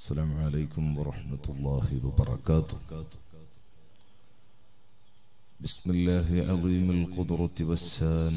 السلام عليكم ورحمة الله وبركاته بسم الله عظيم القدرة والسان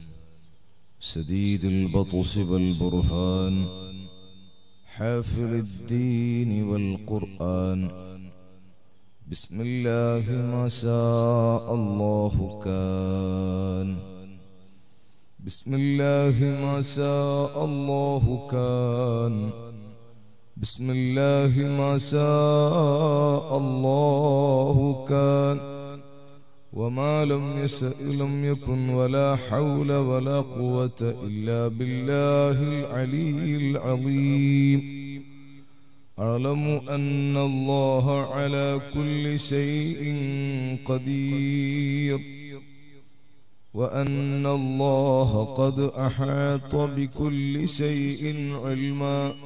شديد البطش والبرهان حافل الدين والقرآن بسم الله ما شاء الله كان بسم الله ما شاء الله كان بسم الله ما شاء الله كان وما لم يشأ لم يكن ولا حول ولا قوة إلا بالله العلي العظيم أعلم أن الله على كل شيء قدير وأن الله قد أحاط بكل شيء علما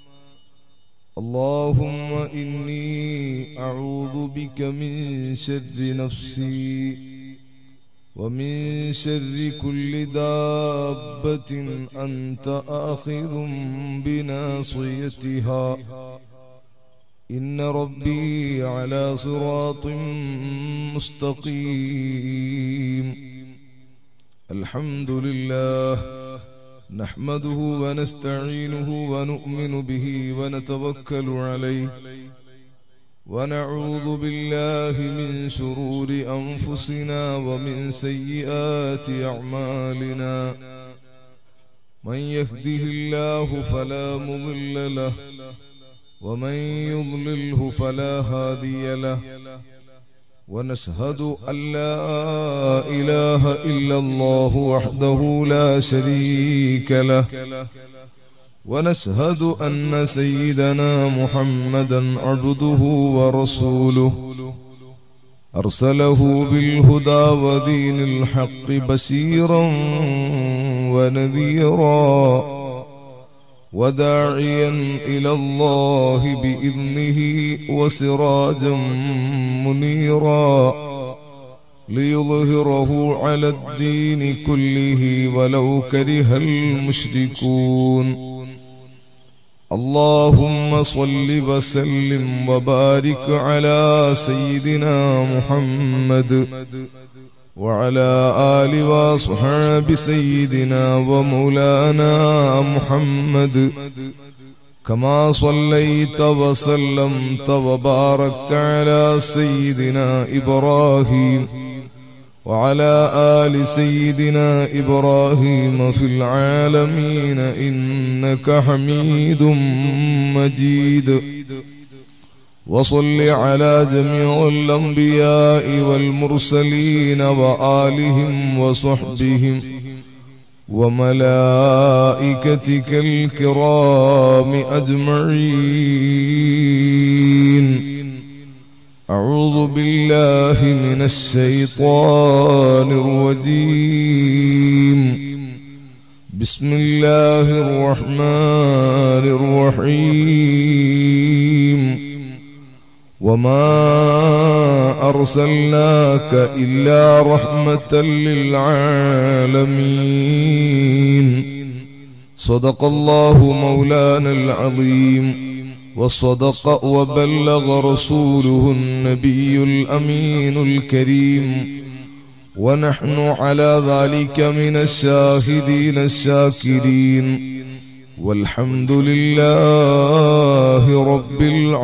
اللهم إني أعوذ بك من شر نفسي ومن شر كل دابة أنت آخذ بناصيتها إن ربي على صراط مستقيم الحمد لله نحمده ونستعينه ونؤمن به ونتوكل عليه ونعوذ بالله من شرور أنفسنا ومن سيئات أعمالنا من يهده الله فلا مضل له ومن يضلله فلا هادي له ونشهد أن لا إله إلا الله وحده لا شريك له ونشهد أن سيدنا محمدا عبده ورسوله أرسله بالهدى ودين الحق بشيرا ونذيرا وداعيا إلى الله بإذنه وسراجا منيرا ليظهره على الدين كله ولو كره المشركون اللهم صل وسلم وبارك على سيدنا محمد وعلى آل وصحاب سيدنا ومولانا محمد كما صليت وسلمت وباركت على سيدنا إبراهيم وعلى آل سيدنا إبراهيم في العالمين إنك حميد مجيد وصل على جميع الأنبياء والمرسلين وآلهم وصحبهم وملائكتك الكرام أجمعين أعوذ بالله من الشيطان الرجيم بسم الله الرحمن الرحيم وما أرسلناك إلا رحمة للعالمين صدق الله مولانا العظيم وصدق وبلغ رسوله النبي الأمين الكريم ونحن على ذلك من الشاهدين الشاكرين والحمد لله رب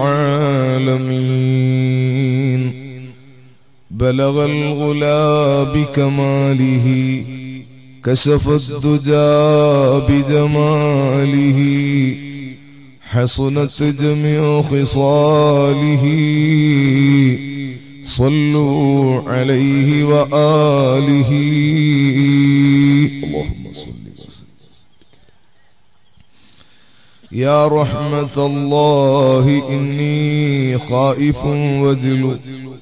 العالمين بلغ الغلا بكماله كشف الدجى بجماله حسنت جميع خصاله صلوا عليه وآله اللهم صل وسلم يا رحمة الله إني خائف وجل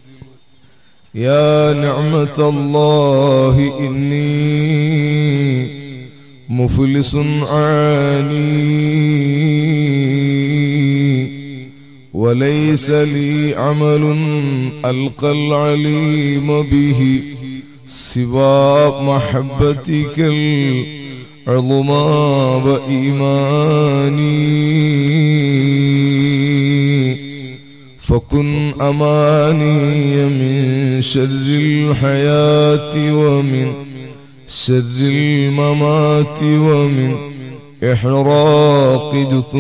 يا نعمة الله إني مفلس عاني وليس لي عمل ألقى العليم به سوى محبتك العظمى وإيماني فكن أماني من شر الحياة ومن شر الممات ومن إحراق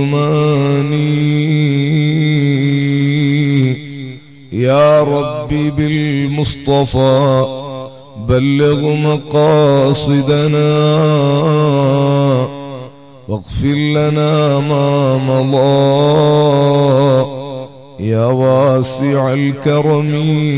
جثماني يا ربي بالمصطفى بلغ مقاصدنا واغفر لنا ما مضى يا واسع الكرم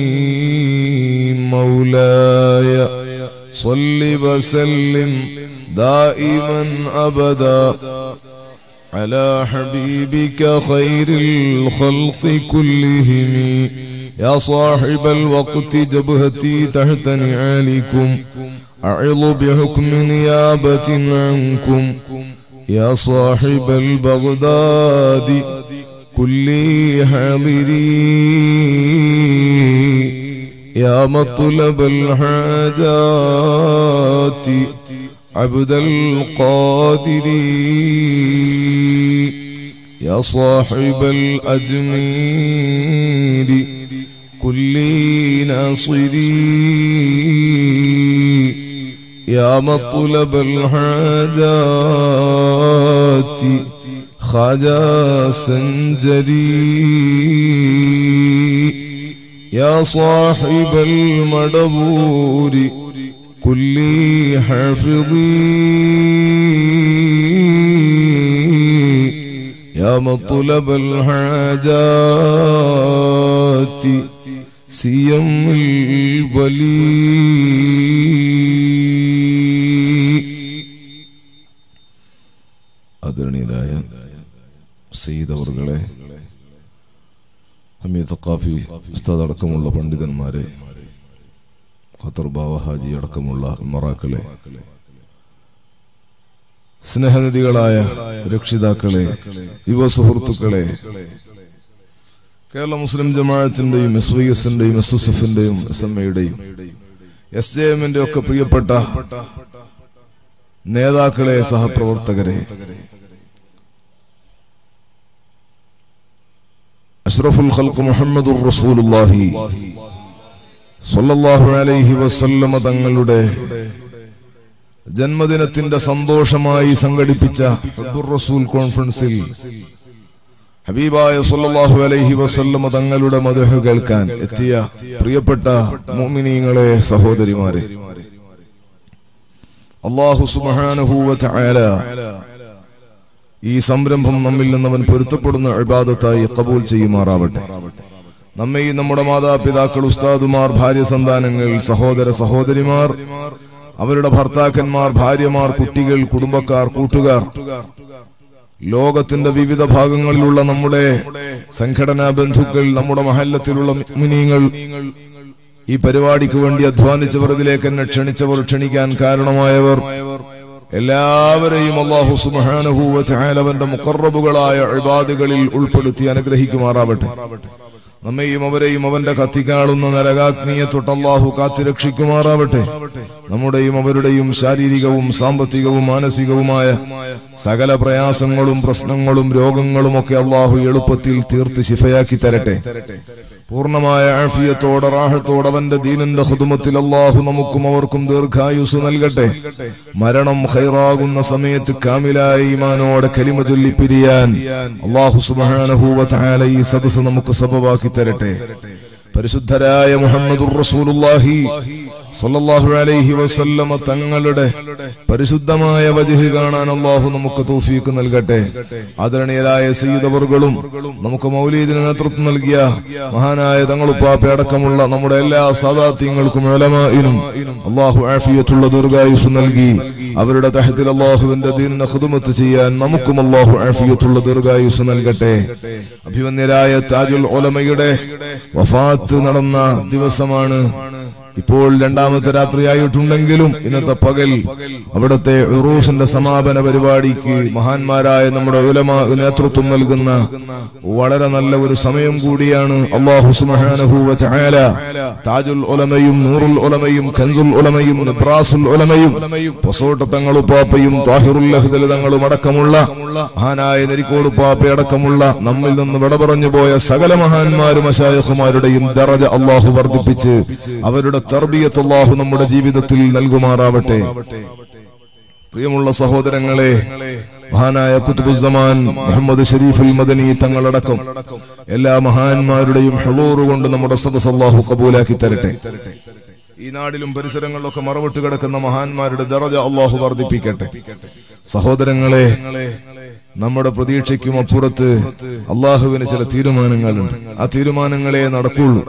مولاي صل وسلم دائما ابدا على حبيبك خير الخلق كلهم يا صاحب الوقت جبهتي تحت نعالكم أعظ بحكم نيابة عنكم يا صاحب البغداد كل حاضري يا مطلب الحاجات عبد القادر يا صاحب الأجمير كل ناصري يا مطلب الحاجات خجا سنجري يا صاحب المدبور كل حافظي يا مطلب الحاجات سيم الولي ആദരണീയരായ സയ്യിദ് അവർകളെ ഹമീദ് തക്കാഫി ഉസ്താദ് അടക്കമുള്ള പണ്ഡിതന്മാരെ ഖത്തർ ബാവ ഹാജി അടക്കമുള്ള മറാക്കളെ സ്നേഹനിധികളായ രക്ഷിതാക്കളെ യുവ സുഹൃത്തുക്കളെ കേരള മുസ്ലിം ജമാഅത്തിന്റെയും എസ് വൈ എസിന്റെയും എസ് എസ് എഫിന്റെയും എസ് എം എയുടെയും എസ് ജെ എമ്മിന്റെ ഒക്കെ പ്രിയപ്പെട്ട നേതാക്കളെ സഹപ്രവർത്തകരെ അഷ്റഫുൽ ഖൽഖ് മുഹമ്മദുർ റസൂലുള്ളാഹി സ്വല്ലല്ലാഹു അലൈഹി വസല്ലമ തങ്ങളുടെ ജന്മദിനത്തിന്റെ സന്തോഷമായി സംഘടിപ്പിച്ച ഹബ്ബുർ റസൂൽ കോൺഫറൻസിൽ ഹബീബായ സല്ലല്ലാഹു അലൈഹി വസല്ലമ തങ്ങളുടെ മദഹ് കേൾക്കാൻ എത്തിയ പ്രിയപ്പെട്ട മുഅ്മിനീങ്ങളെ സഹോദരിമാരെ അള്ളാഹു സുബ്ഹാനഹു വ തആല ഈ സംരംഭം നമ്മിൽ നിന്ന് അവൻ പൊരുത്തപ്പെടുന്ന ഇബാദത്തായി കബൂൽ ചെയ്യുമാറാവട്ടെ നമ്മെയും നമ്മുടെ മാതാപിതാക്കൾ ഉസ്താദുമാർ ഭാര്യ സന്താനങ്ങൾ സഹോദര സഹോദരിമാർ അവരുടെ ഭർത്താക്കന്മാർ ഭാര്യമാർ കുട്ടികൾ കുടുംബക്കാർ കൂട്ടുകാർ ലോകത്തിന്റെ വിവിധ ഭാഗങ്ങളിലുള്ള നമ്മുടെ സംഘടനാ ബന്ധുക്കൾ നമ്മുടെ മഹല്ലത്തിലുള്ള മുനിങ്ങൾ ഈ പരിപാടിക്ക് വേണ്ടി അധ്വാനിച്ചവർ ഇതിലേക്ക് എന്നെ ക്ഷണിച്ചവർ ക്ഷണിക്കാൻ കാരണമായവർ എല്ലാവരെയും അള്ളാഹു സുബാനുഭൂവന്റെ മുക്കറബുകളായ ഇബാദുകളിൽ ഉൾപ്പെടുത്തി അനുഗ്രഹിക്കുമാറാവട്ടെ നമ്മെയും അവരെയും അവന്റെ കത്തിക്കാളുന്ന നരകാഗ്നിയെ തൊട്ട് അള്ളാഹു കാത്തിരക്ഷിക്കുമാറാവട്ടെ നമ്മുടെയും അവരുടെയും ശാരീരികവും സാമ്പത്തികവും മാനസികവുമായ സകല പ്രയാസങ്ങളും പ്രശ്നങ്ങളും രോഗങ്ങളും ഒക്കെ അള്ളാഹു എളുപ്പത്തിൽ തീർത്ത് ശിഫയാക്കി തരട്ടെ പൂർണ്ണമായ ആഫിയത്തോടെ റാഹത്തോടെ അവന്റെ ദീനന്റെ ഹുദുമത്തിൽ അള്ളാഹു നമുക്കും അവർക്കും ദീർഘായുസ് നൽകട്ടെ മരണം ഹൈറാകുന്ന സമയത്ത് കാമിലായ ഈമാനോടെ കലിമ ചൊല്ലി പിരിയാൻ അള്ളാഹു സുബാനഹൂവ താല ഈ സദസ് നമുക്ക് സബവാക്കി തരട്ടെ പരിശുദ്ധരായ മുഹമ്മദുർ റസൂലുള്ളാഹി സല്ലല്ലാഹു അലൈഹി വസല്ലമ തങ്ങളുടെ പരിശുദ്ധമായ വജഹ് കാണാൻ അള്ളാഹു നമുക്ക് തൗഫീക്ക് നൽകട്ടെ ആദരണീയരായ സയ്യിദവറുകളും നമുക്ക് മൗലീദിന് നേതൃത്വം നൽകിയ മഹാനായ തങ്ങളുപ്പാപ്പ അടക്കമുള്ള നമ്മുടെ എല്ലാ സാദാത്യങ്ങൾക്കും ഉലമാഇനും അള്ളാഹു ആഫിയത്തുള്ള ദീർഘായുസ് നൽകി അവരുടെ തഹത്തിൽ അള്ളാഹുവിന്റെ ദീനിനെ ഖുദുമത്ത് ചെയ്യാൻ നമുക്കും അള്ളാഹു ആഫിയത്തുള്ള ദീർഘായുസ് നൽകട്ടെ അഭിമന്യരായ താജുൽ ഒലമയുടെ വഫാത്ത് നടന്ന ദിവസമാണ് ഇപ്പോൾ രണ്ടാമത്തെ രാത്രിയായിട്ടുണ്ടെങ്കിലും ഇന്നത്തെ പകൽ അവിടുത്തെ ഉറൂസിന്റെ സമാപന പരിപാടിക്ക് മഹാന്മാരായ നമ്മുടെ ഉലമ നേതൃത്വം നൽകുന്ന വളരെ നല്ല ഒരു സമയം കൂടിയാണ് അള്ളാഹു സുബ്ഹാനഹു വ തആല താജുൽ ഉലമയും നൂറുൽ ഉലമയും കൻസുൽ ഉലമയും നിബ്രാസുൽ ഉലമയും പൊസോട്ട തങ്ങളുപ്പാപ്പയും താഹിറുൽ ലഹ്ദൽ തങ്ങളും അടക്കമുള്ള മഹാനായ നെരിക്കോട് പാപ്പ അടക്കമുള്ള നമ്മിൽ നിന്ന് വിട പറഞ്ഞു പോയ സകല മഹാന്മാരും അശായഹുമാരുടെയും ദറജ അള്ളാഹു വർദ്ധിപ്പിച്ച് അവരുടെ തർബിയത്ത് അള്ളാഹു നമ്മുടെ ജീവിതത്തിൽ നൽകുമാറാവട്ടെ പ്രിയമുള്ള സഹോദരങ്ങളെ മഹാനായ കുത്തുബുസമാൻ മുഹമ്മദ് ഷരീഫുൽ മദനി തങ്ങളടക്കം എല്ലാ മഹാന്മാരുടെയും ഹളൂറ് കൊണ്ട് നമ്മുടെ സദസ് അള്ളാഹു കബൂലാക്കി തരട്ടെ ഈ നാടിലും പരിസരങ്ങളിലൊക്കെ മറവിട്ട് കിടക്കുന്ന മഹാന്മാരുടെ ദറജ അള്ളാഹു വർദ്ധിപ്പിക്കട്ടെ സഹോദരങ്ങളെ നമ്മുടെ പ്രതീക്ഷയ്ക്കും അപ്പുറത്ത് അള്ളാഹുവിന് ചില തീരുമാനങ്ങളുണ്ട് ആ തീരുമാനങ്ങളെ നടക്കുള്ളൂ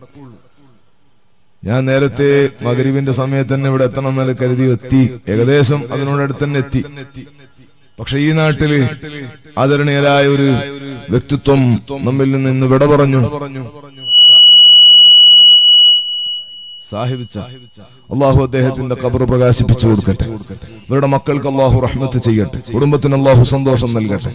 ഞാൻ നേരത്തെ മകരിവിന്റെ സമയത്ത് തന്നെ ഇവിടെ എത്തണം എന്നല്ല കരുതി എത്തി ഏകദേശം അതിനോടടുത്ത് തന്നെ എത്തി പക്ഷെ ഈ നാട്ടില് ആദരണീയരായ ഒരു വ്യക്തിത്വം നമ്മിൽ നിന്ന് ഇന്ന് വിട പറഞ്ഞു സാഹിബിച്ച അള്ളാഹു അദ്ദേഹത്തിന്റെ കബർ പ്രകാശിപ്പിച്ചു കൊടുക്കട്ടെ ഇവരുടെ മക്കൾക്ക് അള്ളാഹു റഹ്മത്ത് ചെയ്യട്ടെ കുടുംബത്തിന് അള്ളാഹു സന്തോഷം നൽകട്ടെ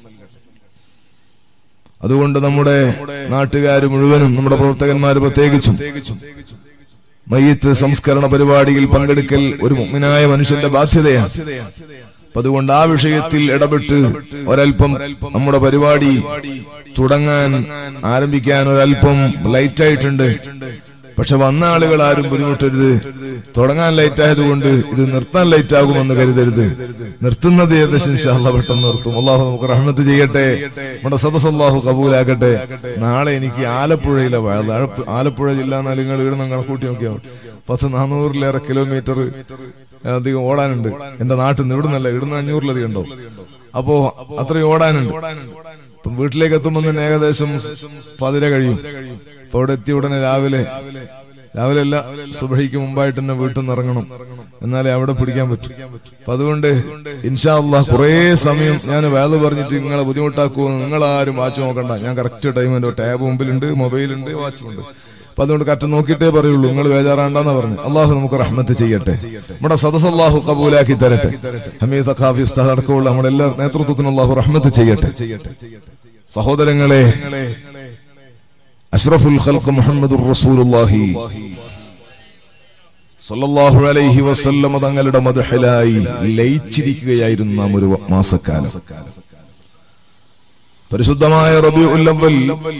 അതുകൊണ്ട് നമ്മുടെ നാട്ടുകാർ മുഴുവനും നമ്മുടെ പ്രവർത്തകന്മാർ പ്രത്യേകിച്ചും മയ്യത്ത് സംസ്കരണ പരിപാടിയിൽ പങ്കെടുക്കൽ ഒരു മുഗ്മിനായ മനുഷ്യന്റെ ബാധ്യതയാണ് അപ്പൊ അതുകൊണ്ട് ആ വിഷയത്തിൽ ഇടപെട്ട് ഒരൽപ്പം നമ്മുടെ പരിപാടി തുടങ്ങാൻ ആരംഭിക്കാൻ ഒരൽപ്പം ലൈറ്റ് ആയിട്ടുണ്ട് പക്ഷെ വന്ന ആളുകൾ ആരും ബുദ്ധിമുട്ടരുത് തുടങ്ങാൻ ലൈറ്റ് ആയതുകൊണ്ട് ഇത് നിർത്താൻ ലൈറ്റ് ആകുമെന്ന് കരുതരുത് നിർത്തുന്നത് ഏകദേശം ഇൻഷാല്ലാ പെട്ടെന്ന് നിർത്തും അള്ളാഹു നമുക്ക് റഹ്മത്ത് ചെയ്യട്ടെ നമ്മുടെ സദസ് അള്ളാഹു കബൂലാക്കട്ടെ നാളെ എനിക്ക് ആലപ്പുഴയിലെ വയത് ആലപ്പുഴ ജില്ലാ എന്നാൽ നിങ്ങൾ ഇവിടെ നിന്ന് കണക്കൂട്ടി നോക്കിയാൽ മതി. പത്ത് നാനൂറിലേറെ കിലോമീറ്റർ അധികം ഓടാനുണ്ട് എന്റെ നാട്ടിൽ നിന്ന് ഇവിടുന്നല്ല ഇവിടുന്ന് അഞ്ഞൂറിലധികം ഉണ്ടോ അപ്പോ അത്രയും ഓടാനുണ്ട് ഇപ്പം വീട്ടിലേക്ക് എത്തുമ്പോൾ തന്നെ ഏകദേശം പതിര കഴിയും ഇപ്പൊ അവിടെ എത്തിയ ഉടനെ രാവിലെ രാവിലെ അല്ല സുബഹിക്ക് മുമ്പായിട്ട് തന്നെ വീട്ടിൽ നിന്ന് ഇറങ്ങണം എന്നാലേ അവിടെ പിടിക്കാൻ പറ്റും അപ്പൊ അതുകൊണ്ട് ഇൻഷാ അള്ളാഹ് കുറേ സമയം ഞാൻ വേല പറഞ്ഞിട്ട് നിങ്ങളെ ബുദ്ധിമുട്ടാക്കുമോ നിങ്ങളാരും വാച്ച് നോക്കണ്ട ഞാൻ കറക്റ്റ് ടൈം എന്റെ ടാബ് മുമ്പിലുണ്ട് മൊബൈലുണ്ട് വാച്ചുണ്ട് അപ്പൊ അതുകൊണ്ട് കറക്റ്റ് നോക്കിയിട്ടേ പറയുള്ളൂ നിങ്ങൾ ബേജാറാണ്ടെന്ന് പറഞ്ഞു അള്ളാഹു നമുക്ക് റഹ്മത്ത് ചെയ്യട്ടെ നമ്മുടെ സദസ് അള്ളാഹു കബൂലാക്കി തരട്ടെ ഹമീദ് ഖാഫി ഉസ്താദ് അടക്കമുള്ള നമ്മുടെ എല്ലാ നേതൃത്വത്തിനും അള്ളാഹു റഹ്മത്ത് ചെയ്യട്ടെ സഹോദരങ്ങളെ അഷ്റഫുൽ ഖൽഖ് മുഹമ്മദുർ റസൂലുള്ളാഹി സല്ലല്ലാഹു അലൈഹി വസല്ലമ തങ്ങളുടെ മദ്ഹിലായി ലയിച്ചിരിക്കുകയായിരുന്നു നാം ഒരു മാസക്കാലം പരിശുദ്ധമായ റബീഉൽ അവ്വൽ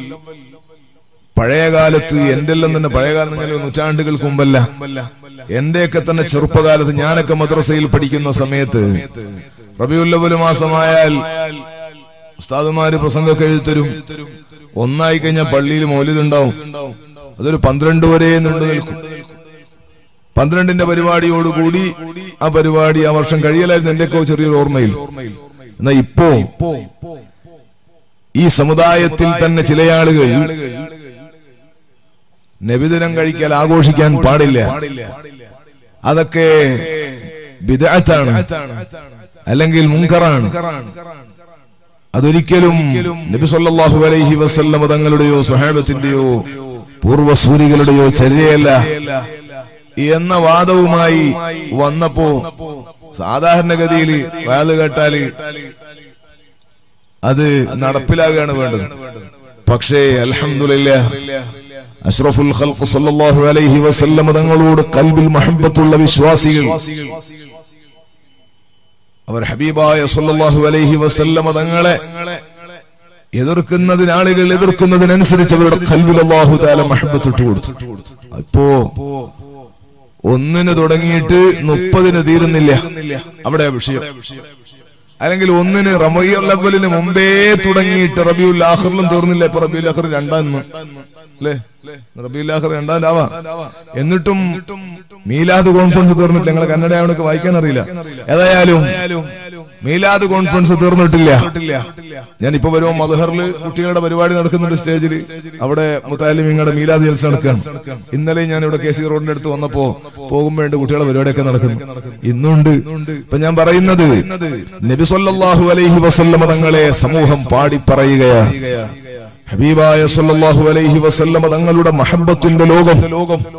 പഴയ കാലത്ത് എന്റെ എല്ലാം തന്നെ പഴയ കാലം നിങ്ങൾ നൂറ്റാണ്ടുകൾക്ക് മുമ്പല്ല എന്റെയൊക്കെ തന്നെ ചെറുപ്പകാലത്ത് ഞാനൊക്കെ മദ്രസയിൽ പഠിക്കുന്ന സമയത്ത് റബിയുല്ലവല് മാസമായാൽ ഉസ്താദുമാര് പ്രസംഗമൊക്കെ എഴുതിത്തരും ഒന്നായി കഴിഞ്ഞാൽ പള്ളിയിൽ മൗലിദുണ്ടാവും അതൊരു പന്ത്രണ്ട് വരെ നീണ്ടു നിൽക്കും പന്ത്രണ്ടിന്റെ പരിപാടിയോടുകൂടി ആ പരിപാടി ആ വർഷം കഴിയലായിരുന്നു എന്റെയൊക്കെ ചെറിയൊരു ഓർമ്മയിൽ എന്നാ ഇപ്പോ ഈ സമുദായത്തിൽ തന്നെ ചില ആളുകൾ നബിദിനം കഴിക്കൽ ആഘോഷിക്കാൻ പാടില്ല അതൊക്കെ ബിദഅത്താണ് അല്ലെങ്കിൽ മുങ്കറാണ് അതൊരിക്കലും നബി സല്ലല്ലാഹു അലൈഹി വസല്ലമ തങ്ങളുടെയോ സ്വഹാബത്തിന്റെയോ പൂർവസൂരികളുടെയോ ചര്യയല്ല എന്ന വാദവുമായി വന്നപ്പോ സാധാരണഗതിയിൽ വയത് കേട്ടാല് അത് നടപ്പിലാകുകയാണ് വേണ്ടത് പക്ഷേ അൽഹംദുലില്ലാ അഷ്റഫുൽ ഖൽഖ് സല്ലല്ലാഹു അലൈഹി വസല്ലമ തങ്ങളോട് കൽബിൽ മഹബ്ബത്തുള്ള വിശ്വാസികൾ അവർ ഹബീബായ സല്ലല്ലാഹു അലൈഹി വസല്ലമ തങ്ങളെ എതിർക്കുന്നതിന് ആളുകൾ എതിർക്കുന്നതിനനുസരിച്ച് അവരുടെ കൽവിൽ അല്ലാഹു തആല മഹബ്ബത്ത് ഇട്ട് കൊടുത്തു അപ്പോ ഒന്നിന് തുടങ്ങിയിട്ട് മുപ്പതിന് തീരുന്നില്ല അവിടെ വിഷയം അല്ലെങ്കിൽ ഒന്നിന് റബിയുൽ അവലിന് മുമ്പേ തുടങ്ങിയിട്ട് റബിയുൽ ആഖറിലും തീർന്നില്ല ഇപ്പൊ റബിയുൽ ആഖർ രണ്ടാം അല്ലേ റബിയുൽ ആഖർ രണ്ടാം രാവാ എന്നിട്ടും മീലാദ് കോൺഫറൻസ് തീർന്നിട്ടില്ല ഞങ്ങളെ കന്നഡ അവനക്ക് വായിക്കാൻ അറിയില്ല ഏതായാലും മീലാദ് കോൺഫറൻസ് തീർന്നിട്ടില്ല ഞാൻ ഇപ്പൊ വരുമ്പോ മധുഹറിൽ കുട്ടികളുടെ പരിപാടി നടക്കുന്നുണ്ട് സ്റ്റേജിൽ അവിടെ മുത്താലിമിങ്ങളുടെ മീലാദ് ജൽസ നടക്കുകയാണ് ഇന്നലെ ഞാൻ ഇവിടെ കെ സി റോഡിന്റെ അടുത്ത് വന്നപ്പോ പോകുമ്പോഴുണ്ട് കുട്ടികളുടെ പരിപാടിയൊക്കെ നടക്കുന്നു ഇന്നുണ്ട് ഇപ്പൊ ഞാൻ പറയുന്നത് നബി സല്ലല്ലാഹു അലൈഹി വസല്ലമ തങ്ങളെ സമൂഹം പാടി പറയുകയാണ് ഹബീബായ സല്ലല്ലാഹു അലൈഹി വസല്ലമ തങ്ങളുടെ മഹബത്തിന്റെ ലോകം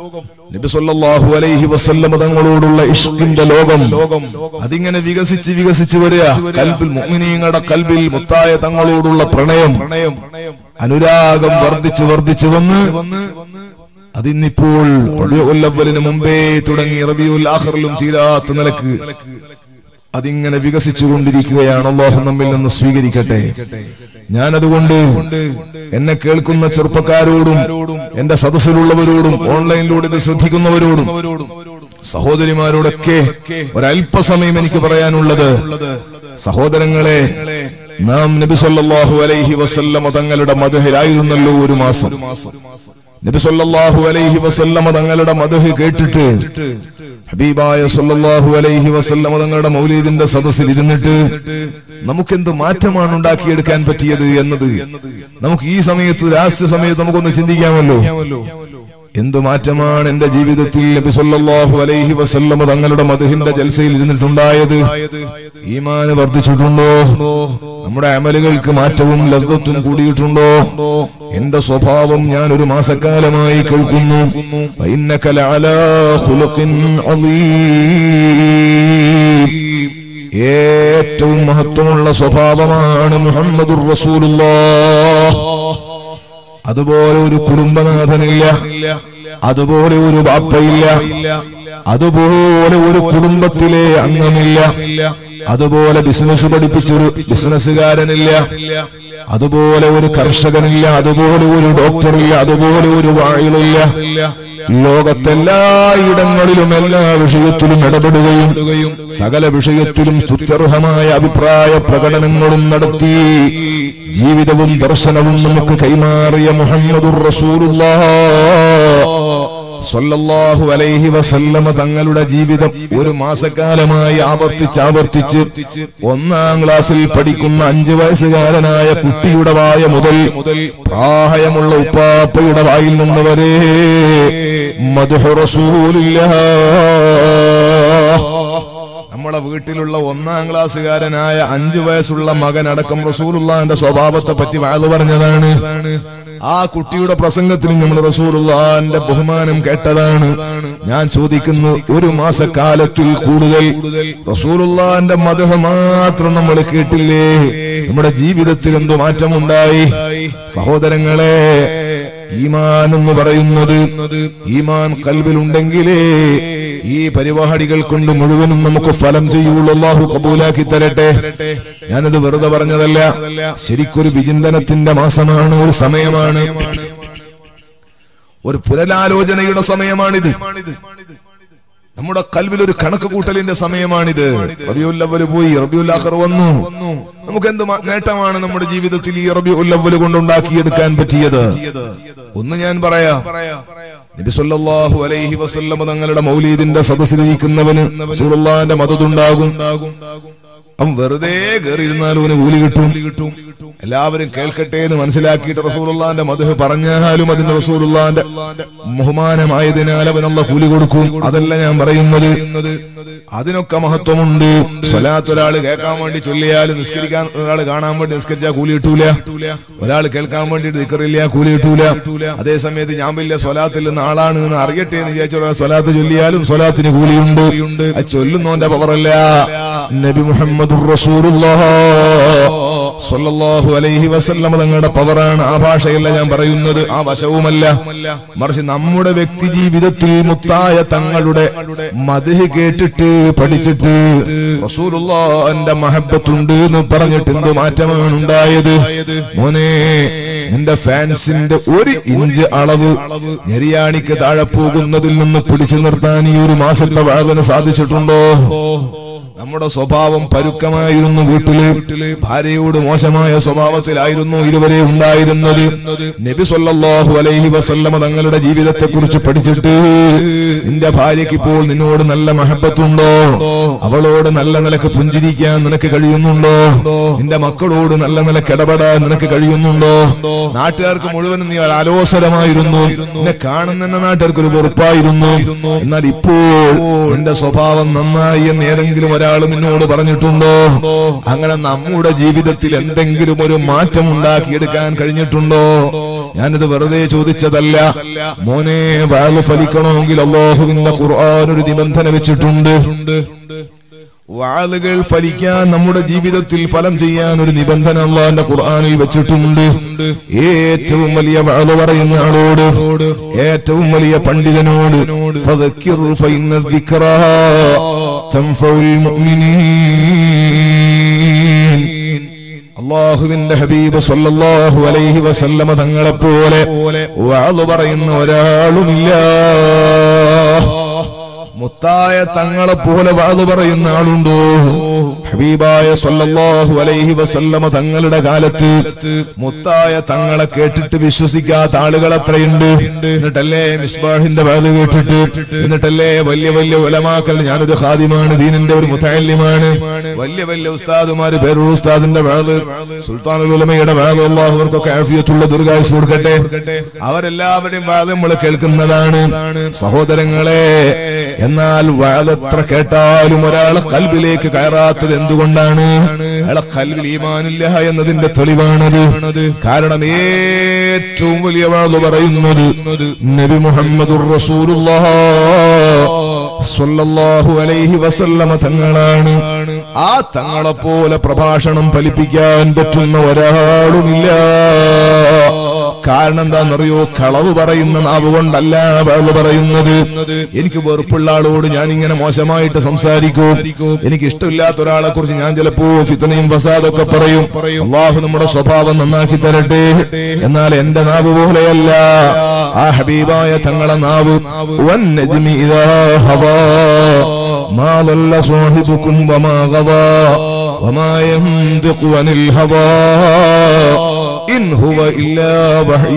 നബി സല്ലല്ലാഹു അലൈഹി വസല്ലമ തങ്ങളോടുള്ള ഇഷ്കിന്റെ ലോകം അതിങ്ങനെ വികസിച്ച് വികസിച്ച് വരിക കൽബിൽ മുഅ്മിനീങ്ങളുടെ കൽബിൽ മുത്തായ തങ്ങളോടുള്ള പ്രണയം അനുരാഗം വർദ്ധിച്ച് വർദ്ധിച്ച് വന്ന് അതിന്നിപ്പോൾ റബീഉൽ അവ്വലിന് മുമ്പേ തുടങ്ങി റബിയുൽ ആഖറിലും തീരാത്ത നിലക്ക് അതിങ്ങനെ വികസിച്ചു കൊണ്ടിരിക്കുകയാണ് അള്ളാഹു നമ്മിൽ നിന്ന് സ്വീകരിക്കട്ടെ ഞാനതുകൊണ്ട് എന്നെ കേൾക്കുന്ന ചെറുപ്പക്കാരോടും എന്റെ സദസ്സിലുള്ളവരോടും ഓൺലൈനിലൂടെ ഇത് ശ്രദ്ധിക്കുന്നവരോടും സഹോദരിമാരോടൊക്കെ ഒരല്പസമയം എനിക്ക് പറയാനുള്ളത് സഹോദരങ്ങളെ നാം നബി സല്ലല്ലാഹു അലൈഹി വസല്ലമ തങ്ങളുടെ മദഹിലായിരുന്നല്ലോ ഒരു മാസം നബി സല്ലല്ലാഹു അലൈഹി വസല്ലമ തങ്ങളുടെ മദഹ് കേട്ടിട്ട് ഹബീബായ സല്ലല്ലാഹു അലൈഹി വസല്ലമ തങ്ങളുടെ മൗലീദിന്റെ സദസ്സിൽ ഇരുന്നിട്ട് നമുക്കെന്ത് മാറ്റമാണ് ഉണ്ടാക്കിയെടുക്കാൻ പറ്റിയത് എന്നത് നമുക്ക് ഈ സമയത്ത് രാഷ്ട്ര സമയത്ത് നമുക്കൊന്ന് ചിന്തിക്കാമല്ലോ എന്തു മാറ്റമാണ് എന്റെ ജീവിതത്തിൽ നബി സല്ലല്ലാഹു അലൈഹി വസല്ലമ തങ്ങളുടെ മദഹിന്റെ ജൽസയിൽ ഇരുന്നിട്ടുണ്ടായത് ഈമാന് വർദ്ധിച്ചിട്ടുണ്ടോ നമ്മുടെ അമലുകൾക്ക് മാറ്റവും ലഗ്ഗത്തും കൂടിയിട്ടുണ്ടോ എന്റെ സ്വഭാവം ഞാൻ ഒരു മാസക്കാലമായി കേൾക്കുന്നു فإنك لعلى خلق عظيم. ഏറ്റവും മഹത്വമുള്ള സ്വഭാവമാണ് മുഹമ്മദുർ റസൂലുള്ളാഹ് അതുപോലെ ഒരു കുടുംബനാഥനില്ല അതുപോലെ ഒരു ബാപ്പയില്ല അതുപോലെ ഒരു കുടുംബത്തിലെ അംഗമില്ല അതുപോലെ ബിസിനസ് പഠിപ്പിച്ചൊരു ബിസിനസ്സുകാരനില്ല അതുപോലെ ഒരു കർഷകനില്ല അതുപോലെ ഒരു ഡോക്ടറില്ല അതുപോലെ ഒരു വായിലില്ല ലോകത്തെല്ലായിടങ്ങളിലും എല്ലാ വിഷയത്തിലും ഇടപെടുകയും സകല വിഷയത്തിലും സ്തുത്യർഹമായ അഭിപ്രായ പ്രകടനങ്ങളും നടത്തി ജീവിതവും ദർശനവും നമുക്ക് കൈമാറിയ മുഹമ്മദുർ റസൂലുള്ളാഹ് സ്വല്ലല്ലാഹു അലൈഹി വസല്ലമ തങ്ങളുടെ ജീവിതം ഒരു മാസക്കാലമായി ആവർത്തിച്ച് ആവർത്തിച്ച് ഒന്നാം ക്ലാസ്സിൽ പഠിക്കുന്ന അഞ്ചു വയസ്സുകാരനായ കുട്ടിയുടെ വായ മുതൽ പ്രായമുള്ള ഉപ്പാപ്പയുടെ വായിൽ നിന്ന് വരെ മധുഹ റസൂലില്ലാഹ് നമ്മളെ വീട്ടിലുള്ള ഒന്നാം ക്ലാസ്സുകാരനായ അഞ്ചു വയസ്സുള്ള മകൻ അടക്കം റസൂലുള്ളാന്റെ സ്വഭാവത്തെ പറ്റി വാത് പറഞ്ഞതാണ് ആ കുട്ടിയുടെ പ്രസംഗത്തിൽ നമ്മൾ റസൂലുള്ളാന്റെ ബഹുമാനം കേട്ടതാണ് ഞാൻ ചോദിക്കുന്നു ഒരു മാസക്കാലത്തിൽ കൂടുതൽ റസൂലുള്ളാന്റെ മതഹ മാത്രം നമ്മൾ കേട്ടില്ലേ നമ്മുടെ ജീവിതത്തിൽ എന്തോ മാറ്റമുണ്ടായി സഹോദരങ്ങളെ ഈമാൻ എന്ന് പറയുന്നത് ഈമാൻ കൽവിലുണ്ടെങ്കിലേ ഈ പരിപാടികൾ കൊണ്ട് മുഴുവനും നമുക്ക് ഫലം ചെയ്യുള്ളൂ അള്ളാഹു കബൂലാക്കി തരട്ടെ ഞാനത് വെറുതെ പറഞ്ഞതല്ല ശരിക്കൊരു വിചിന്തനത്തിന്റെ മാസമാണ് ഒരു സമയമാണ് ഒരു പുനരാലോചനയുടെ സമയമാണിത് നമ്മുടെ കൽവിൽ ഒരു കണക്ക് കൂട്ടലിന്റെ സമയമാണിത് റബിയുല്ലവല് പോയി റബിയുല്ലാഹർ വന്നു നമുക്ക് എന്ത് മാ- നേട്ടമാണ് നമ്മുടെ ജീവിതത്തിൽ ഈ റബിയുല്ലവല് കൊണ്ടുണ്ടാക്കിയെടുക്കാൻ പറ്റിയത് ഒന്ന് ഞാൻ പറയാം നബി സല്ലല്ലാഹു അലൈഹി വസല്ലമ തങ്ങളുടെ മൗലീദിന്റെ സദസ്സിലിരിക്കുന്നവന് റസൂലുള്ളാഹിന്റെ മദതുണ്ടാകും അവൻ വെറുതെ കയറിയിരുന്നാലും അവന് കൂലി കിട്ടും എല്ലാവരും കേൾക്കട്ടെ എന്ന് മനസ്സിലാക്കിയിട്ട് റസൂലുള്ളാന്റെ മധു പറഞ്ഞാലും അതിന് റസൂലുള്ളാന്റെ ബഹുമാനമായതിനാൽ അവനുള്ള കൂലി കൊടുക്കും അതല്ല ഞാൻ പറയുന്നത് അതിനൊക്കെ മഹത്വമുണ്ട് സ്വലാത്ത് ഒരാൾ കേൾക്കാൻ വേണ്ടി ചൊല്ലിയാൽ നിസ്കരിക്കാൻ ഒരാൾ കാണാൻ വേണ്ടി നിസ്കരിച്ചാൽ കൂലി കിട്ടൂല ഒരാൾ കേൾക്കാൻ വേണ്ടിയിട്ട് നിക്കറില്ല കൂലി കിട്ടൂല അതേ സമയത്ത് ഞാൻ വലിയ സ്വലാത്തിൽ നിന്ന് ആളാണ് എന്ന് അറിയട്ടെ എന്ന് വിചാരിച്ച ഒരാൾ സ്വലാത്ത് ചൊല്ലിയാലും സ്വലാത്തിന് കൂലിയുണ്ട് അത് ചൊല്ലുന്നവന്റെ പവറല്ല നബി മുഹമ്മദുർ റസൂലുള്ളാഹ് സ്വല്ലല്ലാഹു അലൈഹി വസല്ലമ തങ്ങളുടെ പവറാണ് ആ ഭാഷയല്ല ഞാൻ പറയുന്നത് ആ വശവുമല്ല മറിച്ച് നമ്മുടെ വ്യക്തി ജീവിതത്തിൽ മുത്തായ തങ്ങളുടെ മതിഹ് കേട്ടിട്ട് പഠിച്ചിട്ട് റസൂലുള്ളാന്റെ മഹബത്തുണ്ട് എന്ന് പറഞ്ഞിട്ട് എന്ത് മാറ്റമാണ് ഉണ്ടായത് മോനെ എന്റെ ഫാൻസിന്റെ ഒരു ഇഞ്ച് അളവ് ഞെരിയാണിക്ക് താഴെ പോകുന്നതിൽ നിന്ന് പിടിച്ചു നിർത്താൻ ഈ ഒരു മാസത്തെ വാദന സാധിച്ചിട്ടുണ്ടോ നമ്മുടെ സ്വഭാവം പരുക്കമായിരുന്നു വീട്ടില് ഭാര്യയോട് മോശമായ സ്വഭാവത്തിലായിരുന്നു ഇതുവരെ ഉണ്ടായിരുന്നത് നബി സല്ലല്ലാഹു അലൈഹി വസല്ലമ തങ്ങളുടെ ജീവിതത്തെ കുറിച്ച് പഠിച്ചിട്ട് നിന്റെ ഭാര്യയ്ക്ക് ഇപ്പോൾ നിന്നോട് നല്ല മഹബത്തുണ്ടോ അവളോട് നല്ല നിലക്ക് പുഞ്ചിരിക്കാൻ നിനക്ക് കഴിയുന്നുണ്ടോ നിന്റെ മക്കളോട് നല്ല നിലക്ക് ഇടപെടാൻ നിനക്ക് കഴിയുന്നുണ്ടോ നാട്ടുകാർക്ക് മുഴുവനും നീ അലോസരമായിരുന്നു നിന്നെ കാണുന്ന നാട്ടുകാർക്ക് ഒരു വെറുപ്പായിരുന്നു എന്നാൽ ഇപ്പോൾ നിന്റെ സ്വഭാവം നന്നായി എന്ന് ഏതെങ്കിലും ഒരാൾ നിന്നോട് പറഞ്ഞിട്ടുണ്ടോ അങ്ങനെ നമ്മുടെ ജീവിതത്തിൽ എന്തെങ്കിലും ഒരു മാറ്റം ഉണ്ടാക്കിയെടുക്കാൻ കഴിഞ്ഞിട്ടുണ്ടോ ഞാനിത് വെറുതെ ചോദിച്ചതല്ല മോനെ വാഴ് ഫലിക്കണമെങ്കിൽ അള്ളാഹുവിന്റെ ഖുർആൻ ഒരു നിബന്ധന വെച്ചിട്ടുണ്ട് വാളുകൾ ഫലിക്കാൻ നമ്മുടെ ജീവിതത്തിൽ ഫലം ചെയ്യാൻ ഒരു നിബന്ധന അള്ളാന്റെ ഖുർആനിൽ വെച്ചിട്ടുണ്ട് ഏറ്റവും വലിയ വാള് പറയുന്ന ആളോട് ഏറ്റവും വലിയ പണ്ഡിതനോട് ഫദക്കിർ ഫഇന്ന الذِّكْرَى تنفع المؤمنين അള്ളാഹുവിന്റെ ഹബീബ് സല്ലല്ലാഹു അലൈഹി വസല്ലമ തങ്ങളെ പോലെ വാള് പറയുന്ന ഒരാളുമില്ല മുത്തായ തങ്ങളെ പോലെ വാള് പറയുന്ന ആളുണ്ടോ ഹബീബായ സല്ലല്ലാഹു അലൈഹി വസല്ലമ തങ്ങളുടെ കാലത്ത് മുത്തായ തങ്ങളെ കേട്ടിട്ട് വിശ്വസിക്കാത്ത ആളുകൾ അത്രയുണ്ട് എന്നിട്ടല്ലേ മിസ്ബാഹിന്റെ വാത് കേട്ടിട്ട് എന്നിട്ടല്ലേ വലിയ വലിയ ഉലമാക്കൾ ഞാനൊരു ഖാദിമാണ് ദീനിന്റെ ഒരു മുത്തല്യമാണ് വലിയ വലിയ ഉസ്താദുമാര് പേരുള്ള ഉസ്താദിന്റെ വാത് സുൽത്താനുൽ ഉലമയുടെ വാത് അള്ളാഹു അവർക്കൊക്കെ ആഫിയത്തുള്ള ദീർഘായുസ് കൊടുക്കട്ടെ അവരെല്ലാവരുടെയും വാദം നമ്മൾ കേൾക്കുന്നതാണ് സഹോദരങ്ങളെ എന്നാൽ വാദത്ര കേട്ടാലും ഒരാളെ കൽബിലേക്ക് കയറാത്തത് എന്തുകൊണ്ടാണ് അയാളെ കൽബിൽ ഈമാനില്ല എന്നതിന്റെ തെളിവാണത് കാരണം ഏറ്റവും വലിയ വാത് പറയുന്നത് നബി മുഹമ്മദുർ റസൂലുള്ളാഹ് സ്വല്ലല്ലാഹു അലൈഹി വസല്ലമ തങ്ങളാണ് ആ തങ്ങളെ പോലെ പ്രഭാഷണം ഫലിപ്പിക്കാൻ പറ്റുന്ന ഒരാളുമില്ല കാരണം എന്താണെന്നറിയോ കളവ് പറയുന്ന നാവ് കൊണ്ടല്ല വാള് പറയുന്നത് എനിക്ക് വെറുപ്പുള്ള ആളോട് ഞാൻ ഇങ്ങനെ മോശമായിട്ട് സംസാരിക്കും എനിക്ക് ഇഷ്ടമില്ലാത്ത ഒരാളെ കുറിച്ച് ഞാൻ ചിലപ്പോ ഫിത്തനയും ഫസാദൊക്കെ പറയും അള്ളാഹു നമ്മുടെ സ്വഭാവം നന്നാക്കി തരട്ടെ എന്നാൽ എന്റെ നാവ് പോലെയല്ല ആ ഹബീബായ തങ്ങളെ നാവ് വന്നജ്മി ഇദാ ഹവാ മാ ضل صاحبكم وما غوى وما ينطق عن الهوى إن هو إلا وحي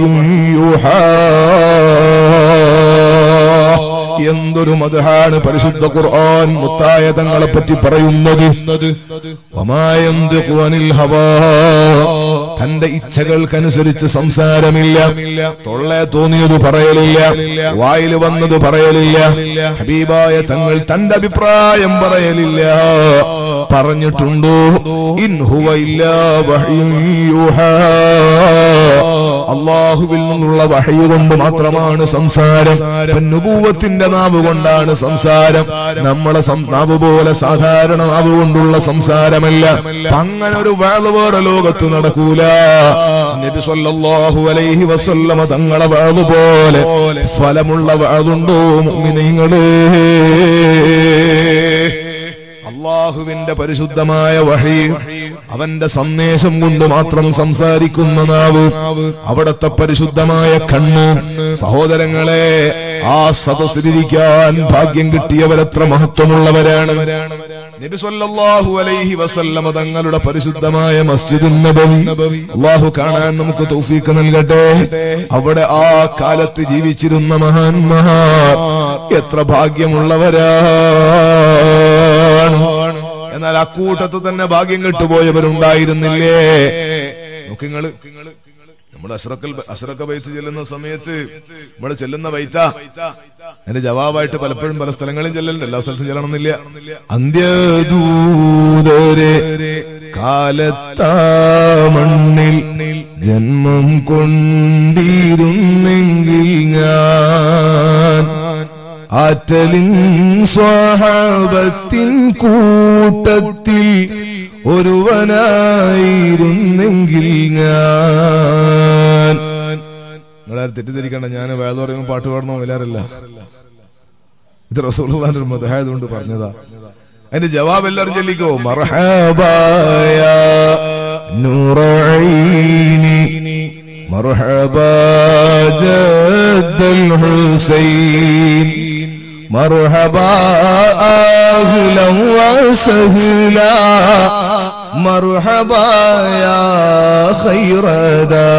يوحى എന്തൊരു മതഹാണ് പരിശുദ്ധ ഖുർആൻ മുത്തായ തങ്ങളെ പറ്റി പറയുന്നത് വമായന്തിഖു അനിൽ ഹവാ. തന്റെ ഇച്ഛകൾക്കനുസരിച്ച് സംസാരമില്ല തൊള്ളെ തോന്നിയത് പറയലില്ല വായിൽ വന്നത് പറയലില്ല ഹബീബായ തങ്ങൾ തന്റെ അഭിപ്രായം പറയലില്ല പറഞ്ഞിട്ടുണ്ടോ ഇൻ ഹുവ ഇല്ലാ വഹ്യുൻ യൂഹാ. അള്ളാഹുവിൽ നിന്നുള്ള വഹയ് കൊണ്ട് മാത്രമാണ് സംസാരം നുപൂവത്തിന്റെ നാവ് കൊണ്ടാണ് സംസാരം നമ്മളെ സം- നാവ് പോലെ സാധാരണ നാവ് കൊണ്ടുള്ള സംസാരമല്ല അങ്ങനെ ഒരു വാള് വേറെ ലോകത്ത് നടക്കൂല നബി സല്ലല്ലാഹു അലൈഹി വസല്ലമ തങ്ങളെ വാള് പോലെ ഫലമുള്ള വാളുണ്ടോ മുഅ്മിനീങ്ങളേ അള്ളാഹുവിന്റെ പരിശുദ്ധമായ വഹി അവന്റെ സന്ദേശം കൊണ്ട് മാത്രം സംസാരിക്കുന്ന നാവ് അവിടത്തെ പരിശുദ്ധമായ കണ്ണ് സഹോദരങ്ങളെ ആ സദസ്സിലിരിക്കാൻ ഭാഗ്യം കിട്ടിയവരെത്ര മഹത്വമുള്ളവരാണ് നബി സല്ലല്ലാഹു അലൈഹി വസല്ലമ തങ്ങളുടെ പരിശുദ്ധമായ മസ്ജിദ് നബവി അള്ളാഹു കാണാൻ നമുക്ക് തൗഫീക്ക് നൽകട്ടെ അവിടെ ആ കാലത്ത് ജീവിച്ചിരുന്ന മഹാന്മാർ എത്ര ഭാഗ്യമുള്ളവരാണ് എന്നാൽ അക്കൂട്ടത്ത് തന്നെ ഭാഗ്യം കെട്ടുപോയവരുണ്ടായിരുന്നില്ലേ നോക്കിങ്ങള് നമ്മുടെ അഷ്റക്കൽ അഷ്റക്ക ബൈത്ത് ചെല്ലുന്ന സമയത്ത് നമ്മൾ ചെല്ലുന്ന ബൈത്ത അതിന്റെ ജവാബായിട്ട് പലപ്പോഴും പല സ്ഥലങ്ങളും ചെല്ലലുണ്ട് എല്ലാ സ്ഥലത്തും ചെല്ലണമെന്നില്ല അന്ത്യദൂതരെ കാലത്താ മണ്ണിൽ ജന്മം കൊണ്ടിരുന്നെങ്കിൽ ഞാൻ ആറ്റലിൻ സ്വഹാബത്തിൻ കൂട്ടത്തിൽ ഒരുവനായിരുന്നെങ്കിൽ ഞാൻ നിങ്ങളാരും തെറ്റിദ്ധരിക്കണ്ട ഞാൻ വേദ പറയുമ്പോൾ പാട്ട് പാടണോ ഇല്ലാറില്ല ഇത് റസൂലുള്ളാന്റെ ഒരു മതഹായതുകൊണ്ട് പറഞ്ഞതാ അതിന്റെ ജവാബ് എല്ലാവരും ചൊല്ലിക്കോ മർഹബായ നൂറൈനി مرحبا جد الحسين مرحبا أهلا وسهلا مرحبا يا خير دا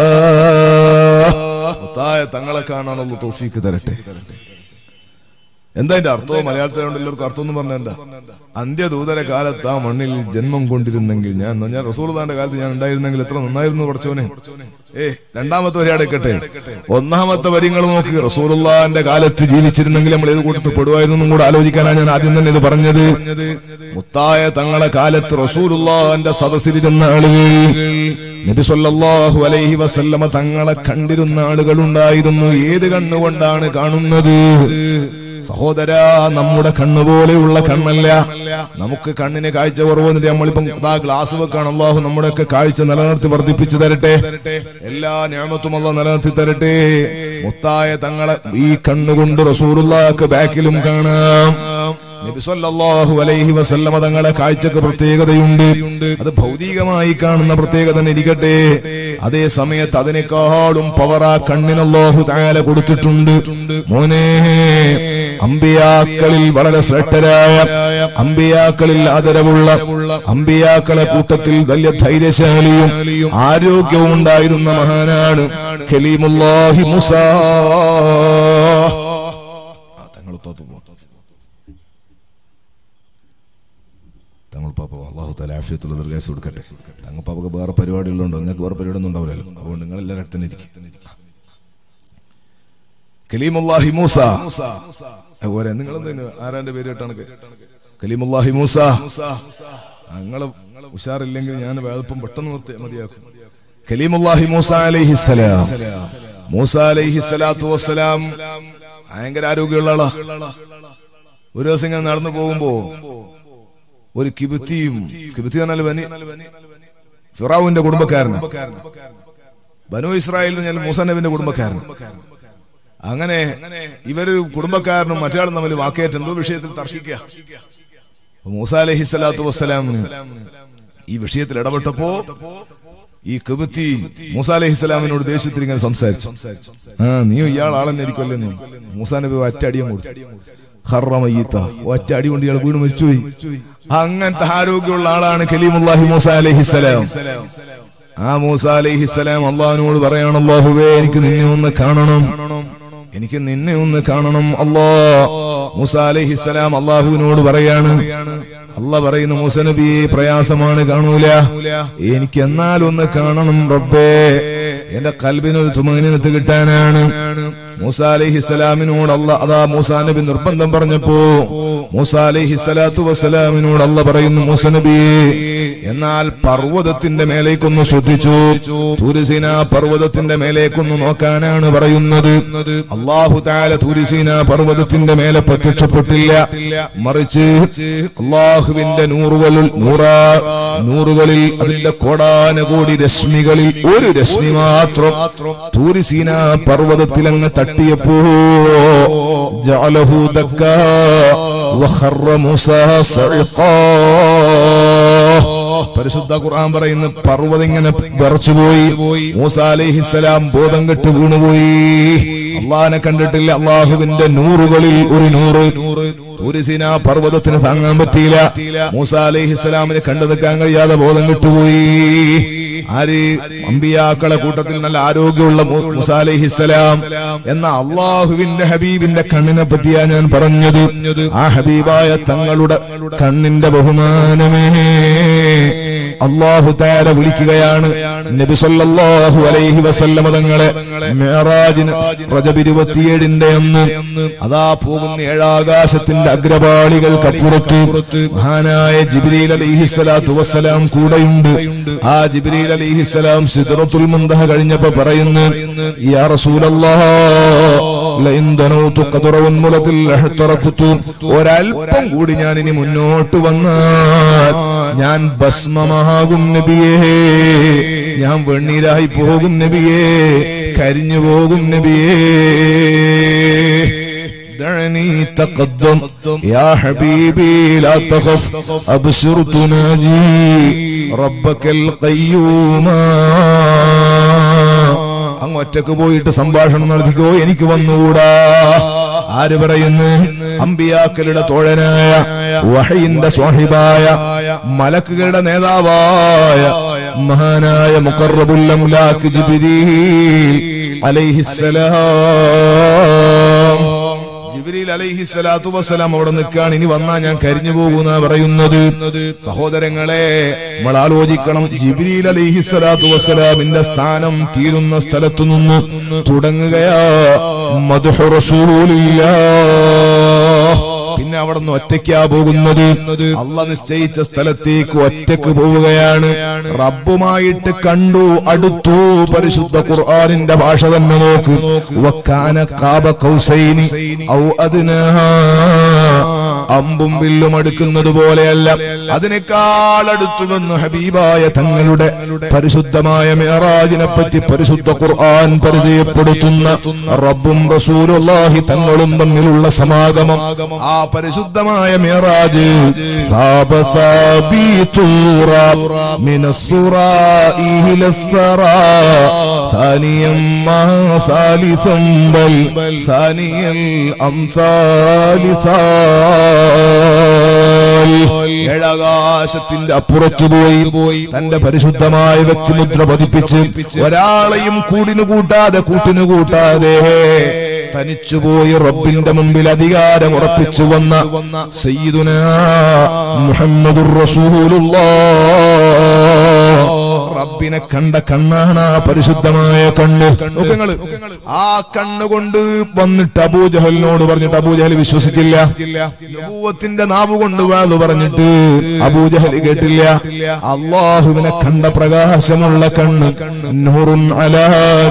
മുത്തായ തങ്ങളെ കാണാനുള്ള തോഫീക്ക് തരട്ടെ എന്താ അതിന്റെ അർത്ഥവും മലയാളത്തിലുണ്ട് എല്ലാവർക്കും അർത്ഥം എന്ന് പറഞ്ഞ എന്താ അന്ത്യദൂതര കാലത്ത് ആ മണ്ണിൽ ജന്മം കൊണ്ടിരുന്നെങ്കിൽ ഞാൻ ഞാൻ റസൂർദാന്റെ കാലത്ത് ഞാൻ ഉണ്ടായിരുന്നെങ്കിൽ എത്ര നന്നായിരുന്നു പഠിച്ചോനെ ഏ രണ്ടാമത്തെ വരി അടക്കട്ടെ ഒന്നാമത്തെ വരിങ്ങൾ നോക്ക് റസൂലുള്ളാന്റെ കാലത്ത് ജീവിച്ചിരുന്നെങ്കിൽ നമ്മൾ ഏത് കൂട്ടത്തിൽ പെടുവായിരുന്നു കൂടെ ആലോചിക്കാനാണ് ഞാൻ ആദ്യം തന്നെ ഇത് പറഞ്ഞത് മുത്തായ തങ്ങളെ കാലത്ത് റസൂലുള്ളാന്റെ സദസ്സിലിരുന്ന ആളുകൾ നബി സല്ലല്ലാഹു അലൈഹി വസല്ലമ തങ്ങളെ കണ്ടിരുന്ന ആളുകൾ ഉണ്ടായിരുന്നു ഏത് കണ്ണുകൊണ്ടാണ് കാണുന്നത് സഹോദര നമ്മുടെ കണ്ണ് പോലെയുള്ള കണ്ണല്ല നമുക്ക് കണ്ണിന് കാഴ്ച കുറവ് എന്നിട്ട് നമ്മളിപ്പം ഇതാ ഗ്ലാസ് വെക്കാണ് അള്ളാഹു നമ്മുടെയൊക്കെ കാഴ്ച നിലനിർത്തി വർദ്ധിപ്പിച്ചു തരട്ടെ എല്ലാ ഞാമത്തും അള്ളാഹ് നിലനിർത്തി തരട്ടെ മുത്തായ തങ്ങളെ ഈ കണ്ണുകൊണ്ട് റസൂലുള്ളാക്ക് ബാക്കിലും കാണാം നബി സല്ലല്ലാഹു അലൈഹി വസല്ലമ തങ്ങളെ കാഴ്ചക്ക് പ്രത്യേകതയുണ്ട് അത് ഭൗതികമായി കാണുന്ന പ്രത്യേകത തന്നെ ഇരിക്കട്ടെ അതേ സമയത്ത് അതിനേക്കാളും പവർ ആ കണ്ണിന് അല്ലാഹു തആല കൊടുത്തിട്ടുണ്ട് മോനെ അമ്പിയാക്കളിൽ വളരെ ശ്രേഷ്ഠരായ അമ്പിയാക്കളിൽ ആദരവുള്ള അമ്പിയാക്കളെ കൂട്ടത്തിൽ വലിയ ധൈര്യശാലിയും ആരോഗ്യവും ഉണ്ടായിരുന്ന മഹാനാണ് ഖലീമുല്ലാഹി മുസാ തങ്ങൾ തങ്ങൾ പാപ്പ അള്ളാഹു തല ആഫിയത്തുള്ള ദീർഘായുസ് കൊടുക്കട്ടെ തങ്ങൾ പാപ്പക്ക് വേറെ പരിപാടികളുണ്ടോ നിങ്ങൾക്ക് വേറെ പരിപാടി ഒന്നും ഉണ്ടാവില്ലല്ലോ അതുകൊണ്ട് നിങ്ങൾ എല്ലാവരും അടുത്ത് തന്നെ ഇരിക്കും കലീമുല്ലാഹി മൂസ ഓരെ നിങ്ങൾ ആരാന്റെ പേര് കേട്ടാണ് കലീമുല്ലാഹി മൂസ നിങ്ങള് ഉഷാറില്ലെങ്കിൽ ഞാൻ വേൾപ്പം പെട്ടെന്ന് നിർത്തി മതിയാക്കും കലീമുല്ലാഹി മൂസ അലൈഹിസ്സലാം മൂസ അലൈഹിസ്സലാത്തു വസ്സലാം ഭയങ്കര ആരോഗ്യമുള്ള ആളാ ഒരു ദിവസം ഇങ്ങനെ നടന്നു പോകുമ്പോ ഒരു കിബിത്തിയും കിബിത്തി എന്നാൽ ബനി ഫിറാവുവിന്റെ കുടുംബക്കാരൻ ബനു ഇസ്രായേലിൽ ഞാൻ മൂസ നബിന്റെ കുടുംബക്കാരൻ അങ്ങനെ ഇവര് കുടുംബക്കാരനും മറ്റയാളും തമ്മിൽ വാക്കേറ്റ് എന്തോ വിഷയത്തിൽ തർക്കിക്കുക അപ്പൊ മൂസ അലഹി സ്വലാത്തു വസ്സലാം ഈ വിഷയത്തിൽ ഇടപെട്ടപ്പോ ഈ കബത്തി മൂസ അലഹി സ്വലാമിനോട് ദേഷ്യത്തിൽ ഇങ്ങനെ സംസാരിച്ചു ആ നീ ഇയാൾ ആളെന്നെ ആയിരിക്കുമല്ലേ നീ മൂസാ നബി ഒറ്റടിയും കൊടുത്തു ഹറമയ്യത്ത ഒറ്റ അടി കൊണ്ട് ഇയാൾ വീണ് മരിച്ചുപോയി അങ്ങനത്തെ ആരോഗ്യമുള്ള ആളാണ് കലീമുല്ലാഹി മൂസ അലഹിസ്സലാം ആ മൂസ അലഹിസ്സലാം അള്ളാഹിനോട് പറയണം അള്ളാഹുവേ എനിക്ക് നിന്നെ ഒന്ന് കാണണം എനിക്ക് നിന്നെ ഒന്ന് കാണണം അല്ലാ മൂസ അലഹിസ്സലാം അള്ളാഹുവിനോട് പറയാണ് അല്ല പറയുന്നു മൂസ നബി പ്രയാസമാണ് കാണൂല എനിക്ക് എന്നാൽ ഒന്ന് കാണണം റബ്ബേ എന്റെ കൽബിനൊരു തുമനിനത്ത് കിട്ടാനാണ് മൂസ അലൈഹി സ്വലാമിനോട് അല്ല അതാ മൂസാ നബി നിർബന്ധം പറഞ്ഞപ്പോ മൂസ അലൈഹി സ്വലാത്തു വസ്സലാമിനോട് അല്ല പറയുന്നു മൂസ നബി എന്നാൽ പർവ്വതത്തിന്റെ മേലേക്കൊന്ന് ശ്രദ്ധിച്ചു തുരിസീന പർവ്വതത്തിന്റെ മേലേക്കൊന്ന് നോക്കാനാണ് പറയുന്നത് അള്ളാഹു താല തുരിസീന പർവ്വതത്തിന്റെ മേലെ പ്രത്യക്ഷപ്പെട്ടില്ല മറിച്ച് അള്ളാഹുവിന്റെ നൂറുകളിൽ നൂറാ നൂറുകളിൽ അതിന്റെ കോടാനുകൂടി രശ്മികളിൽ ഒരു രശ്മി മാത്രം തൂരിസീന പർവ്വതത്തിൽ അങ്ങ് തട്ടിയപ്പോ ജഅലഹു ദക്കാ വഖറ മൂസാ സഇഖാ പരിശുദ്ധ ഖുർആൻ പറയുന്ന പർവ്വതം ഇങ്ങനെ വിറച്ചുപോയി മൂസ അലൈഹിസ്സലാം ബോധം കെട്ട് വീണുപോയി അള്ളാഹിനെ കണ്ടിട്ടില്ല അള്ളാഹുവിന്റെ നൂറുകളിൽ ഒരു നൂറ് തുരിസിന പർവ്വതത്തിന് താങ്ങാൻ പറ്റിയില്ല മൂസ അലൈഹിസ്സലാമിനെ കണ്ടു നിൽക്കാൻ കഴിയാതെ ബോധം കിട്ടുപോയി ആര് അമ്പിയാക്കളെ കൂട്ടത്തിൽ നല്ല ആരോഗ്യമുള്ള മൂ- മൂസ അലൈഹിസ്സലാം എന്ന അള്ളാഹുവിന്റെ ഹബീബിന്റെ കണ്ണിനെ പറ്റിയാ ഞാൻ പറഞ്ഞത് ആ ഹബീബായ തങ്ങളുടെ കണ്ണിന്റെ ബഹുമാനമേ അള്ളാഹു താര വിളിക്കുകയാണ് നബി സല്ലല്ലാഹു അലൈഹി വസല്ലമ തങ്ങളെ മേറാജിന് റജബ് ഇരുപത്തിയേഴിന്റെ അന്ന് അതാ പോകുന്ന ഏഴാകാശത്തിന്റെ അഗ്രപാളികൾക്കപ്പുറത്ത് മഹാനായ ജിബ്രീൽ അലൈഹിസ്സലാത്തു വസ്സലാം കൂടെയുണ്ട് ആ ജിബ്രീൽ അലൈഹിസ്സലാം സിദ്റത്തുൽ മുന്തഹ കഴിഞ്ഞപ്പോ പറയുന്നു യാ റസൂലല്ലാഹ് ലഇൻ ദനൗതു ഖദറ ഉന്മുലത്തിൽ ലഹ്തറഖ്തു ഒരൽപ്പം കൂടി ഞാൻ ഇനി മുന്നോട്ട് വന്നാൽ ഞാൻ ഭസ്മമാകും നബിയേ ഞാൻ വെണ്ണീരായി പോകും നബിയേ കരിഞ്ഞു പോകും നബിയേ دعني تقدم يا حبيبي لا تخف أبشر تناجي ربك القيوم അങ്ങ് ഒറ്റക്ക് പോയിട്ട് സംഭാഷണം നടത്തിക്കോ എനിക്ക് വന്നുകൂടാ ആര് പറയുന്നു അമ്പിയാക്കളുടെ തോഴനായ വഹയിന്റെ സ്വാഹിബായ മലക്കുകളുടെ നേതാവായ മഹാനായ മുഖറബുൽ അംലാക്ക് ജിബ്രീൽ അലൈഹിസ്സലാം ജിബ്രീൽ അലൈഹി സ്വലാത്തു വസ്സലാം അവിടെ നിൽക്കാണ് ഇനി വന്നാ ഞാൻ കരിഞ്ഞു പോകുന്ന പറയുന്നത് സഹോദരങ്ങളെ നമ്മൾ ആലോചിക്കണം ജിബ്രീൽ അലൈഹി സ്വലാത്തു വസ്സലാമിന്റെ സ്ഥാനം തീരുന്ന സ്ഥലത്തു നിന്ന് തുടങ്ങുകയാ മധുഹു റസൂലില്ലാ പിന്നെ അവിടെ നിന്ന് ഒറ്റയ്ക്കാ പോകുന്നത് അല്ല നിശ്ചയിച്ച സ്ഥലത്തേക്ക് ഒറ്റക്ക് പോവുകയാണ് റബ്ബുമായിട്ട് കണ്ടു അടുത്തു പരിശുദ്ധ ഖുർആനിന്റെ ഭാഷ തന്നെ നോക്ക് വക്കാന കാബ കൗസൈനി ഔ അതിനാ അമ്പും വില്ലും അടുക്കുന്നത് പോലെയല്ല അതിനേക്കാൾ അടുത്തു വന്നു ഹബീബായ തങ്ങളുടെ പരിശുദ്ധമായ മേറാജിനെ പറ്റി പരിശുദ്ധ ഖുർആൻ പരിചയപ്പെടുത്തുന്ന റബ്ബും റസൂലുള്ളാഹി തങ്ങളും തമ്മിലുള്ള സമാഗമം ആ പരിശുദ്ധമായ മേറാജ് സാബ സാബീതുറ മിനസ്സുറാഇ ഇലസ്സറാ ثانيا ما ثالثا بل ثانيا الأمثال ثال ഏഴാകാശത്തിന്റെ അപ്പുറത്തു പോയി പോയി തന്റെ പരിശുദ്ധമായ വ്യക്തിമുദ്ര പതിപ്പിച്ച് ഒരാളെയും കൂടിനു കൂട്ടാതെ കൂട്ടിനു കൂട്ടാതെ തനിച്ചുപോയി റബ്ബിന്റെ മുമ്പിൽ അധികാരം ഉറപ്പിച്ചു വന്ന സയ്യിദുന മുഹമ്മദുർ റസൂലുള്ളാഹ് റബ്ബിനെ കണ്ട കണ്ണാണ് ആ പരിശുദ്ധമായ കണ്ണ് നോക്കങ്ങള് ആ കണ്ണുകൊണ്ട് വന്നിട്ട് അബൂജഹലിനോട് പറഞ്ഞിട്ട് അബൂജഹൽ വിശ്വസിച്ചില്ല നബൂവത്തിന്റെ നാവ് കൊണ്ട് വാതു പറഞ്ഞിട്ട് അബൂജഹൽ കേട്ടില്ല അള്ളാഹുവിനെ കണ്ട പ്രകാശമുള്ള കണ്ണ് നൂറുൻ അലാ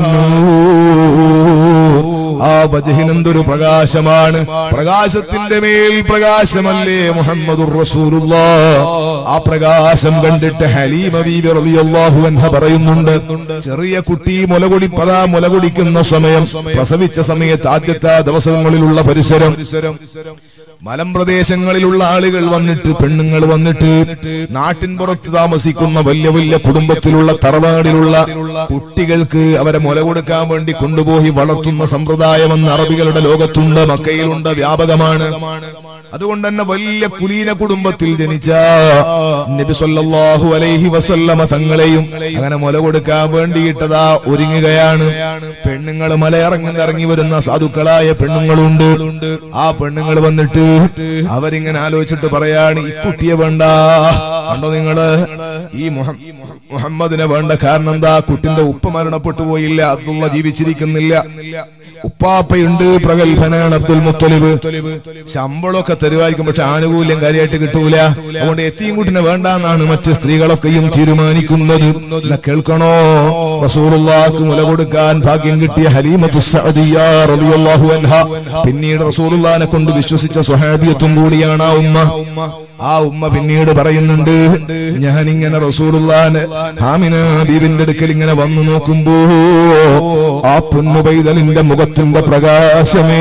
നൂർ ആ വജഹിനെന്തൊരു പ്രകാശമാണ് പ്രകാശത്തിന്റെ മേൽ പ്രകാശമല്ലേ മുഹമ്മദുർ റസൂലുള്ളാ ആ പ്രകാശം കണ്ടിട്ട് ഹലീമ ബീബി റളിയല്ലാഹു അൻഹ പറയുന്നുണ്ട് ചെറിയ കുട്ടി മുലകുടിപ്പതാ മുലകുടിക്കുന്ന സമയം പ്രസവിച്ച സമയത്ത് ആദ്യത്തെ ദിവസങ്ങളിലുള്ള പരിസരം മലമ്പ്രദേശങ്ങളിലുള്ള ആളുകൾ വന്നിട്ട് പെണ്ണുങ്ങൾ വന്നിട്ട് നാട്ടിൻ പുറത്ത് താമസിക്കുന്ന വലിയ വലിയ കുടുംബത്തിലുള്ള തറവാടിലുള്ള കുട്ടികൾക്ക് അവരെ മുല കൊടുക്കാൻ വേണ്ടി കൊണ്ടുപോയി വളർത്തുന്ന സമ്പ്രദായമെന്ന് അറബികളുടെ ലോകത്തുണ്ട് മക്കയിലുണ്ട് വ്യാപകമാണ് അതുകൊണ്ട് തന്നെ വലിയ കുലീന കുടുംബത്തിൽ ജനിച്ച നബി സല്ലല്ലാഹു അലൈഹി വസല്ലമ തങ്ങളെയും അങ്ങനെ മുല കൊടുക്കാൻ വേണ്ടിയിട്ടതാ ഒരുങ്ങുകയാണ് പെണ്ണുങ്ങൾ മലയിറങ്ങി ഇറങ്ങി വരുന്ന സാധുക്കളായ പെണ്ണുങ്ങളുണ്ട് ആ പെണ്ണുങ്ങൾ വന്നിട്ട് അവരിങ്ങനെ ആലോചിച്ചിട്ട് പറയാണ് ഈ കുട്ടിയെ വേണ്ട കണ്ടോ നിങ്ങള് ഈ മുഹ- മുഹമ്മദിനെ വേണ്ട കാരണം എന്താ കുട്ടിന്റെ ഉപ്പ മരണപ്പെട്ടു പോയില്ല അബ്ദുള്ള ജീവിച്ചിരിക്കുന്നില്ല ഉപ്പാപ്പയുണ്ട് പ്രഗത്ഭനാണ് അബ്ദുൽ മുത്തലിബ് ശമ്പളമൊക്കെ തരുമായിരിക്കും പക്ഷെ ആനുകൂല്യം കാര്യമായിട്ട് കിട്ടൂല അതുകൊണ്ട് എത്തിയും കുട്ടിനെ വേണ്ടാന്നാണ് മറ്റ് സ്ത്രീകളൊക്കെയും തീരുമാനിക്കുന്നത് ഇന്ന് കേൾക്കണോ റസൂലുള്ളാഹ്ക്ക് മുല കൊടുക്കാൻ ഭാഗ്യം കിട്ടിയ ഹലീമത്തു സഅദിയ്യ റളിയല്ലാഹു അൻഹ പിന്നീട് റസൂലുള്ളാഹിനെ കൊണ്ട് വിശ്വസിച്ച സ്വഹാബിയത്തും കൂടിയാണ് ആ ഉമ്മ ആ ഉമ്മ പിന്നീട് പറയുന്നുണ്ട് ഞാൻ ഇങ്ങനെ റസൂലുള്ളാനെ ഹാമിന ബീവിന്റെ അടുക്കൽ ഇങ്ങനെ വന്നു നോക്കുമ്പോ ആ പൊന്നു പൈതലിന്റെ മുഖത്തിന്റെ പ്രകാശമേ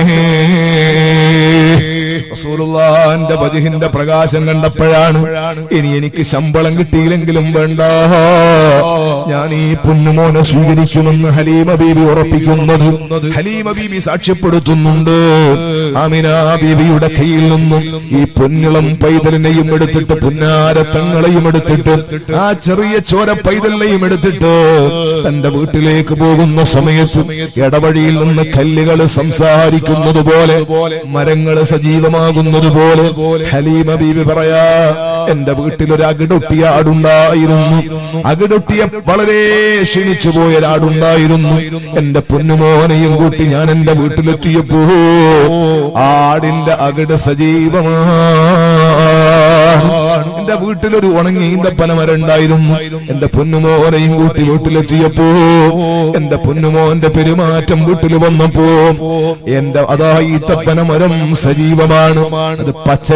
റസൂലുള്ളാന്റെ വജഹിന്റെ പ്രകാശം കണ്ടപ്പോഴാണ് ഇനി എനിക്ക് ശമ്പളം കിട്ടിയില്ലെങ്കിലും വേണ്ട ഞാൻ ഈ പൊന്നുമോനെ സ്വീകരിക്കുമെന്ന് ഹലീമ ബീബി ഉറപ്പിക്കുന്നത് ഹലീമ ബീബി സാക്ഷ്യപ്പെടുത്തുന്നുണ്ട് ആമിന ബീബിയുടെ കയ്യിൽ നിന്നും ഈ പൊന്നിളം പൈതലിനെയും എടുത്തിട്ട് പുന്നാരത്തങ്ങളെയും എടുത്തിട്ട് ആ ചെറിയ ചോര പൈതലിനെയും എടുത്തിട്ട് തന്റെ വീട്ടിലേക്ക് പോകുന്ന സമയത്ത് ഇടവഴിയിൽ നിന്ന് കല്ലുകൾ സംസാരിക്കുന്നത് പോലെ മരങ്ങൾ സജീവമാകുന്നത് പോലെ ഹലീമ ബീബി പറയാ എന്റെ വീട്ടിൽ ഒരു അകിടൊട്ടിയ ആടുണ്ടായിരുന്നു അകിടൊട്ടിയ വളരെ ക്ഷീണിച്ചു പോയ ഒരാടുണ്ടായിരുന്നു എന്റെ പൊന്നുമോനെയും കൂട്ടി ഞാൻ എന്റെ വീട്ടിലെത്തിയപ്പോ ആടിന്റെ അകിട് സജീവമാണ് എന്റെ വീട്ടിലൊരു ഉണങ്ങി ഈന്തപ്പന മരം ഉണ്ടായിരുന്നു എന്റെ പൊന്നുമോനെയും കൂട്ടി വീട്ടിലെത്തിയപ്പോ എന്റെ പൊന്നുമോന്റെ പെരുമാറ്റം വീട്ടിൽ വന്നപ്പോ എന്റെ അതാ ഈത്തപ്പന മരം സജീവമാണ് അത്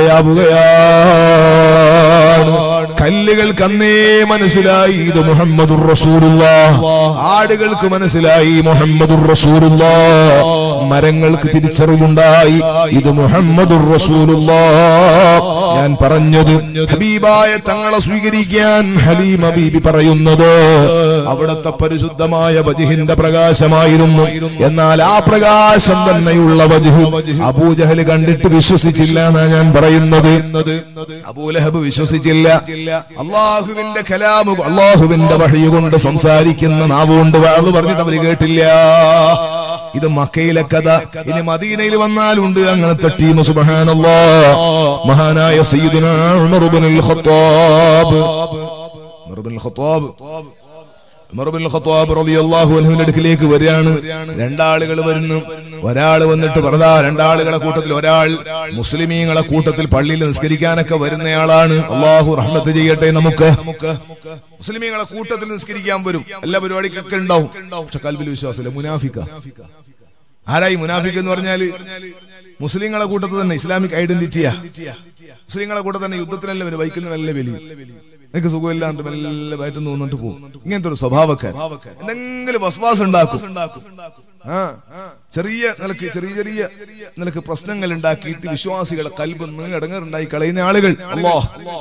പച്ചയാവുകയാണ് കല്ലുകൾക്ക് അന്നേ മനസ്സിലായി ഇത് മുഹമ്മദുർ റസൂലുള്ള ആടുകൾക്ക് മനസ്സിലായി മുഹമ്മദുർ റസൂലുള്ള മരങ്ങൾക്ക് തിരിച്ചറിവുണ്ടായി ഇത് മുഹമ്മദുർ റസൂലുള്ള ഞാൻ പറഞ്ഞത് ഹബീബായ തങ്ങളെ സ്വീകരിക്കാൻ ഹലീമ ബീബി പറയുന്നത് അവിടത്തെ പരിശുദ്ധമായ വജിഹിന്റെ പ്രകാശമായിരുന്നു എന്നാൽ ആ പ്രകാശം തന്നെയുള്ള വജിഹ് അബൂജഹൽ കണ്ടിട്ട് വിശ്വസിച്ചില്ല എന്നാ ഞാൻ പറയുന്നത് അബൂലഹബ് വിശ്വസിച്ചില്ല അള്ളാഹുവിന്റെ കലാമു അള്ളാഹുവിന്റെ വഴി കൊണ്ട് സംസാരിക്കുന്ന നാവുകൊണ്ട് വാള് പറഞ്ഞിട്ട് അവര് കേട്ടില്ല ഇത് മക്കയിലെ കഥ ഇനി മദീനയിൽ വന്നാലുണ്ട് അങ്ങനത്തെ ടീം സുബ്ഹാനല്ലാ മഹാനായ സയ്യിദുനാ Umar ibnul Khattab Umar ibnul Khattab Umar ibnul Khattab റളിയല്ലാഹു അൻഹുവിന്റെ അടുക്കിലേക്ക് വരികയാണ് രണ്ടാളുകൾ വരുന്നു ഒരാൾ വന്നിട്ട് പറഞ്ഞാ രണ്ടാളുകളെ കൂട്ടത്തിൽ ഒരാൾ മുസ്ലിമീങ്ങളെ കൂട്ടത്തിൽ പള്ളിയിൽ നിസ്കരിക്കാനൊക്കെ വരുന്നയാളാണ് അള്ളാഹു റഹ്മത്ത് ചെയ്യട്ടെ നമുക്ക് മുസ്ലിമീങ്ങളെ കൂട്ടത്തിൽ നിസ്കരിക്കാൻ വരും എല്ലാ പരിപാടിക്കൊക്കെ ഉണ്ടാവും പക്ഷെ കൽബിൽ വിശ്വാസമില്ല മുനാഫിക്ക ആരായി മുനാഫിക് എന്ന് പറഞ്ഞാല് മുസ്ലിങ്ങളെ കൂട്ടത്തിൽ തന്നെ ഇസ്ലാമിക് ഐഡന്റിറ്റിയാ മുസ്ലിങ്ങളെ കൂട്ടത്തിൽ തന്നെ യുദ്ധത്തിനല്ല വരും ബൈക്കിൽ നല്ല വലിയ എനിക്ക് സുഖമില്ലാണ്ട് മെല്ലെ വയറ്റം തോന്നിട്ട് പോകും ഇങ്ങനത്തെ ഒരു സ്വഭാവക്കാർ എന്തെങ്കിലും വസ്വാസം ഉണ്ടാക്കും ആ ചെറിയ നിലക്ക് ചെറിയ ചെറിയ നിലക്ക് പ്രശ്നങ്ങൾ ഉണ്ടാക്കിയിട്ട് വിശ്വാസികളെ കൽബെന്ന് ഇടങ്ങറുണ്ടായി കളയുന്ന ആളുകൾ അല്ലോ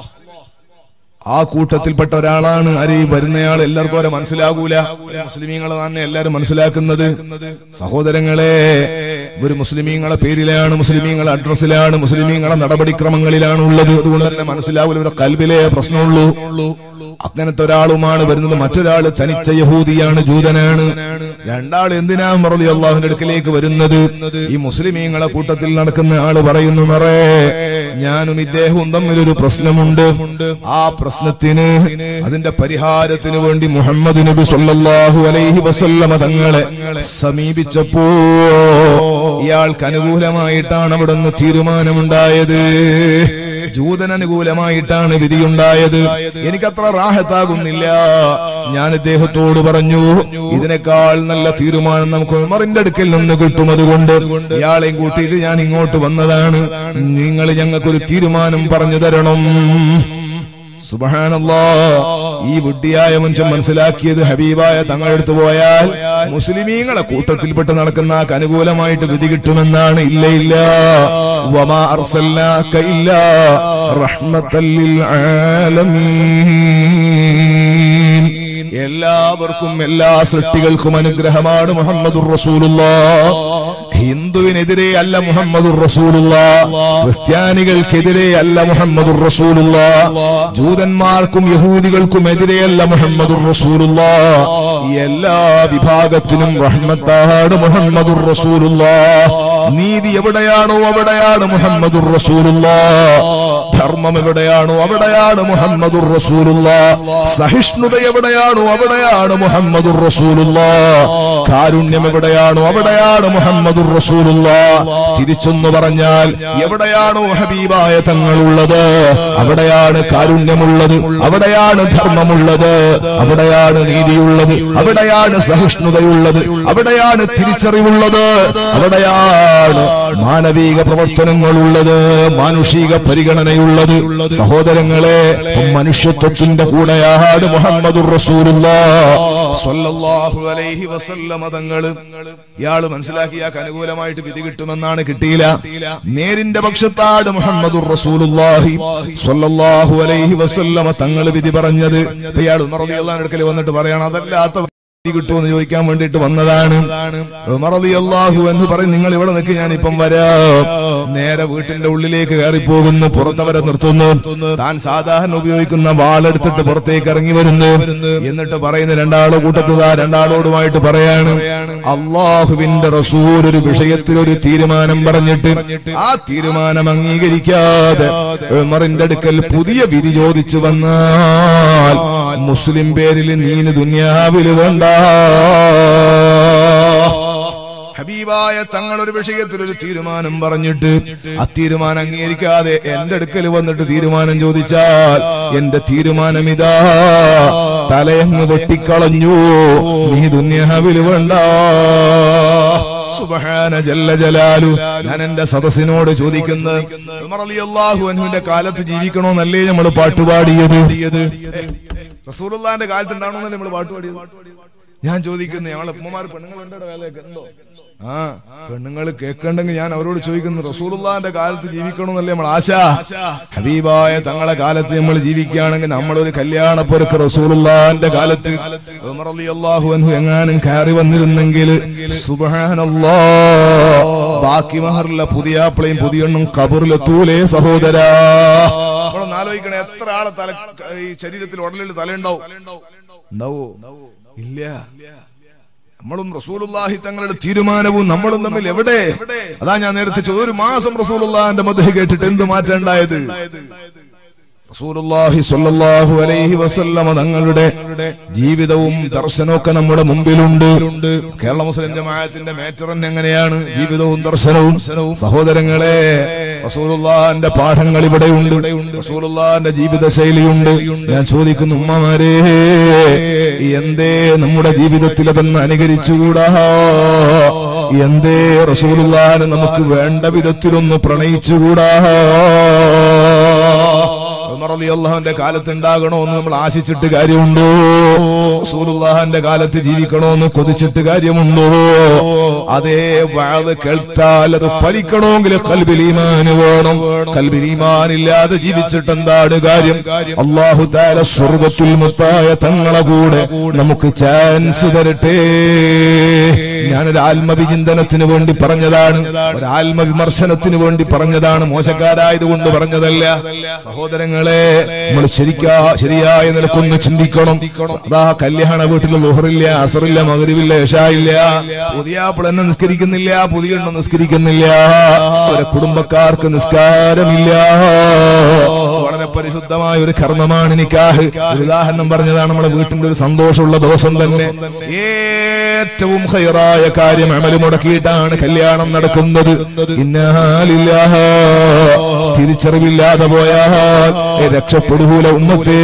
ആ കൂട്ടത്തിൽപ്പെട്ട ഒരാളാണ് ആര് ഈ വരുന്നയാൾ എല്ലാവർക്കും അവരെ മനസ്സിലാകൂല മുസ്ലിമീങ്ങളെ തന്നെ എല്ലാരും മനസ്സിലാക്കുന്നത് സഹോദരങ്ങളെ ഇവര് മുസ്ലിമീങ്ങളെ പേരിലാണ് മുസ്ലിമീങ്ങളെ അഡ്രസ്സിലാണ് മുസ്ലിമീങ്ങളെ നടപടിക്രമങ്ങളിലാണ് ഉള്ളത് അതുകൊണ്ട് തന്നെ മനസ്സിലാകൂല ഇവരുടെ കൽബിലെ പ്രശ്നമുള്ളൂ അങ്ങനത്തെ ഒരാളുമാണ് വരുന്നത് മറ്റൊരാള് തനിച്ച യഹൂദിയാണ് ജൂതനാണ് രണ്ടാൾ എന്തിനാ മറതി അള്ളാഹുവിന്റെ അടുക്കലേക്ക് വരുന്നത് ഈ മുസ്ലിമീങ്ങളെ കൂട്ടത്തിൽ നടക്കുന്ന ആള് പറയുന്നു മറേ ഞാനും ഇദ്ദേഹവും തമ്മിലൊരു പ്രശ്നമുണ്ട് ആ പ്രശ്നത്തിന് അതിന്റെ പരിഹാരത്തിന് വേണ്ടി മുഹമ്മദ് നബി സല്ലല്ലാഹു അലൈഹി വസല്ലമ തങ്ങളെ സമീപിച്ചപ്പോ ഇയാൾക്ക് അനുകൂലമായിട്ടാണ് അവിടെ നിന്ന് തീരുമാനമുണ്ടായത് ജൂതൻ അനുകൂലമായിട്ടാണ് വിധിയുണ്ടായത് എനിക്കത്ര റാഹത്താകുന്നില്ല ഞാൻ ഇദ്ദേഹത്തോട് പറഞ്ഞു ഇതിനേക്കാൾ നല്ല തീരുമാനം നമുക്ക് ഉമറിന്റെ അടുക്കൽ നിന്ന് കിട്ടും അതുകൊണ്ട് ഇയാളെയും കൂട്ടിയിട്ട് ഞാൻ ഇങ്ങോട്ട് വന്നതാണ് നിങ്ങൾ ഞങ്ങൾക്കൊരു തീരുമാനം പറഞ്ഞു തരണം സുബഹാനല്ലാ ഈ വിഡ്ഢിയായ മനുഷ്യൻ മനസ്സിലാക്കിയത് ഹബീബായ തങ്ങളെടുത്ത് പോയാൽ മുസ്ലിമീങ്ങളെ കൂട്ടത്തിൽപ്പെട്ട് നടക്കുന്ന ആൾക്ക് അനുകൂലമായിട്ട് വിധി കിട്ടുമെന്നാണ് ഇല്ല ഇല്ല വമാ അർസൽനാക ഇല്ലാ റഹ്മത്തൽ ലിൽ ആലമീൻ എല്ലാവർക്കും എല്ലാ സൃഷ്ടികൾക്കും അനുഗ്രഹമാണ് മുഹമ്മദുർ റസൂലുള്ളാഹ് ഹിന്ദുവിനെതിരെ അല്ല മുഹമ്മദുർ റസൂലുള്ള ക്രിസ്ത്യാനികൾക്കെതിരെ അല്ല മുഹമ്മദുർ റസൂലുള്ള ജൂതന്മാർക്കും യഹൂദികൾക്കും എതിരെയല്ല മുഹമ്മദുർ റസൂലുള്ള എല്ലാ വിഭാഗത്തിനും റഹ്മത്താണ് മുഹമ്മദുർ റസൂലുള്ള നീതി എവിടെയാണോ അവിടെയാണ് മുഹമ്മദുർ റസൂലുള്ള ധർമ്മം എവിടെയാണോ അവിടെയാണ് മുഹമ്മദുർ റസൂലുള്ള സഹിഷ്ണുത എവിടെയാണോ അവിടെയാണ് മുഹമ്മദുർ റസൂലുള്ള കാരുണ്യം എവിടെയാണോ അവിടെയാണ് മുഹമ്മദുർ റസൂലുള്ള തിരിച്ചൊന്നു പറഞ്ഞാൽ എവിടെയാണോ ഹബീബായ തങ്ങളുള്ളത് അവിടെയാണ് കാരുണ്യമുള്ളത് അവിടെയാണ് ധർമ്മമുള്ളത് അവിടെയാണ് നീതിയുള്ളത് അവിടെയാണ് സഹിഷ്ണുതയുള്ളത് അവിടെയാണ് തിരിച്ചറിവുള്ളത് അവിടെയാണ് മാനവിക പ്രവർത്തനങ്ങളുള്ളത് മാനുഷിക പരിഗണനയുള്ളത് സഹോദരങ്ങളെ മനുഷ്യത്വത്തിന്റെ കൂടെയാണ് മുഹമ്മദുർ റസൂലുള്ളാഹു അലൈഹി വസല്ലമ തങ്ങള് ഇയാള് മനസ്സിലാക്കിയാൽ അനുകൂലമായിട്ട് വിധി കിട്ടുമെന്നാണ് കിട്ടിയില്ല നേരിന്റെ പക്ഷത്താണ് മുഹമ്മദുർ റസൂലുള്ളാഹി സ്വല്ലല്ലാഹു അലൈഹി വസല്ലമ തങ്ങൾ വിധി പറഞ്ഞത് ഇയാൾ ഉമർ റളിയല്ലാഹു അടുക്കൽ വന്നിട്ട് പറയണം അതല്ലാത്ത കിട്ടുമെന്ന് ചോദിക്കാൻ വേണ്ടിട്ട് വന്നതാണ് ഉമർ റളിയല്ലാഹു എന്ന് പറയും നിങ്ങൾ ഇവിടെ നിൽക്ക് ഞാൻ ഇപ്പം വരാം നേരെ വീട്ടിന്റെ ഉള്ളിലേക്ക് കയറി പോകുന്നു പുറത്തവരെ നിർത്തുന്നു താൻ സാധാരണ ഉപയോഗിക്കുന്ന വാളെടുത്തിട്ട് പുറത്തേക്ക് ഇറങ്ങി വരുന്നു എന്നിട്ട് പറയുന്ന രണ്ടാളോ കൂട്ടത്തുക രണ്ടാളോടുമായിട്ട് പറയാണ് അള്ളാഹുവിന്റെ റസൂൽ ഒരു വിഷയത്തിൽ ഒരു തീരുമാനം പറഞ്ഞിട്ട് ആ തീരുമാനം അംഗീകരിക്കാതെ ഉമറിന്റെ അടുക്കൽ പുതിയ വിധി ചോദിച്ചു വന്നാൽ മുസ്ലിം പേരിൽ നീന് ദുന്യാവിൽ വേണ്ട ഹബീബായ തങ്ങൾ ഒരു വിഷയത്തിൽ ഒരു തീരുമാനം പറഞ്ഞിട്ട് ആ തീരുമാനം അംഗീകരിക്കാതെ എന്റെ അടുക്കൽ വന്നിട്ട് തീരുമാനം ചോദിച്ചാൽ എന്റെ തീരുമാനം ഇതാ തലയങ്ങ് വെട്ടിക്കളഞ്ഞു നീ ദുന്യാവിൽ വേണ്ട സുബ്ഹാന ജല്ല ജലാലു ഞാൻ എന്റെ സദസ്സിനോട് ചോദിക്കുന്നത് ഉമർ റളിയല്ലാഹു അൻഹുവിന്റെ കാലത്ത് ജീവിക്കണോന്നല്ലേ നമ്മൾ പാട്ടുപാടിയത് റസൂലുള്ളാന്റെ കാലത്ത് ഉണ്ടാവണമെന്നല്ലേ നമ്മൾ പാട്ടുപാടിയത് ഞാൻ ചോദിക്കുന്നു ഞങ്ങളെ ഉമ്മമാർ പെണ്ണുങ്ങളുണ്ടോ വേലയൊക്കെ ഉണ്ടോ ആ പെണ്ണുങ്ങൾ കേൾക്കണ്ടെങ്കിൽ ഞാൻ അവരോട് ചോദിക്കുന്നു റസൂലുള്ളാന്റെ കാലത്ത് ജീവിക്കണമെന്നല്ലേ നമ്മൾ ആശ ഹബീബായ തങ്ങളെ കാലത്ത് നമ്മൾ ജീവിക്കുകയാണെങ്കിൽ നമ്മളൊരു കല്യാണപ്പൊരുക്ക് റസൂലുള്ളാന്റെ കാലത്ത് ഉമർ റളിയല്ലാഹു അൻഹു എങ്ങാനും കയറി വന്നിരുന്നെങ്കിൽ സുബ്ഹാനല്ലാ ബാക്കി മഹറിലെ പുതിയ ആപ്പിളയും പുതിയണ്ണും കബറിലെത്തൂലേ സഹോദരാ നമ്മളൊന്ന് ആലോചിക്കണേ എത്ര ആളെ തല ഈ ശരീരത്തിൽ ഉടലിൽ തലയുണ്ടാവും ഉണ്ടാവോ ഇല്ല നമ്മളും റസൂലുള്ളാഹി തങ്ങളുടെ തീരുമാനവും നമ്മളും തമ്മിൽ എവിടെ അതാ ഞാൻ നേരത്തെ ചോദിച്ചു, ഒരു മാസം റസൂലുള്ളാഹിന്റെ മധു കേട്ടിട്ട് എന്ത് മാറ്റം ഉണ്ടായത് റസൂലുള്ളാഹി സ്വല്ലല്ലാഹു അലൈഹി വസല്ലമ തങ്ങളുടെ ജീവിതവും ദർശനവും നമ്മുടെ മുമ്പിലുണ്ട് കേരള മുസ്ലിം ജമാഅത്തിന്റെ മേറ്ററൻ എങ്ങനെയാണ് ജീവിതവും ദർശനവും സഹോദരങ്ങളെ റസൂലുള്ളാഹിന്റെ പാഠങ്ങൾ ഇവിടെ ഉണ്ട് റസൂലുള്ളാഹിന്റെ ജീവിത ശൈലിയുണ്ട് ഞാൻ ചോദിക്കുന്നു ഉമ്മമാരെ എന്തേ നമ്മുടെ ജീവിതത്തിൽ അതൊന്ന് അനുകരിച്ചുകൂടാ എന്തേ റസൂലുള്ളാഹിനെ നമുക്ക് വേണ്ട വിധത്തിലൊന്ന് പ്രണയിച്ചുകൂടാ ഉമർ റളിയല്ലാഹുവിന്റെ കാലത്ത് ഉണ്ടാകണോ എന്ന് നമ്മൾ ആശിച്ചിട്ട് കാര്യമുണ്ടോ റസൂലുള്ളാഹിന്റെ കാലത്ത് ജീവിക്കണോ എന്ന് കൊതിച്ചിട്ട് കാര്യമുണ്ടോ അതേ വാത് കേൾത്താൽ അത് ഫലിക്കണമെങ്കിൽ കൽബിൽ ഈമാൻ വേണം കൽബിൽ ഈമാൻ ഇല്ലാതെ ജീവിച്ചിട്ട് എന്താണ് കാര്യം അള്ളാഹു താല സ്വർഗത്തിൽ മുത്തായ തങ്ങളെ കൂടെ നമുക്ക് ചാൻസ് തരട്ടെ ഞാനൊരു ആത്മവിചിന്തനത്തിന് വേണ്ടി പറഞ്ഞതാണ് ഒരു ആത്മവിമർശനത്തിന് വേണ്ടി പറഞ്ഞതാണ് മോശക്കാരായത് കൊണ്ട് പറഞ്ഞതല്ല സഹോദരങ്ങളെ നമ്മൾ ശരിക്കാ ശരിയായ നിലക്കൊന്ന് ചിന്തിക്കണം അതാ കല്യാണ വീട്ടിൽ ലോഹറില്ല അസറില്ല മകരിവില്ല യശായില്ല പുതിയ എന്നെ നിസ്കരിക്കുന്നില്ല പുതിയ എണ്ണ നിസ്കരിക്കുന്നില്ല അവരെ കുടുംബക്കാർക്ക് നിസ്കാരമില്ല വളരെ പരിശുദ്ധമായ ഒരു കർമ്മമാണ് നിക്കാഹ് ഒരു ഉദാഹരണം പറഞ്ഞതാണ് നമ്മുടെ വീട്ടിന്റെ ഒരു സന്തോഷമുള്ള ദിവസം തന്നെ ഏറ്റവും ഹൈറായ കാര്യം അമല് മുടക്കിയിട്ടാണ് കല്യാണം നടക്കുന്നത് ഇന്നാലില്ലാഹ തിരിച്ചറിവില്ലാതെ പോയാൽ രക്ഷപ്പെടൂല ഉമ്മത്തേ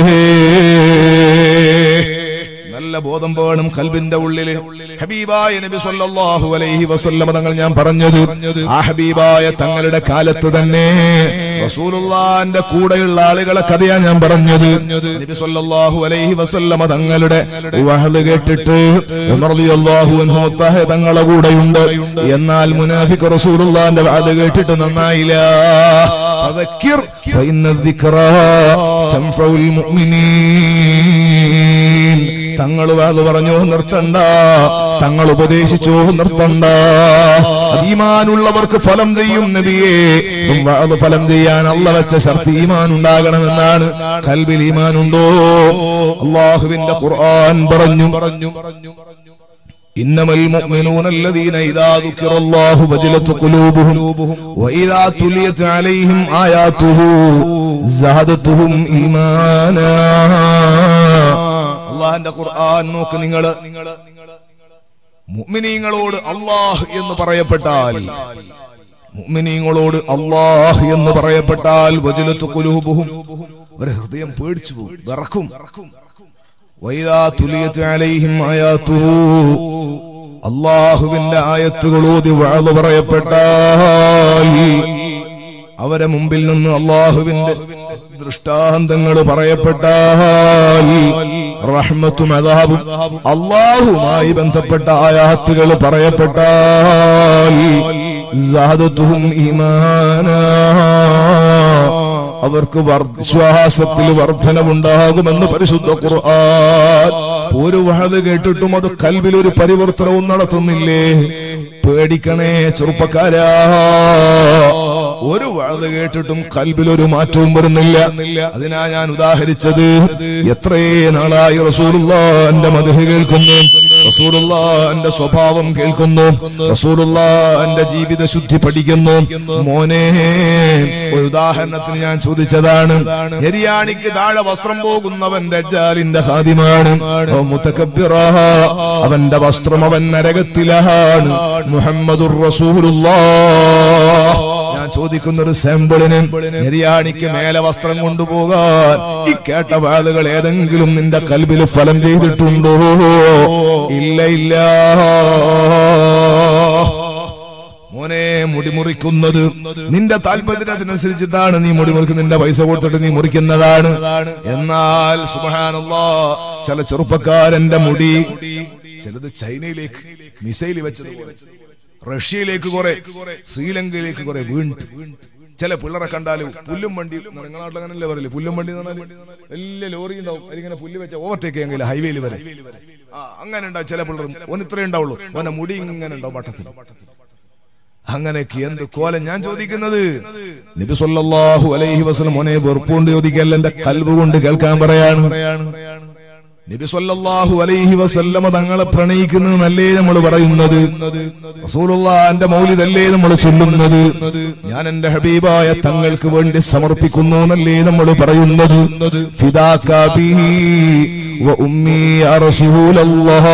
നല്ല ബോധം വേണം കൽബിന്റെ ഉള്ളില് ഹബീബായ നബി സല്ലല്ലാഹു അലൈഹി വസല്ലമ തങ്ങൾ ഞാൻ പറഞ്ഞത് ആ ഹബീബായ തങ്ങളുടെ കാലത്ത് തന്നെ റസൂലുള്ളാന്റെ കൂടെയുള്ള ആളുകളെ കഥയാ ഞാൻ പറഞ്ഞത് നബി സല്ലല്ലാഹു അലൈഹി വസല്ലമ തങ്ങളുടെ വഹദ് കേട്ടിട്ട് ഉമർ റളിയല്ലാഹു അൻഹു മുത്തഹ തങ്ങളെ കൂടെയുണ്ട് എന്നാൽ മുനാഫിഖ് റസൂലുള്ളാന്റെ വഹദ് കേട്ടിട്ട് നന്നായില്ല ഫദക്കിർ ഫഇന്ന الذിക്റാ തൻഫഉൽ മുഅ്മിനീൻ തങ്ങൾ അത് പറഞ്ഞു നിർത്തണ്ട തങ്ങൾ ഉപദേശിച്ചു നിർത്തണ്ട ഈമാനുള്ളവർക്ക് ഫലം ചെയ്യും നബിയെ അത് ഫലം ചെയ്യാൻ അല്ല വെച്ച ശർത്തി ഈമാൻ ഉണ്ടാകണമെന്നാണ് കൽബിൽ ഈമാനുണ്ടോ അള്ളാഹുവിന്റെ ഖുർആൻ പറഞ്ഞു പറഞ്ഞു പറഞ്ഞു إنما المؤمنون الذين إذا ذكر الله وجلت قلوبهم وإذا تليت عليهم آياته زادتهم إيمانا അള്ളാഹിന്റെ ഖുർആൻ നോക്ക് നിങ്ങള് മുഅ്മിനീങ്ങളോട് അള്ളാഹ് എന്ന് പറയപ്പെട്ടാൽ മുഅ്മിനീങ്ങളോട് അള്ളാഹ് എന്ന് പറയപ്പെട്ടാൽ വജലത്തു കുലൂബുഹും ഒരു ഹൃദയം പേടിച്ചു പോകും വിറക്കും വൈദാ തുലിയത്ത് അലൈഹിം ആയാത്തുഹു അള്ളാഹുവിന്റെ ആയത്തുകൾ ഓതി വാഴ് പറയപ്പെട്ടാൽ അവരെ മുമ്പിൽ നിന്ന് അള്ളാഹുവിന്റെ ദൃഷ്ടാന്തങ്ങൾ പറയപ്പെട്ടാൽ റഹ്മത്തും അതാബും അള്ളാഹുമായി ബന്ധപ്പെട്ട ആയാത്തുകൾ പറയപ്പെട്ടാൽ സാദത്തുഹും ഈമാനാ അവർക്ക് വിശ്വാസത്തിൽ വർധനമുണ്ടാകുമെന്ന് പരിശുദ്ധ ഖുർആൻ ഒരു വഹത് കേട്ടിട്ടും അത് കൽവിൽ ഒരു പരിവർത്തനവും നടത്തുന്നില്ലേ പേടിക്കണേ ചെറുപ്പക്കാരാ ഒരു വഴുത് കേട്ടിട്ടും കൽബിൽ ഒരു മാറ്റവും വരുന്നില്ല അതിനാ ഞാൻ ഉദാഹരിച്ചത് എത്രേ നാളായി റസൂലുള്ള എന്റെ മധു കേൾക്കുന്നു റസൂലുള്ള എന്റെ സ്വഭാവം കേൾക്കുന്നു റസൂലുള്ള എന്റെ ജീവിത ശുദ്ധി പഠിക്കുന്നു മോനെ ഒരു ഉദാഹരണത്തിന് ഞാൻ ചോദിച്ചതാണ് എരിയാണിക്ക് താഴെ വസ്ത്രം പോകുന്നവൻ ദജ്ജാലിന്റെ ഹാദിമാണ് മുത്തക്കബിറ അവന്റെ വസ്ത്രം അവൻ നരകത്തിലാണ് മുഹമ്മദുർ റസൂലുള്ളാഹ് ഞാൻ ചോദിക്കുന്ന ഒരു സാമ്പിളിന് നെരിയാണിക്ക് മേലെ വസ്ത്രം കൊണ്ടുപോകാൻ ഈ കേട്ട വാളുകൾ ഏതെങ്കിലും നിന്റെ കൽബിൽ ഫലം ചെയ്തിട്ടുണ്ടോ ഇല്ല ഇല്ല മോനെ മുടി മുറിക്കുന്നത് നിന്റെ താല്പര്യത്തിനനുസരിച്ചിട്ടാണ് നീ മുടി മുറിക്കുന്നത് നിന്റെ പൈസ കൊടുത്തിട്ട് നീ മുറിക്കുന്നതാണ് എന്നാൽ സുബഹാനല്ലാ ചില ചെറുപ്പക്കാരന്റെ മുടി ചിലത് ചൈനയിലേക്ക് മിസൈൽ വെച്ചത് റഷ്യയിലേക്ക് കുറെ ശ്രീലങ്കയിലേക്ക് കുറെ വീണ്ടു ചില പിള്ളേരെ കണ്ടാലും പുല്ലും വണ്ടി നിങ്ങളുടെ നാട്ടിൽ അങ്ങനല്ലേ പറയില്ലേ പുല്ലും വണ്ടി എന്ന് പറഞ്ഞാല് വലിയ ലോറി ഉണ്ടാവും അതിങ്ങനെ പുല്ല് വെച്ച ഓവർടേക്ക് ചെയ്യാൻ ഹൈവേയിൽ വരെ ആ അങ്ങനെ ഉണ്ടാവും ചില പിള്ളേർ ഓൻ ഇത്രേ ഉണ്ടാവുള്ളൂ ഓനെ മുടി ഇങ്ങനെ ഉണ്ടാവും വട്ടത്തിൽ അങ്ങനെയൊക്കെ എന്ത് കോലം ഞാൻ ചോദിക്കുന്നത് നബി സല്ലല്ലാഹു അലൈഹി വസല്ലം മോനെ വെറുപ്പുകൊണ്ട് ചോദിക്കല്ല എന്റെ കൽവ് കൊണ്ട് കേൾക്കാൻ പറയാണ് നബി സല്ലല്ലാഹു അലൈഹി വസല്ലമ തങ്ങളെ പ്രണയിക്കുന്നത് നല്ലേ നമ്മൾ പറയുന്നത് റസൂലുള്ളാന്റെ മൗലിദല്ലേ നമ്മൾ ചൊല്ലുന്നത് ഞാൻ എന്റെ ഹബീബായ തങ്ങൾക്ക് വേണ്ടി സമർപ്പിക്കുന്നു എന്നല്ലേ നമ്മൾ പറയുന്നത് ഫിദാക ബിഹി വ ഉമ്മി യാ റസൂലല്ലാഹ്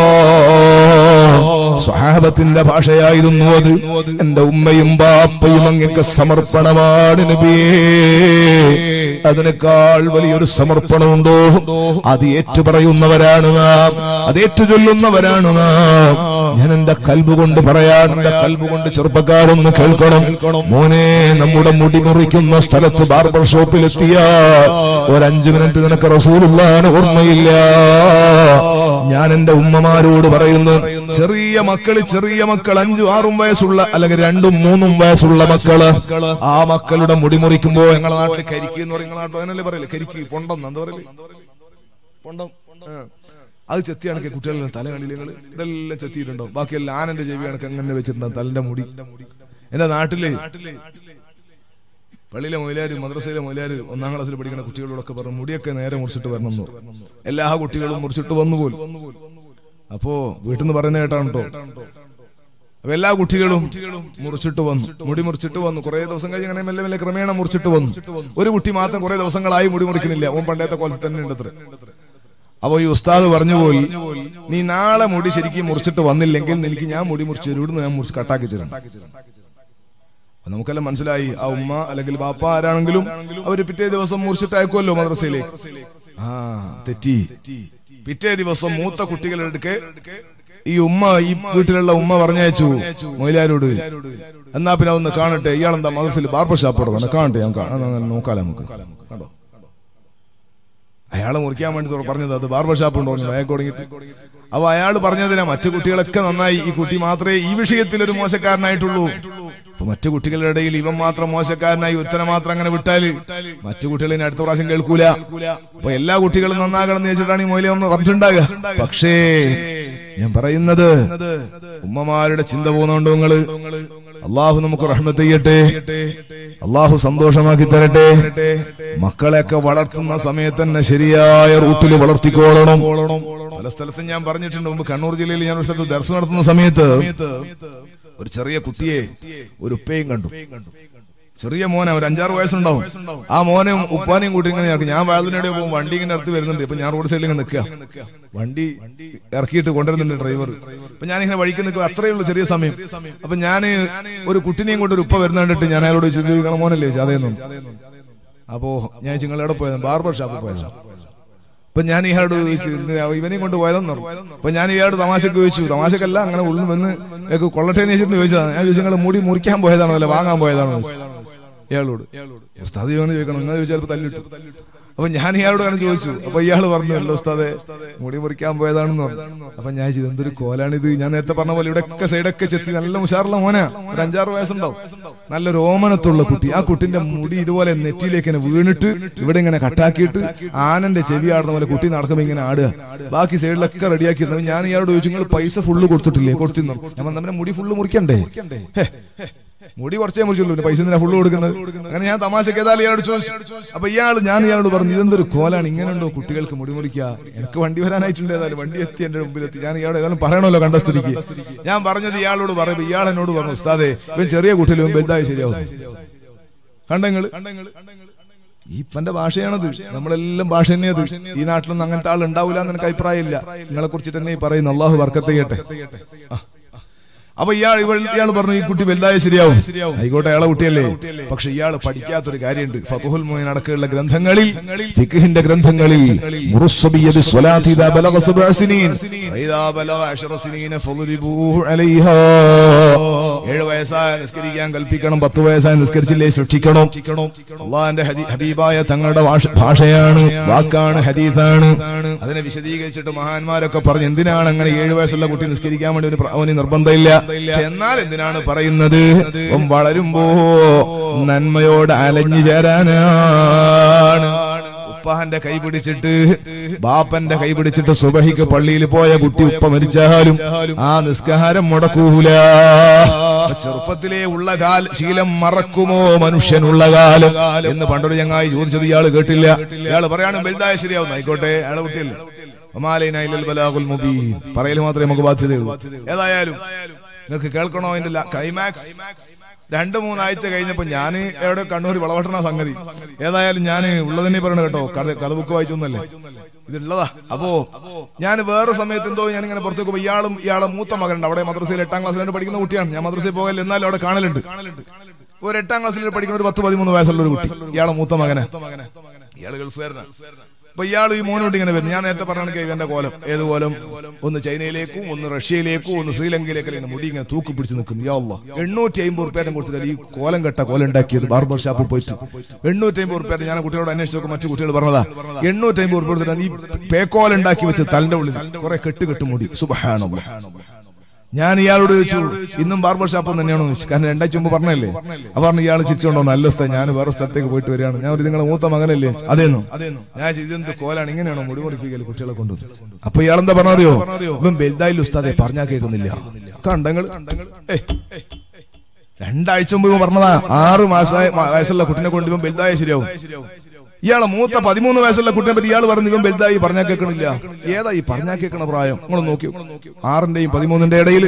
സ്വഹാബത്തിന്റെ ഭാഷയായിരുന്നു അത് എന്റെ ഉമ്മയും ബാപ്പയും അങ്ങക്ക് സമർപ്പണമാണ് നബിയേ അതിനേക്കാൾ വലിയൊരു സമർപ്പണമുണ്ടോ അത് ഏറ്റുപറയുന്നവരാണ് നാം അത് ഏറ്റുചൊല്ലുന്നവരാണ് നാം ഞാൻ എന്റെ കൽബ് കൊണ്ട് പറയാൻ എന്റെ കൽബ് കൊണ്ട് ചെറുപ്പക്കാരൊന്ന് കേൾക്കണം മോനെ നമ്മുടെ മുടി മുറിക്കുന്ന സ്ഥലത്ത് ബാർബർ ഷോപ്പിൽ എത്തിയ ഒരു അഞ്ചു മിനിറ്റ് നിനക്ക് റസൂലുള്ളാണ് ഓർമ്മയില്ല ഞാൻ എന്റെ ഉമ്മമാരോട് പറയുന്നു ചെറിയ മക്കള് ചെറിയ മക്കൾ അഞ്ചും ആറും വയസ്സുള്ള അല്ലെങ്കിൽ രണ്ടും മൂന്നും വയസ്സുള്ള മക്കള് ആ മക്കളുടെ മുടി മുറിക്കുമ്പോ ഞങ്ങളെ നാട്ടിൽ കരിക്ക് എന്ന് പറയുന്ന നാട്ടിൽ അങ്ങനല്ലേ പറയില്ലേ കരിക്ക് പൊണ്ടം എന്താ പറയല് പൊണ്ടം ആ. അത് ചെത്തിയാണ് കുട്ടികളുടെ തല കണ്ടില്ല നിങ്ങള് ഇതെല്ലാം ചെത്തിയിട്ടുണ്ടാവും ബാക്കിയെല്ലാം ആനന്റെ ചെവി കണക്ക് അങ്ങനെ വെച്ചിട്ടുണ്ടാവും തലന്റെ മുടി എന്റെ നാട്ടില് പള്ളിയിലെ മൊയിലാര് മദ്രസയിലെ മൊയിലാര് ഒന്നാം ക്ലാസ്സിൽ പഠിക്കുന്ന കുട്ടികളോടൊക്കെ പറഞ്ഞു മുടിയൊക്കെ നേരെ മുറിച്ചിട്ട് വരണം എന്ന് പറഞ്ഞു. എല്ലാ കുട്ടികളും മുറിച്ചിട്ട് വന്നു പോലും അപ്പോ വീട്ടിൽ നിന്ന് പറയുന്ന കേട്ടാണ് കേട്ടോ അപ്പൊ എല്ലാ കുട്ടികളും മുറിച്ചിട്ട് വന്നു മുടി മുറിച്ചിട്ട് വന്നു കുറെ ദിവസം കഴിഞ്ഞ് അങ്ങനെ മെല്ലെ മെല്ലെ ക്രമേണ മുറിച്ചിട്ട് വന്നു ഒരു കുട്ടി മാത്രം കുറെ ദിവസങ്ങളായി മുടി മുറിക്കുന്നില്ല ഓൻ പണ്ടത്തെ കൊലത്തിൽ തന്നെ ഉണ്ട് അത്ര അപ്പൊ ഈ ഉസ്താദ് പറഞ്ഞു പോയി നീ നാളെ മുടി ശരിക്കും മുറിച്ചിട്ട് വന്നില്ലെങ്കിൽ എനിക്ക് ഞാൻ മുടി മുറിച്ച് തരും ഇവിടുന്ന് ഞാൻ മുറിച്ച് കട്ടാക്കി തരാം അപ്പൊ നമുക്കെല്ലാം മനസ്സിലായി ആ ഉമ്മ അല്ലെങ്കിൽ ബാപ്പ ആരാണെങ്കിലും അവര് പിറ്റേ ദിവസം മുറിച്ചിട്ട് അയക്കുമല്ലോ മദ്രസയിലേക്ക് ആ തെറ്റി പിറ്റേ ദിവസം മൂത്ത കുട്ടികളുടെ അടുക്കെ ഈ ഉമ്മ ഈ വീട്ടിലുള്ള ഉമ്മ പറഞ്ഞയച്ചു മൊയിലാരോട് എന്നാ പിന്നെ ഒന്ന് കാണട്ടെ ഇയാളെന്താ മദ്രസയിൽ ബാർബർ ഷാപ്പ് പറഞ്ഞു കാണട്ടെ ഞാൻ കാ- എന്നാ അങ്ങനെ നോക്കാലോ നമുക്ക് കണ്ടോ അയാളെ മുറിക്കാൻ വേണ്ടി തുറ- പറഞ്ഞത് അത് ബാർബർ ഷാപ്പ് ഉണ്ടോ അയാൾക്ക് തുടങ്ങിയിട്ട് അപ്പൊ അയാൾ പറഞ്ഞതിനാ മറ്റു കുട്ടികളൊക്കെ നന്നായി ഈ കുട്ടി മാത്രമേ ഈ വിഷയത്തിൽ ഒരു മോശക്കാരനായിട്ടുള്ളൂ അപ്പൊ മറ്റു കുട്ടികളുടെ ഇടയിൽ ഇവൻ മാത്രം മോശക്കാരനായി ഉത്തരം മാത്രം അങ്ങനെ വിട്ടാല് മറ്റു കുട്ടികൾ ഇനി അടുത്ത പ്രാവശ്യം കേൾക്കൂല അപ്പൊ എല്ലാ കുട്ടികളും നന്നാകണം എന്ന് വെച്ചിട്ടാണ് ഈ മൂല്യം ഒന്ന് പറഞ്ഞിട്ടുണ്ടാകുക പക്ഷേ ഞാൻ പറയുന്നത് ഉമ്മമാരുടെ ചിന്ത പോകുന്നുണ്ടോ നിങ്ങള് അള്ളാഹു നമുക്ക് റഹ്മത്ത് ചെയ്യട്ടെ അള്ളാഹു സന്തോഷമാക്കി തരട്ടെ മക്കളെയൊക്കെ വളർത്തുന്ന സമയത്ത് തന്നെ ശരിയായ റൂട്ടിൽ വളർത്തിക്കോളണം പല സ്ഥലത്തും ഞാൻ പറഞ്ഞിട്ടുണ്ട് മുമ്പ് കണ്ണൂർ ജില്ലയിൽ ഞാൻ ഒരു സ്ഥലത്ത് ദർശനം നടത്തുന്ന സമയത്ത് ഒരു ചെറിയ കുട്ടിയെ ഒരു ഉപ്പയും കണ്ടു ചെറിയ മോനെ ഒരു അഞ്ചാറ് വയസ്സുണ്ടാവും ആ മോനും ഉപ്പാനെയും കൂട്ടി ഇങ്ങനെ ഇറക്കി ഞാൻ വയലിനിടെ പോകും വണ്ടി ഇങ്ങനെ ഇറക്കി വരുന്നുണ്ട് ഇപ്പൊ ഞാൻ റോഡ് സൈഡിൽ ഇങ്ങനെ നിൽക്കുക വണ്ടി ഇറക്കിയിട്ട് കൊണ്ടുവരുന്നുണ്ട് ഡ്രൈവർ അപ്പൊ ഞാൻ ഇങ്ങനെ വഴിക്ക് നിൽക്കുക അത്രയേ ഉള്ളൂ ചെറിയ സമയം അപ്പൊ ഞാൻ ഒരു കുട്ടിനെയും കൊണ്ട് ഒരു ഉപ്പ വരുന്ന കണ്ടിട്ട് ഞാൻ അയാളോട് ചോദിച്ചത് നിങ്ങളെ മോനല്ലേ അതേന്നും അപ്പോ ഞാൻ നിങ്ങളെവിടെ പോയത് ബാർബർ ഷാപ്പിൽ പോയത് അപ്പൊ ഞാൻ ഇയാളോട് ചോദിച്ചു "ഇത് ഇവനെയും കൊണ്ട് പോയതെന്ന് പറഞ്ഞു അപ്പൊ ഞാൻ ഇയാളോട് തമാശക്ക് ചോദിച്ചു തമാശക്കല്ല അങ്ങനെ ഉള്ളിൽ വന്ന് ഇയാൾക്ക് കൊള്ളട്ടെ എന്ന് വെച്ചിട്ട് ചോദിച്ചതാണ് ഞാൻ ചോദിച്ചു നിങ്ങൾ മുടി മുറിക്കാൻ പോയതാണോ അല്ല വാങ്ങാൻ പോയതാണോ എന്ന് ചോദിച്ചു. ഇയാളോട് ഉസ്താദ് ഇവന് ചോദിക്കണം നിങ്ങൾ ചോദിച്ചാൽ ചിലപ്പോൾ തല്ലിട്ടു അപ്പൊ ഞാൻ ഇയാളോട് അങ്ങനെ ചോദിച്ചു അപ്പൊ ഇയാൾ പറഞ്ഞു അല്ലോ ഉസ്താദെ മുടി മുറിക്കാൻ പോയതാണെന്ന് പറഞ്ഞു അപ്പൊ ഞാൻ ചെയ്തു എന്തൊരു കോലാണിത് ഞാൻ നേരത്തെ പറഞ്ഞ പോലെ ഇവിടെയൊക്കെ സൈഡൊക്കെ ചെത്തി നല്ല ഉഷാറുള്ള മോനാ ഒരു അഞ്ചാറ് വയസ്സുണ്ടാവും നല്ലൊരു ഓമനത്തുള്ള കുട്ടി ആ കുട്ടിന്റെ മുടി ഇതുപോലെ നെറ്റിയിലേക്ക് ഇങ്ങനെ വീണിട്ട് ഇവിടെ ഇങ്ങനെ കട്ടാക്കിയിട്ട് ആനന്റെ ചെവി ആടുന്ന പോലെ കുട്ടി നടക്കുമ്പോ ഇങ്ങനെ ആടുക ബാക്കി സൈഡിലൊക്കെ റെഡിയാക്കി ഞാൻ ഇയാളോട് ചോദിച്ചു നിങ്ങൾ പൈസ ഫുള്ള് കൊടുത്തിട്ടില്ലേ കൊടുത്തിരുന്നു ഞാൻ പറഞ്ഞു, നമ്മുടെ മുടി ഫുള്ള് മുറിക്കണ്ടേ ഹേ, മുടി കുറച്ചേ മുറിച്ചുള്ളൂ പിന്നെ പൈസ എന്തിനാ ഫുള്ള് കൊടുക്കുന്നത് അങ്ങനെ ഞാൻ തമാശക്ക് ഏതായാലും ഇയാളോട് ചോദിച്ചു അപ്പൊ ഇയാൾ ഞാൻ ഇയാളോട് പറഞ്ഞു ഇതെന്തൊരു കോലാണ് ഇങ്ങനെ ഉണ്ടോ കുട്ടികൾക്ക് മുടി മുറിക്കുക എനിക്ക് വണ്ടി വരാനായിട്ടുണ്ട് ഏതായാലും വണ്ടി എത്തി എന്റെ മുമ്പിലെത്തി ഞാൻ ഇയാളോട് ഏതായാലും പറയണമല്ലോ കണ്ട സ്ഥിതിക്ക് ഞാൻ പറഞ്ഞത് ഇയാളോട് പറയുമ്പോ ഇയാൾ എന്നോട് പറഞ്ഞു ഉസ്താദെ ഇവൻ ചെറിയ കുട്ടിയിലും വലുതായി ശരിയാവും കണ്ടങ്ങള് ഈ ഇപ്പന്റെ ഭാഷയാണത് നമ്മളെല്ലാം ഭാഷ തന്നെയത് ഈ നാട്ടിലൊന്നും അങ്ങനത്തെ ആൾ ഉണ്ടാവില്ല എന്ന് എനിക്ക് അഭിപ്രായമില്ല നിങ്ങളെ കുറിച്ചിട്ട് തന്നെ ഈ പറയുന്നു അള്ളാഹു വർക്കത്ത് ചെയ്യട്ടെ ആ. അപ്പൊ ഇയാൾ ഇവൾ ഇയാൾ പറഞ്ഞു ഈ കുട്ടി വലുതായ ശരിയാവും ആയിക്കോട്ടെ അയാളെ കുട്ടിയല്ലേ പക്ഷെ ഇയാൾ പഠിക്കാത്തൊരു കാര്യമുണ്ട് ഫതുഹുൽ മുയിൻ അടക്കമുള്ള ഗ്രന്ഥങ്ങളിൽ ഫിഖിന്റെ ഗ്രന്ഥങ്ങളിൽ മുറുസ്സബിയ ബിസ്വലാത്തി ഇദാ ബലഗ സബ്അ സിനീൻ വഇദാ ബലഗ അശറ സിനീന ഫളിബൂഹു അലൈഹാ ഏഴ് വയസ്സായ നിസ്കരിക്കാൻ കൽപ്പിക്കണം പത്ത് വയസ്സായ നിസ്കരിച്ചില്ലേ ശിക്ഷിക്കണം അള്ളാഹിന്റെ ഹദീ- ഹബീബായ തങ്ങളുടെ ഭാഷ- ഭാഷയാണ് വാക്കാണ് ഹദീസാണ് അതിനെ വിശദീകരിച്ചിട്ട് മഹാന്മാരൊക്കെ പറഞ്ഞു എന്തിനാണ് അങ്ങനെ ഏഴു വയസ്സുള്ള കുട്ടി നിസ്കരിക്കാൻ വേണ്ടി ഒരു പ്ര- അവന് നിർബന്ധമില്ല പക്ഷെ എന്നാൽ എന്തിനാണ് പറയുന്നത് അവൻ വളരുമ്പോ നന്മയോട് അലഞ്ഞു ചേരാനാണ് ഉപ്പാന്റെ കൈ പിടിച്ചിട്ട് ബാപ്പന്റെ കൈ പിടിച്ചിട്ട് സുബഹിക്ക് പള്ളിയിൽ പോയ കുട്ടി ഉപ്പ മരിച്ചാലും ആ നിസ്കാരം മുടക്കൂല അപ്പൊ ചെറുപ്പത്തിലേ ഉള്ള കാല ശീലം മറക്കുമോ മനുഷ്യനുള്ള കാലം എന്ന് പണ്ടൊരു ചങ്ങായി ചോദിച്ചത് ഇയാള് കേട്ടില്ല ഇയാള് പറയാനും വലുതായ ശരിയാവുന്ന ആയിക്കോട്ടെ അയാളെ കുട്ടിയല്ലേ വമാലൈന ഇല്ലൽ ബലാഗുൽ മുബീൻ പറയൽ മാത്രമേ നമുക്ക് ബാധ്യതയുള്ളൂ ഏതായാലും നിങ്ങൾക്ക് കേൾക്കണോ അതിന്റെ ക്ലൈമാക്സ് രണ്ട് മൂന്നാഴ്ച കഴിഞ്ഞപ്പോ ഞാൻ എവിടെ കണ്ണൂർ വളവട്ടണ സംഗതി ഏതായാലും ഞാൻ ഉള്ളതന്നെ പറയണ കേട്ടോ കഥ കഥ ബുക്ക് വായിച്ചൊന്നല്ലേ ഇതുള്ളതാ അപ്പോ ഞാൻ വേറെ സമയത്ത് എന്തോ ഞാൻ ഇങ്ങനെ പുറത്തേക്ക് പോകും ഇയാളും ഇയാളെ മൂത്ത മകനുണ്ട് അവിടെ മദ്രസയിൽ എട്ടാം ക്ലാസ്സിലാണ് പഠിക്കുന്ന കുട്ടിയാണ് ഞാൻ മദ്രസയിൽ പോകല്ല എന്നാലും അവിടെ കാണലുണ്ട് ഒരു എട്ടാം ക്ലാസ്സിൽ പഠിക്കുന്ന ഒരു പത്ത് പതിമൂന്ന് വയസ്സുള്ള ഒരു കുട്ടി ഇയാളെ മൂത്ത മകനെ ഇയാള് ഗൾഫുകാരനാണ് അപ്പൊ ഇയാൾ ഈ മോനോട്ട് ഇങ്ങനെ വരുന്നു ഞാൻ നേരത്തെ പറഞ്ഞ ഇവന്റെ കോലം ഏത് കോലം ഒന്ന് ചൈനയിലേക്കും ഒന്ന് റഷ്യയിലേക്കും ഒന്ന് ശ്രീലങ്കയിലേക്കും ഇങ്ങനെ മുടി ഇങ്ങനെ തൂക്കി പിടിച്ച് നിൽക്കുന്നു യാ അല്ലാ എണ്ണൂറ്റി അമ്പത് റുപ്യേനെ കൊടുത്തിട്ട് ഈ കോലം കെട്ട കോലം ഉണ്ടാക്കിയത് ബാർബർ ഷാപ്പിൽ പോയിട്ട് എണ്ണൂറ്റി അമ്പത് റുപ്യ ഞാൻ കുട്ടികളോട് അന്വേഷിച്ച് നോക്കും മറ്റു കുട്ടികൾ പറഞ്ഞതാ എണ്ണൂറ്റി അമ്പത് റുപ്യ കൊടുത്തിട്ട് ഈ പേക്കോലം ഉണ്ടാക്കി വെച്ച് തലിന്റെ ഉള്ളിൽ കുറെ കെട്ട് കെട്ട് മുടി സുബഹാനോ ഞാൻ ഇയാളോട് ചോദിച്ചു ഇന്നും ബാർബർ ഷാപ്പ് തന്നെയാണോ ചോദിച്ചു കാരണം രണ്ടാഴ്ച മുമ്പ് പറഞ്ഞല്ലേ അപ്പൊ പറഞ്ഞു ഇയാൾ ചിരിച്ചോണ്ടോ നല്ല സ്ഥലം ഞാൻ വേറെ സ്ഥലത്തേക്ക് പോയിട്ട് വരികയാണ് ഞാൻ ഒരു നിങ്ങളെ മൂത്ത മകനല്ലേ അതേന്നു ഞാൻ ചോദിച്ചു, ഇതെന്ത് കോലാണ് ഇങ്ങനെയാണോ മുടി മുറിപ്പിക്കല് കുട്ടികളെ കൊണ്ട് അപ്പൊ ഇയാളെന്താ പറഞ്ഞറിയോ ഇവൻ വലുതായി ഉസ്താദെ പറഞ്ഞാ കേൾക്കുന്നില്ല കണ്ടങ്ങൾ ഏ രണ്ടാഴ്ച മുമ്പ് ഇവൻ പറഞ്ഞതാ ആറ് മാസമായ വയസ്സുള്ള കുട്ടിനെ കൊണ്ട് ഇവൻ വലുതായ ശരിയാവും ഇയാളെ മൂത്ത പതിമൂന്ന് വയസ്സുള്ള കുട്ടിനെ പറ്റി ഇയാൾ പറഞ്ഞു ഇവൻ വലുതായി പറഞ്ഞാൽ കേൾക്കണില്ല ഏതാ ഈ പറഞ്ഞാൽ കേൾക്കണ പ്രായം നിങ്ങൾ നോക്കി ആറിന്റെയും പതിമൂന്നിന്റെ ഇടയിൽ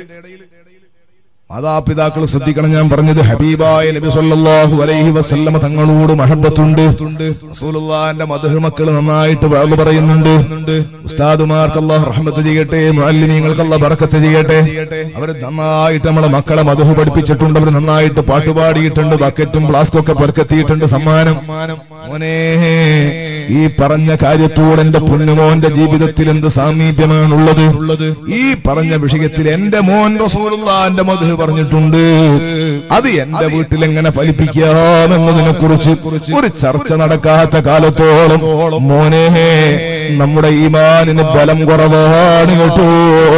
മാതാപിതാക്കൾ ശ്രദ്ധിക്കണം ഞാൻ പറഞ്ഞത് ഹബീബായ നബി സല്ലല്ലാഹു അലൈഹി വസല്ലമ തങ്ങളോട് മഹബത്തുണ്ട് റസൂലുള്ളാഹിന്റെ മധുഹ മക്കൾ നന്നായിട്ട് വാള് പറയുന്നുണ്ട് ഉസ്താദുമാർക്ക് അല്ലാഹു റഹ്മത്ത് ചെയ്യട്ടെ മുഅല്ലിമീങ്ങൾക്ക് അല്ലാഹു ബറക്കത്ത് ചെയ്യട്ടെ അവർ നന്നായിട്ട് നമ്മളെ മക്കളെ മധുഹ പഠിപ്പിച്ചിട്ടുണ്ട് അവർ നന്നായിട്ട് പാട്ടുപാടിയിട്ടുണ്ട് ബക്കറ്റും ഫ്ലാസ്കും ഒക്കെ പെറുക്കെത്തിയിട്ടുണ്ട് സമ്മാനം മോനെ ഈ പറഞ്ഞ കാര്യത്തോട് എന്റെ പൊന്നുമോന്റെ ജീവിതത്തിൽ എന്ത് സാമീപ്യമാണുള്ളത് ഈ പറഞ്ഞ വിഷയത്തിൽ എന്റെ മോൻ റസൂലുള്ളാന്റെ മധു പറഞ്ഞിട്ടുണ്ട് അത് എന്റെ വീട്ടിൽ എങ്ങനെ ഫലിപ്പിക്കാമെന്നതിനെ കുറിച്ച് ഒരു ചർച്ച നടക്കാത്ത കാലത്തോളം മോനെ നമ്മുടെ ഈമാനിന് ബലം കുറവാണ് കേട്ടോ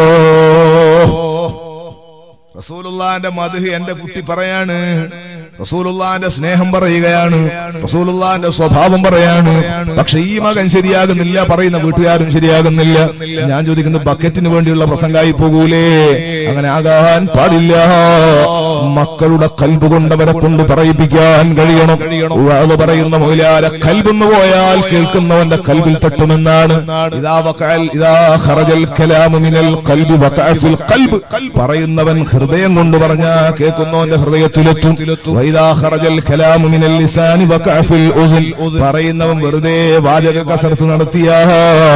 റസൂലുള്ളാന്റെ മധു എന്റെ കുട്ടി പറയാണ് റസൂലുള്ളാന്റെ സ്നേഹം പറയുകയാണ് റസൂലുള്ളാന്റെ സ്വഭാവം പറയാണ് പക്ഷെ ഈ മകൻ ശരിയാകുന്നില്ല പറയുന്ന വീട്ടുകാരും ശരിയാകുന്നില്ല ഞാൻ ചോദിക്കുന്നത് ബക്കറ്റിന് വേണ്ടിയുള്ള പ്രസംഗമായി പോകൂലേ അങ്ങനെ ആകാൻ പാടില്ല മക്കളുടെ കൽബ് കൊണ്ടവരെ കൊണ്ട് പറയിപ്പിക്കാൻ കഴിയണം അത് പറയുന്ന മൊയിലാര കൽബെന്ന് പോയാൽ കേൾക്കുന്നവന്റെ കൽബിൽ തട്ടുമെന്നാണ് ഇതാ വഖഅൽ ഇതാ ഖറജൽ കലാമു മിനൽ ഖൽബി വഖഅ ഫിൽ ഖൽബ് പറയുന്നവൻ ഹൃദയം കൊണ്ട് പറഞ്ഞാ കേൾക്കുന്നവന്റെ ഹൃദയത്തിലെത്തും വൈദാ ഖറജൽ കലാമു മിനൽ ലിസാനി വഖഅ ഫിൽ ഉസ്ൻ പറയുന്നവൻ വെറുതെ വാചക കസർത്ത് നടത്തിയാൽ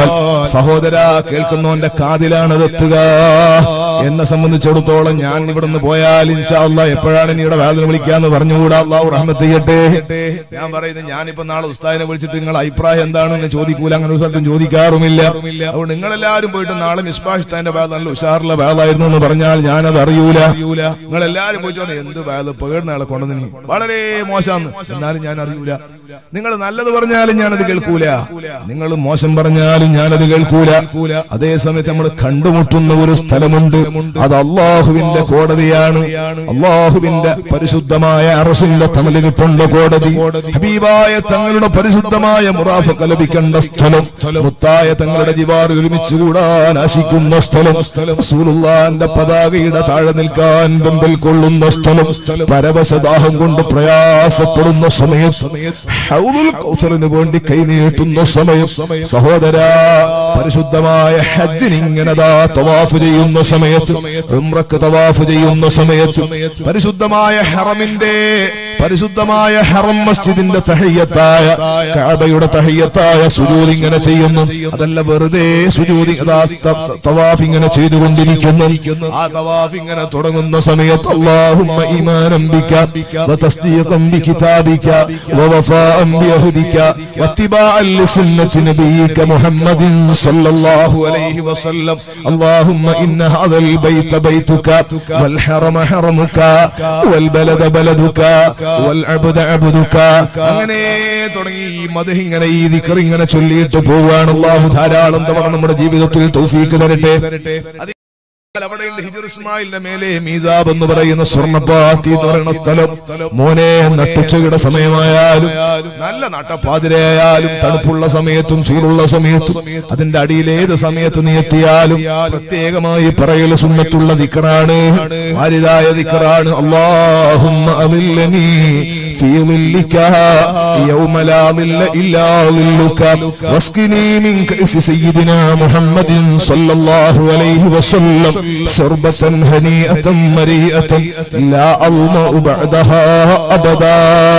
സഹോദര കേൾക്കുന്നവന്റെ കാതിലാണ് അതെത്തുക എന്നെ സംബന്ധിച്ചിടത്തോളം ഞാൻ ഇവിടുന്ന് പോയാൽ ഇൻഷാ അല്ലാ എപ്പോഴാണ് ഇനി ഇവിടെ വേദന വിളിക്കാന്ന് പറഞ്ഞുകൂടാ അള്ളാഹു റഹ്മത്ത് ചെയ്യട്ടെ ഞാൻ പറയുന്നത് ഞാനിപ്പോ നാളെ ഉസ്താദിനെ വിളിച്ചിട്ട് നിങ്ങൾ അഭിപ്രായം എന്താണെന്ന് ചോദിക്കൂല അങ്ങനെ ഒരു സ്ഥലത്തും ചോദിക്കാറുമില്ല അതുകൊണ്ട് നിങ്ങളെല്ലാരും പോയിട്ട് നാളെ മിസ്ബാഷിത്താന്റെ വേദ നല്ല ഉഷാറുള്ള വേദായിരുന്നു എന്ന് പറഞ്ഞാൽ ഞാനത് അറിയൂല നിങ്ങൾ എല്ലാരും പോയിട്ട് വന്ന് എന്ത് വേദ പേടുന്ന കൊണ്ടുവന്നു നീ വളരെ മോശമാണ് എന്നാലും ഞാൻ അറിയൂല നിങ്ങൾ നല്ലത് പറഞ്ഞാലും ഞാനത് കേൾക്കൂല നിങ്ങൾ മോശം പറഞ്ഞാലും ഞാനത് കേൾക്കൂല അതേ സമയത്ത് നമ്മൾ കണ്ടുമുട്ടുന്ന ഒരു സ്ഥലമുണ്ട് അത് അള്ളാഹുവിന്റെ കോടതിയാണ് അള്ളാഹുവിന്റെ പരിശുദ്ധമായ അറസിന്റെ തണല് കിട്ടേണ്ട കോടതി ഹബീബായ തങ്ങളുടെ പരിശുദ്ധമായ മുറാഫക്ക ലഭിക്കേണ്ട സ്ഥലം മുത്തായ തങ്ങളുടെ ജിവാർ ഒരുമിച്ച് കൂടാൻ ആശിക്കുന്ന സ്ഥലം റസൂലുള്ളാന്റെ പതാകയുടെ താഴെ നിൽക്കാൻ വെമ്പൽ കൊള്ളുന്ന സ്ഥലം പരവശദാഹം കൊണ്ട് പ്രയാസപ്പെടുന്ന സമയം ഹൗലുൽ കൗസറിന് വേണ്ടി കൈനീട്ടുന്ന സമയം സഹോദര പരിശുദ്ധമായ ഹജ്ജിന് ഇങ്ങനെ ദാ തവാഫ് ചെയ്യുന്ന സമയത്ത് ഉംറക്ക് തവാഫ് ചെയ്യുന്ന സമയത്ത് പരിശുദ്ധമായ ഹറമിന്റെ പരിശുദ്ധമായ ഹറം മസ്ജിദിന്റെ തഹയ്യത്തായ കഅബയുടെ തഹയ്യത്തായ സുജൂദ് ഇങ്ങനെ ചെയ്യുന്നു അതല്ല വെറുതെ സുജൂദ് അതാ ത- തവാഫ് ഇങ്ങനെ ചെയ്തുകൊണ്ടിരിക്കുന്നു ആ തവാഫ് ഇങ്ങനെ തുടങ്ങുന്ന സമയത്ത് അല്ലാഹുമ്മ ഈമാനം ബിക وتصديقا بكتابك ووفاء بعهدك واتباعا لسنة نبيك محمد صلى الله عليه وسلم اللهم إن هذا البيت بيتك والحرم حرمك والبلد بلدك والعبد عبدك അങ്ങനെ തുടങ്ങി ഈ മതം ഇങ്ങനെ ഈ ദിക്കർ ഇങ്ങനെ ചൊല്ലിയിട്ട് പോവുകയാണ് അള്ളാഹു ധാരാളം തവണ നമ്മുടെ ജീവിതത്തിൽ തൗഫീക്ക് തരട്ടെ അത് അവിടെയുണ്ട് ഹിജർ ഇസ്മായിലിന്റെ മേലെ മീതാബ് എന്ന് പറയുന്ന സ്വർണ്ണപ്പാത്തി എന്ന് പറയുന്ന സ്ഥലം മോനെ നട്ടുച്ചയുടെ സമയമായാലും നല്ല നട്ടപ്പാതിരയായാലും തണുപ്പുള്ള സമയത്തും ചൂടുള്ള സമയത്തും അതിന്റെ അടിയിൽ ഏത് സമയത്ത് നീ എത്തിയാലും പ്രത്യേകമായി പറയൽ സുന്നത്തുള്ള ദിക്കറാണ് വാരിതായ ദിക്കറാണ് അള്ളാഹുമ്മ അദില്ലനീ في ظلك يوم لا ظل إلا ظلك واسقني من كأس سيدنا محمد صلى الله عليه وسلم شربة هنيئة مريئة لا أظمأ بعدها أبدا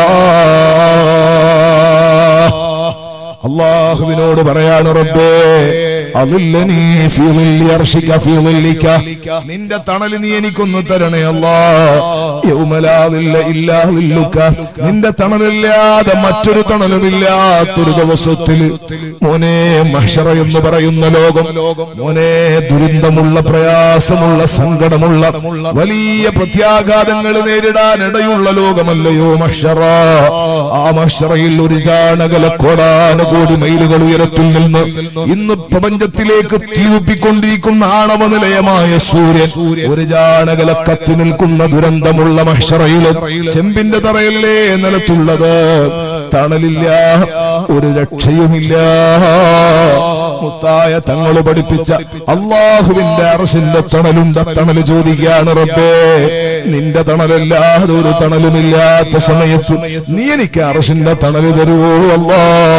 അള്ളാഹുവിനോട് പറയാണ് റബ്ബേ അതില്ലനീ ഫീ ളില്ലി അർശിക ഫീ ളില്ലിക. നിന്റെ തണല് നീ എനിക്കൊന്ന് തരണേ അല്ലാ യൗമലാദില്ല ഇല്ലാ ളില്ലുക. നിന്റെ തണലില്ലാതെ മറ്റൊരു തണലുമില്ലാത്തൊരു ദിവസത്തിൽ മോനെ മഹ്ഷറ എന്ന് പറയുന്ന ലോകം മോനെ ദുരന്തമുള്ള പ്രയാസമുള്ള സങ്കടമുള്ള വലിയ പ്രത്യാഘാതങ്ങൾ നേരിടാൻ ഇടയുള്ള ലോകമല്ലയോ മഹ്ഷറ ആ മഹ്ഷറയിൽ ഒരു ജാണകല കോടാനുകൂടി മൈലുകൾ ഉയരത്തിൽ നിന്ന് ഇന്ന് പ്രപഞ്ചത്തിലേക്ക് തീർപ്പിക്കൊണ്ടിരിക്കുന്ന ആണവ നിലയമായ സൂര്യൻ ഒരു ജാണകല കത്തി നിൽക്കുന്ന ദുരന്തമുള്ള മഹ്ഷറയിൽ ചെമ്പിന്റെ തറയല്ലേ നിലത്തുള്ളത് തണലില്ല ഒരു രക്ഷയുമില്ല മുത്തായ തങ്ങൾ പഠിപ്പിച്ച അള്ളാഹുവിന്റെ അറസിന്റെ തണലുണ്ട തണല് ചോദിക്കുകയാണ് റബ്ബേ നിന്റെ തണലല്ലാതെ ഒരു തണലുമില്ലാത്ത സമയത്ത് നീ എനിക്ക് അറസിന്റെ തണല് തരുവോ അല്ലാ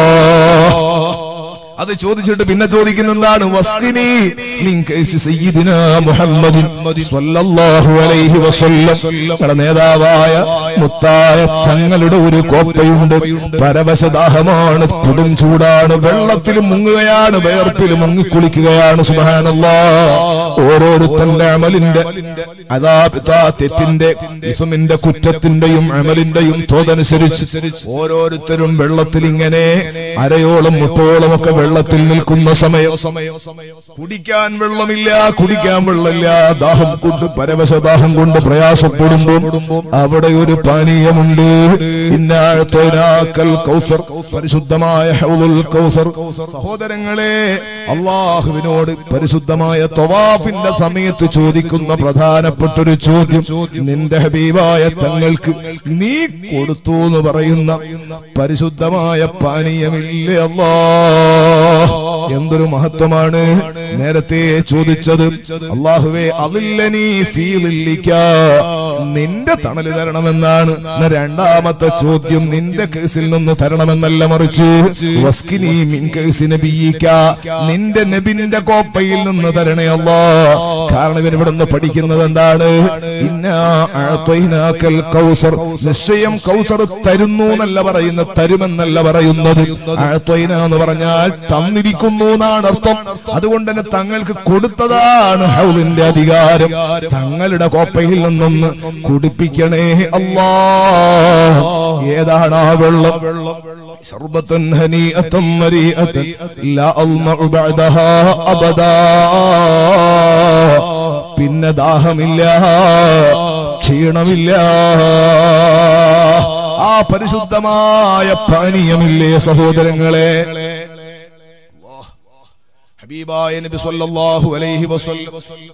അത് ചോദിച്ചിട്ട് പിന്നെ ചോദിക്കുന്ന എന്താണ് വസ്തിനി മിൻ കൈസി സയ്യിദിനാ മുഹമ്മദിൻ സ്വല്ലല്ലാഹു അലൈഹി വസല്ലം ഞങ്ങളുടെ നേതാവായ മുത്തായ തങ്ങളുടെ ഒരു കോപ്പയുണ്ട് പരവശദാഹമാണ് കൊടും ചൂടാണ് വെള്ളത്തിൽ മുങ്ങുകയാണ് വേർപ്പിൽ മുങ്ങിക്കുളിക്കുകയാണ് സുബ്ഹാനല്ലാ ഓരോരുത്തന്റെ അമലിന്റെ അതാ പിതാ തെറ്റിന്റെ ഇസ്മിന്റെ കുറ്റത്തിന്റെയും അമലിന്റെയും തോതനുസരിച്ച് ഓരോരുത്തരും വെള്ളത്തിൽ ഇങ്ങനെ അരയോളം മുട്ടോളം ഒക്കെ വെള്ളത്തിൽ നിൽക്കുന്ന സമയം കുടിക്കാൻ വെള്ളമില്ല കുടിക്കാൻ വെള്ളമില്ല ദാഹം കൊണ്ട് പരവശദാഹം കൊണ്ട് പ്രയാസപ്പെടുമ്പോൾ അവിടെ ഒരു പാനീയമുണ്ട് ഇന്നാഴത്തോരാക്കൽ കൗസർ പരിശുദ്ധമായ ഹൗലുൽ കൗസർ സഹോദരങ്ങളെ അള്ളാഹുവിനോട് പരിശുദ്ധമായ തൊവാഫിന്റെ സമയത്ത് ചോദിക്കുന്ന പ്രധാനപ്പെട്ട ഒരു ചോദ്യം നിന്റെ ഹബീബായ തങ്ങൾക്ക് നീ കൊടുത്തു എന്ന് പറയുന്ന പരിശുദ്ധമായ പാനീയമില്ലേ അല്ലാ എന്തൊരു മഹത്വമാണ് നേരത്തെ ചോദിച്ചത് അള്ളാഹുവേ അതില്ലനീ ഫീലില്ലിക്ക നിന്റെ തണല് തരണമെന്നാണ് എന്നാ രണ്ടാമത്തെ ചോദ്യം നിന്റെ കേസിൽ നിന്ന് തരണമെന്നല്ല മറിച്ച് വസ്കിനി മിൻ കേസ് നബിയിക്ക നിന്റെ നബിന്റെ കോപ്പയിൽ നിന്ന് തരണേ അല്ലാ കാരണം ഇവൻ ഇവിടെ നിന്ന് പഠിക്കുന്നത് എന്താണ് ഇന്നാ അഅ്തൈനാക്കൽ കൗസർ നിശ്ചയം കൗസർ തരുന്നു എന്നല്ല പറയുന്നത് തരുമെന്നല്ല പറയുന്നത് അഅ്തൈന എന്ന് പറഞ്ഞാൽ തന്നിരിക്കുന്നു എന്നാണ് അർത്ഥം അതുകൊണ്ട് തന്നെ തങ്ങൾക്ക് കൊടുത്തതാണ് ഹൗലിന്റെ അധികാരം തങ്ങളുടെ കോപ്പയിൽ നിന്നൊന്ന് കുടിപ്പിക്കണേ അല്ലാ ഏതാണ് ആ വെള്ളം ശർബത്തൻ ഹനീഅത്തൻ മരീഅത്തൻ ലാ അൽമഉ ബഅദഹാ അബദാ പിന്നെ ദാഹമില്ല ക്ഷീണമില്ല ആ പരിശുദ്ധമായ പാനീയമില്ലേ സഹോദരങ്ങളെ ഹബീബായ നബി സല്ലല്ലാഹു അലൈഹി വസല്ലം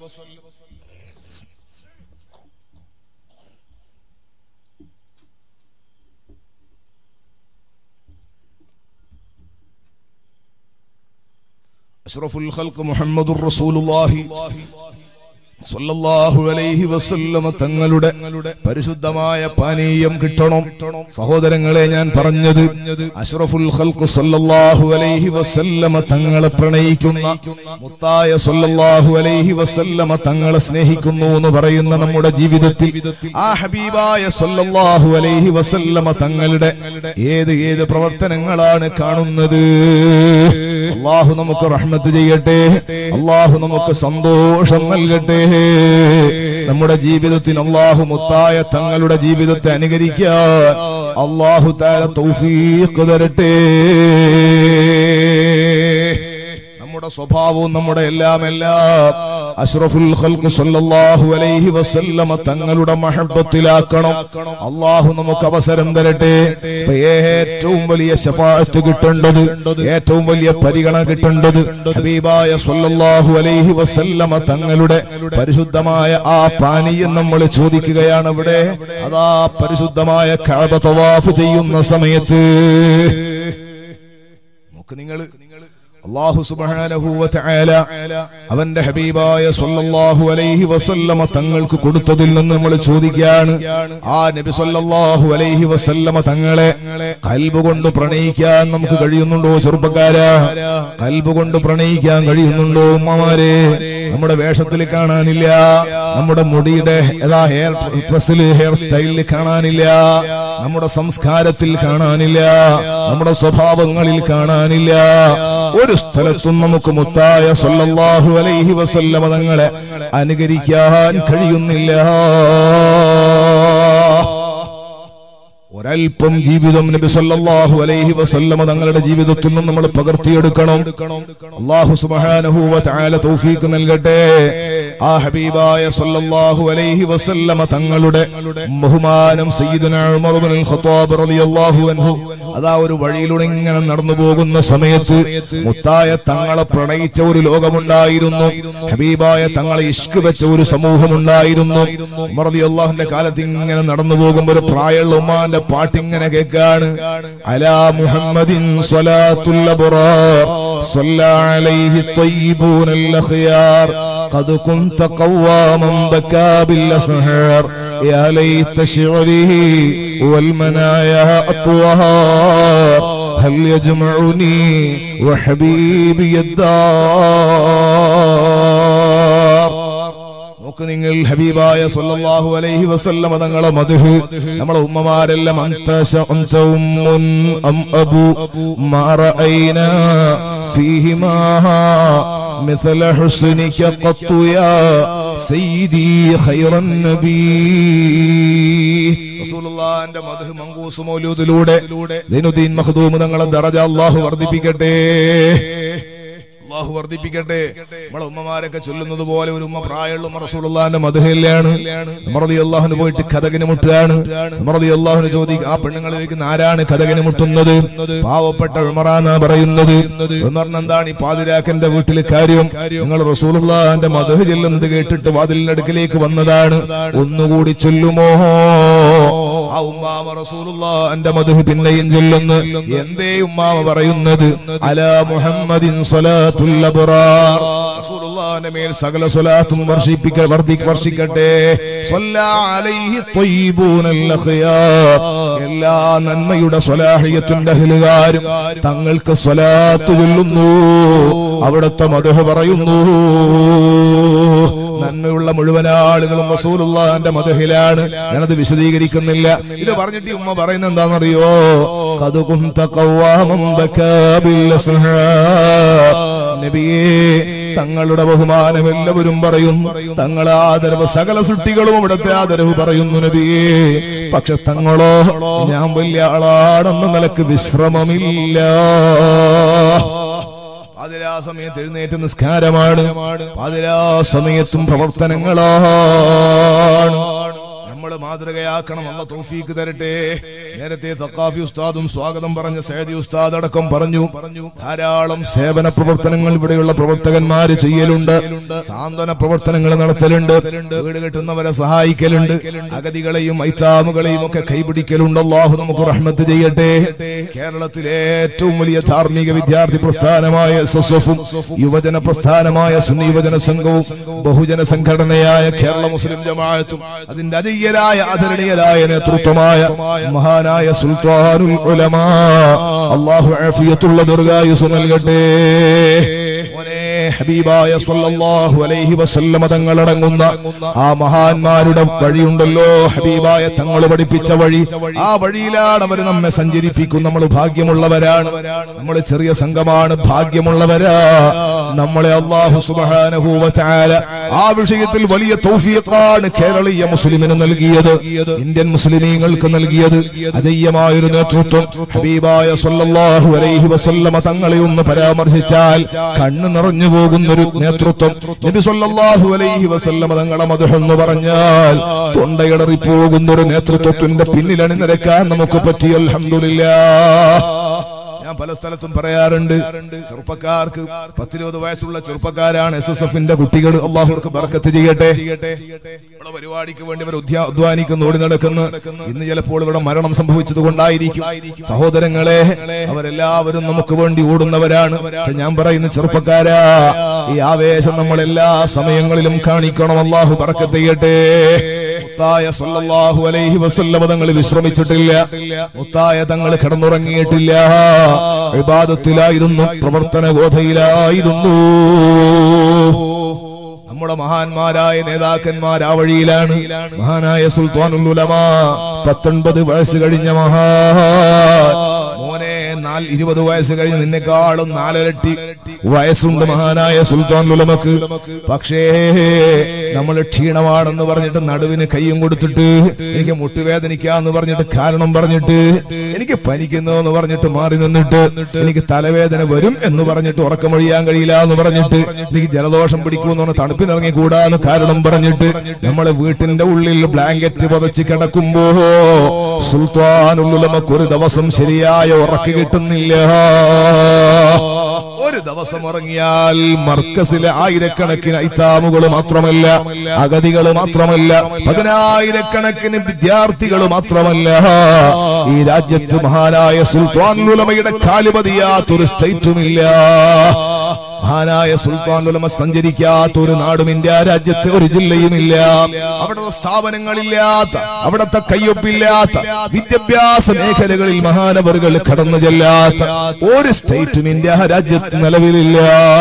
അഷ്റഫുൽ ഖൽഖ് മുഹമ്മദുർ റസൂലുള്ളാഹി സ്വല്ലല്ലാഹു അലൈഹി വസല്ലമ തങ്ങളുടെ പരിശുദ്ധമായ പാനീയം കിട്ടണം സഹോദരങ്ങളെ ഞാൻ പറഞ്ഞത് അഷ്റഫുൽ ഖൽഖ് സ്വല്ലല്ലാഹു അലൈഹി വസല്ലമ തങ്ങളെ പ്രണയിക്കുന്ന മുത്തായ സ്വല്ലല്ലാഹു അലൈഹി വസല്ലമ തങ്ങളെ സ്നേഹിക്കുന്നു എന്ന് പറയുന്ന നമ്മുടെ ജീവിതത്തിൽ ആ ഹബീബായ സ്വല്ലല്ലാഹു അലൈഹി വസല്ലമ തങ്ങളുടെ ഏത് ഏത് പ്രവർത്തനങ്ങളാണ് കാണുന്നത് അള്ളാഹു നമുക്ക് റഹ്മത്ത് ചെയ്യട്ടെ അള്ളാഹു നമുക്ക് സന്തോഷം നൽകട്ടെ നമ്മുടെ ജീവിതത്തിൽ അള്ളാഹു മുത്തായ തങ്ങളുടെ ജീവിതത്തെ അനുകരിക്കാൻ അള്ളാഹു താര തൗഫീഖ് തരട്ടെ നമ്മുടെ സ്വഭാവവും നമ്മുടെ എല്ലാം എല്ലാം അഷ്റഫുൽ ഖൽഖ് സല്ലല്ലാഹു അലൈഹി വസല്ലമ തങ്ങളുടെ മഹബത്തിലാക്കണം അള്ളാഹു നമുക്ക് അവസരം തരട്ടെ ഇപ്പൊ ഏറ്റവും വലിയ ശഫാഅത്ത് കിട്ടേണ്ടത് ഏറ്റവും വലിയ പരിഗണന കിട്ടേണ്ടത് ഹബീബായ സല്ലല്ലാഹു അലൈഹി വസല്ലമ തങ്ങളുടെ പരിശുദ്ധമായ ആ പാനീയം നമ്മൾ ചോദിക്കുകയാണ് ഇവിടെ അതാ പരിശുദ്ധമായ കഅബ തവാഫ് ചെയ്യുന്ന സമയത്ത് നോക്ക് നിങ്ങൾ അള്ളാഹു സുബ്ഹാനഹു വ തആല അവന്റെ ഹബീബായ സല്ലല്ലാഹു അലൈഹി വസല്ലമ തങ്ങൾക്ക് കൊടുത്തതിൽ നിന്ന് നമ്മൾ ചോദിക്കുകയാണ് ആ നബി സല്ലല്ലാഹു അലൈഹി വസല്ലമ തങ്ങളെ കൽബ് കൊണ്ട് പ്രണയിക്കാൻ നമുക്ക് കഴിയുന്നുണ്ടോ ചെറുപ്പക്കാരാ കൽബ് കൊണ്ട് പ്രണയിക്കാൻ കഴിയുന്നുണ്ടോ ഉമ്മമാരെ നമ്മുടെ വേഷത്തിൽ കാണാനില്ല നമ്മുടെ മുടിയുടെ ഏതാ ഹെയർ ഡ്രസ്സിൽ ഹെയർ സ്റ്റൈലിൽ കാണാനില്ല നമ്മുടെ സംസ്കാരത്തിൽ കാണാനില്ല നമ്മുടെ സ്വഭാവങ്ങളിൽ കാണാനില്ല ഒരു സ്ഥലത്തും നമുക്ക് മുത്തായ സല്ലല്ലാഹു അലൈഹി വസല്ലമ തങ്ങളെ അനുകരിക്കാൻ കഴിയുന്നില്ല ഒരൽപ്പം ജീവിതം നബി സല്ലല്ലാഹു അലൈഹി വസല്ലമ തങ്ങളുടെ ജീവിതത്തിൽ നിന്നും നമ്മൾ പകർത്തിയെടുക്കണം അല്ലാഹു സുബ്ഹാനഹു വ തആല തൗഫീഖ് നൽകട്ടെ ആ ഹബീബായ സല്ലല്ലാഹു അലൈഹി വസല്ലമ തങ്ങളുടെ ബഹുമാനം സയ്യിദുന ഉമർ ഇബ്നുൽ ഖത്താബ് റളിയല്ലാഹു അൻഹു അതാ ഒരു വഴിയിലൂടെ ഇങ്ങനെ നടന്നു പോകുന്ന സമയത്ത് മുത്തായ തങ്ങളെ പ്രണയിച്ച ഒരു ലോകമുണ്ടായിരുന്നു ഹബീബായ തങ്ങളെ ഇഷ്ക് വെച്ച ഒരു സമൂഹമുണ്ടായിരുന്നു ഉമർ റളിയല്ലാഹുവിന്റെ കാലത്ത് ഇങ്ങനെ നടന്നു പോകുമ്പോൾ ഒരു പ്രായമുള്ള ഉമ്മാന്റെ പാട്ടിങ്ങനെ കേൾക്കാണ് അലാ മുഹമ്മദിൻ സ്വലാത്തുൽ അബ്റാർ സ്വല്ലാ അലൈഹി ത്വയ്യിബൂനൽ അഖ്യാർ قد كنت قواما بكى بالأسهار يا ليت شعري والمنايا أطوار هل يجمعني وحبيبي الدار നോക്ക് നിങ്ങൾ ഹബീബായ സല്ലല്ലാഹു അലൈഹി വസല്ലമ തങ്ങളെ മദ്ഹ് നമ്മളെ ഉമ്മമാരെല്ലാം അന്ത ശഅന്ത ഉമ്മുൻ അം അബു മാ റഅയ്നാ ഫീഹിമാ مثل حسنك قط يا سيدي خير النبي റസൂലുള്ളാഹിന്റെ മദ്ഹ് മങ്കൂസ് മൗലൂദിലൂടെ ദൈനുദ്ദീൻ മഖ്ദൂം തങ്ങളെ ദറജ അല്ലാഹു വർദ്ധിപ്പിക്കട്ടെ അള്ളാഹു വർദ്ധിപ്പിക്കട്ടെ നമ്മളെ ഉമ്മമാരൊക്കെ ചൊല്ലുന്നത് പോലെ ഒരു ഉമ്മ പ്രായമുള്ള ഉമ്മ റസൂലുള്ളാഹിന്റെ മധുഹയിലാണ് നമ്മളതി അള്ളാഹുന് പോയിട്ട് കഥകിന് മുട്ടുകയാണ് നമ്മളതി അള്ളാഹുന് ചോദിക്കും ആ പെണ്ണുങ്ങളിലേക്ക് ആരാണ് കഥകിന് മുട്ടുന്നത് പാവപ്പെട്ട ഉമറാന്നാ പറയുന്നത് ഉമറിന് എന്താണ് ഈ പാതിരാക്കന്റെ വീട്ടിലെ കാര്യം നിങ്ങൾ റസൂലുള്ളാഹിന്റെ മധുഹ് ചെല്ലുന്നത് കേട്ടിട്ട് വാതിലിന്റെ അടുക്കിലേക്ക് വന്നതാണ് ഒന്നുകൂടി ചൊല്ലുമോ ആ ഉമ്മാമ റസൂലുള്ളാഹിന്റെ മധുഹ് പിന്നെയും ചൊല്ലുന്നു എന്തേ ഉമ്മാമ പറയുന്നത് അലാ മുഹമ്മദിൻ സ്വലാത്തുൽ അബ്റാർ റസൂലുള്ളാഹിന്റെ മേൽ സകല സ്വലാത്തും വർഷിപ്പിക്ക വർദ്ധി വർഷിക്കട്ടെ സ്വല്ലാ അലൈഹി ത്വയ്യിബൂനൽ അഖ്യാർ എല്ലാ നന്മയുടെ സ്വലാഹിയത്തിന്റെ അഹ്ലുകാരും തങ്ങൾക്ക് സ്വലാത്ത് ചൊല്ലുന്നു അവിടുത്തെ മധുഹ് പറയുന്നു നന്മയുള്ള മുഴുവൻ ആളുകളും റസൂലുള്ളാഹിന്റെ മദഹിലാണ് ഞാനത് വിശദീകരിക്കുന്നില്ല ഇത് പറഞ്ഞിട്ട് ഈ ഉമ്മ പറയുന്നത് എന്താണെന്നറിയോ കതുകും തഖവാമം ബകാബിൽ അസ്ഹാർ നബിയേ തങ്ങളുടെ ബഹുമാനം എല്ലാവരും പറയുന്നു തങ്ങളെ ആദരവ് സകല സൃഷ്ടികളും അവിടുത്തെ ആദരവ് പറയുന്നു നബിയേ പക്ഷെ തങ്ങളോ ഞാൻ വലിയ ആളാണെന്ന നിലക്ക് വിശ്രമമില്ല പാതിരാ സമയത്ത് എഴുന്നേറ്റ് നിസ്കാരമാണ് പാതിരാ സമയത്തും പ്രവർത്തനങ്ങളാണ് നമ്മൾ മാതൃകയാക്കണം അല്ല തൗഫീക്ക് തരട്ടെ നേരത്തെ തക്കാഫി ഉസ്താദും സ്വാഗതം പറഞ്ഞ സേദി ഉസ്താദ് അടക്കം പറഞ്ഞു പറഞ്ഞു ധാരാളം സേവന പ്രവർത്തനങ്ങൾ ഇവിടെയുള്ള പ്രവർത്തകന്മാര് ചെയ്യലുണ്ട് സാന്ത്വന പ്രവർത്തനങ്ങൾ നടത്തലുണ്ട് വീട് കെട്ടുന്നവരെ സഹായിക്കലുണ്ട് അഗതികളെയും ഐത്താമുകളെയും ഒക്കെ കൈപിടിക്കലുണ്ട് അള്ളാഹു നമുക്ക് റഹ്മത്ത് ചെയ്യട്ടെ കേരളത്തിലെ ഏറ്റവും വലിയ ധാർമ്മിക വിദ്യാർത്ഥി പ്രസ്ഥാനമായ എസ് എസ് എഫും യുവജന പ്രസ്ഥാനമായ സുന്നി യുവജന സംഘവും ബഹുജന സംഘടനയായ കേരള മുസ്ലിം ജമാഅത്തും അതിന്റെ അജയ്യരായ ആദരണീയരായ നേതൃത്വമായ മഹാനായ സുൽത്താനുൽ ഉലമാ അള്ളാഹു ആഫിയത്തുള്ള ദീർഘായുസ് നൽകട്ടെ മോനെ ഹബീബായ സ്വല്ലല്ലാഹു അലൈഹി വസല്ലമ തങ്ങളടങ്ങുന്ന ആ മഹാന്മാരുടെ വഴിയുണ്ടല്ലോ ഹബീബായ തങ്ങൾ പഠിപ്പിച്ച വഴി ആ വഴിയിലാണ് അവർ നമ്മെ സഞ്ചരിപ്പിക്കും നമ്മൾ ഭാഗ്യമുള്ളവരാണ് നമ്മൾ ചെറിയ സംഘമാണ് ഭാഗ്യമുള്ളവരാ നമ്മളെ അള്ളാഹു സുബ്ഹാനഹു വ തആല ആ വിഷയത്തിൽ വലിയ തൗഫീഖാണ് കേരളീയ മുസ്ലിമിന് നൽകിയത് ഇന്ത്യൻ മുസ്ലിമീങ്ങൾക്ക് നൽകിയത് അജയ്യമായൊരു നേതൃത്വം ഹബീബായ സ്വല്ലല്ലാഹു അലൈഹി വസല്ലമ തങ്ങളെ ഒന്ന് പരാമർശിച്ചാൽ കണ്ണു കണ്ണ് നിറഞ്ഞു പോകുന്നൊരു നേതൃത്വം നബി സല്ലല്ലാഹു അലൈഹി വസല്ലമ തങ്ങളെ മധുഹെന്ന് പറഞ്ഞാൽ തൊണ്ടയിടറി പോകുന്നൊരു നേതൃത്വത്തിന്റെ പിന്നിൽ അണിനിരക്കാൻ നമുക്ക് പറ്റി അൽഹംദുലില്ലാ ഞാൻ പല സ്ഥലത്തും പറയാറുണ്ട് ചെറുപ്പക്കാർക്ക് പത്തിരുപത് വയസ്സുള്ള ചെറുപ്പക്കാരാണ് എസ് എസ് എഫിന്റെ കുട്ടികൾ അള്ളാഹുർക്ക് ബർക്കത്ത് ചെയ്യട്ടെ ഇവിടെ പരിപാടിക്ക് വേണ്ടി അവർ ഉദ്യാ- അധ്വാനിക്കുന്നു ഓടി നടക്കുന്നു ഇന്ന് ചിലപ്പോൾ ഇവിടെ മരണം സംഭവിച്ചത് കൊണ്ടായിരിക്കും സഹോദരങ്ങളെ അവരെല്ലാവരും നമുക്ക് വേണ്ടി ഓടുന്നവരാണ് പക്ഷെ ഞാൻ പറയുന്ന ചെറുപ്പക്കാരാ ഈ ആവേശം നമ്മൾ എല്ലാ സമയങ്ങളിലും കാണിക്കണം അള്ളാഹു ബർക്കത്ത് ചെയ്യട്ടെ മുത്തായ സല്ലല്ലാഹു അലൈഹി വസല്ലമ തങ്ങൾ വിശ്രമിച്ചിട്ടില്ല മുത്തായ തങ്ങൾ കിടന്നുറങ്ങിയിട്ടില്ല വിവാദത്തിലായിരുന്നു പ്രവർത്തന ബോധയിലായിരുന്നു നമ്മുടെ മഹാന്മാരായ നേതാക്കന്മാർ ആ വഴിയിലാണ് മഹാനായ സുൽത്താനുൽ ഉലമ പത്തൊൻപത് വയസ്സ് കഴിഞ്ഞ മഹാ മോനെ നാൽ ഇരുപത് വയസ്സ് കഴിഞ്ഞ് നിന്നെക്കാളും നാലരട്ടി വയസ്സുണ്ട് മഹാനായ സുൽത്താൻ ഉലമക്ക് പക്ഷേ നമ്മൾ ക്ഷീണമാണെന്ന് പറഞ്ഞിട്ട് നടുവിന് കയ്യും കൊടുത്തിട്ട് എനിക്ക് മുട്ടുവേദനിക്കാന്ന് പറഞ്ഞിട്ട് കാരണം പറഞ്ഞിട്ട് എനിക്ക് പനിക്കുന്നു എന്ന് പറഞ്ഞിട്ട് മാറി നിന്നിട്ട് എനിക്ക് തലവേദന വരും എന്ന് പറഞ്ഞിട്ട് ഉറക്കമൊഴിയാൻ കഴിയില്ല എന്ന് പറഞ്ഞിട്ട് എനിക്ക് ജലദോഷം പിടിക്കുമെന്ന് പറഞ്ഞ് തണുപ്പിനിറങ്ങി കൂടാന്ന് കാരണം പറഞ്ഞിട്ട് നമ്മളെ വീട്ടിന്റെ ഉള്ളിൽ ബ്ലാങ്കറ്റ് പതച്ച് കിടക്കുമ്പോ സുൽത്താനുള്ളുലമക്ക് ഒരു ദിവസം ശരിയായ ഉറക്ക് കിട്ടുന്നില്ല ഒരു ദിവസം ഇറങ്ങിയാൽ മർക്കസിലെ ആയിരക്കണക്കിന് ഐത്താമുകൾ മാത്രമല്ല അഗതികൾ മാത്രമല്ല പതിനായിരക്കണക്കിന് വിദ്യാർത്ഥികൾ മാത്രമല്ല ഈ രാജ്യത്ത് മഹാനായ സുൽത്താൻ ഉലമയുടെ കാലുപതിയാത്തൊരു സ്റ്റേറ്റുമില്ല മഹാനായ സുൽത്താൻ ഉലമ സഞ്ചരിക്കാത്ത ഒരു നാടും ഇന്ത്യ രാജ്യത്തെ ഒരു ജില്ലയുമില്ല അവിടുത്തെ സ്ഥാപനങ്ങളില്ലാത്ത അവിടുത്തെ കയ്യൊപ്പില്ലാത്ത വിദ്യാഭ്യാസ മേഖലകളിൽ മഹാനവറുകൾ കടന്നു ചെല്ലാത്ത ഒരു സ്റ്റേറ്റും ഇന്ത്യ രാജ്യത്ത് നിലവിലില്ല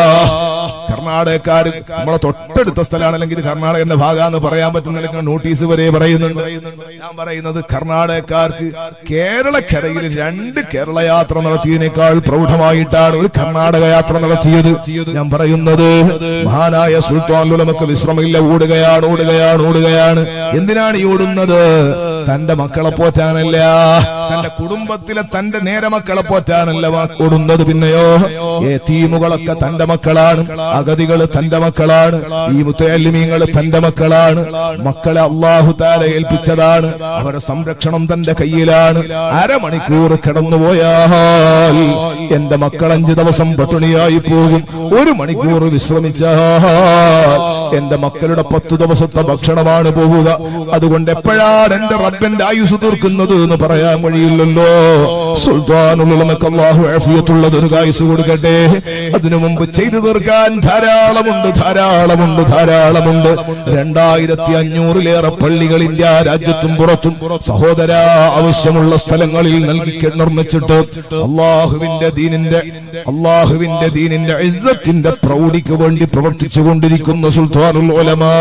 കർണാടകക്കാർ നമ്മളെ തൊട്ടടുത്ത സ്ഥലമാണ് അല്ലെങ്കിൽ ഇത് കർണാടകന്റെ ഭാഗമെന്ന് പറയാൻ പറ്റുന്ന നോട്ടീസ് വരെ പറയുന്നുണ്ട് ഞാൻ പറയുന്നത് കർണാടകക്കാർക്ക് കേരളക്കരയിൽ രണ്ട് കേരള യാത്ര നടത്തിയതിനേക്കാൾ പ്രൗഢമായിട്ടാണ് ഒരു കർണാടക യാത്ര നടത്തിയത് ഞാൻ പറയുന്നത് മഹാനായ സുൽത്താൻ നമുക്ക് വിശ്രമമില്ല ഓടുകയാണ് ഓടുകയാണ് ഓടുകയാണ് എന്തിനാണ് ഈ ഓടുന്നത് തന്റെ മക്കളെ പോറ്റാനല്ല തന്റെ കുടുംബത്തിലെ തന്റെ നേരെ മക്കളെ പോറ്റാനല്ല വാ- ഓടുന്നത് പിന്നെയോ ഏ തീമുകളൊക്കെ തന്റെ മക്കളാണ് അഗതികൾ തന്റെ മക്കളാണ് ഈ മുത്തല്ലിമീങ്ങൾ തന്റെ മക്കളാണ് മക്കളെ അള്ളാഹു താല ഏൽപ്പിച്ചതാണ് അവരുടെ സംരക്ഷണം തന്റെ കയ്യിലാണ് അരമണിക്കൂർ കിടന്നുപോയാൽ എന്റെ മക്കൾ അഞ്ചു ദിവസം പട്ടിണിയായി പോകും ഒരു മണിക്കൂർ വിശ്രമിച്ചാൽ എന്റെ മക്കളുടെ പത്തു ദിവസത്തെ ഭക്ഷണമാണ് പോവുക അതുകൊണ്ട് എപ്പോഴാണ് എന്റെ റബ്ബന്റെ ആയുസ് തീർക്കുന്നത് എന്ന് പറയാൻ വഴിയില്ലല്ലോ സുൽത്താനുള്ള അള്ളാഹു ആഫിയത്തുള്ളത് ഒരു ആയുസ് കൊടുക്കട്ടെ അതിനു മുമ്പ് ചെയ്തു തീർക്കാൻ ധാരാളമുണ്ട് ധാരാളമുണ്ട് ധാരാളമുണ്ട് രണ്ടായിരത്തി അഞ്ഞൂറിലേറെ പള്ളികൾ ഇന്ത്യ രാജ്യത്തും പുറത്തും സഹോദര ആവശ്യമുള്ള സ്ഥലങ്ങളിൽ നൽകി നിർമ്മിച്ചിട്ട് അള്ളാഹുവിന്റെ ദീനിന്റെ അള്ളാഹുവിന്റെ ദീനിന്റെ ഇസ്സത്തിന്റെ പ്രൗഢിക്ക് വേണ്ടി പ്രവർത്തിച്ചു കൊണ്ടിരിക്കുന്ന സുൽത്താനുൽ ഉലമാ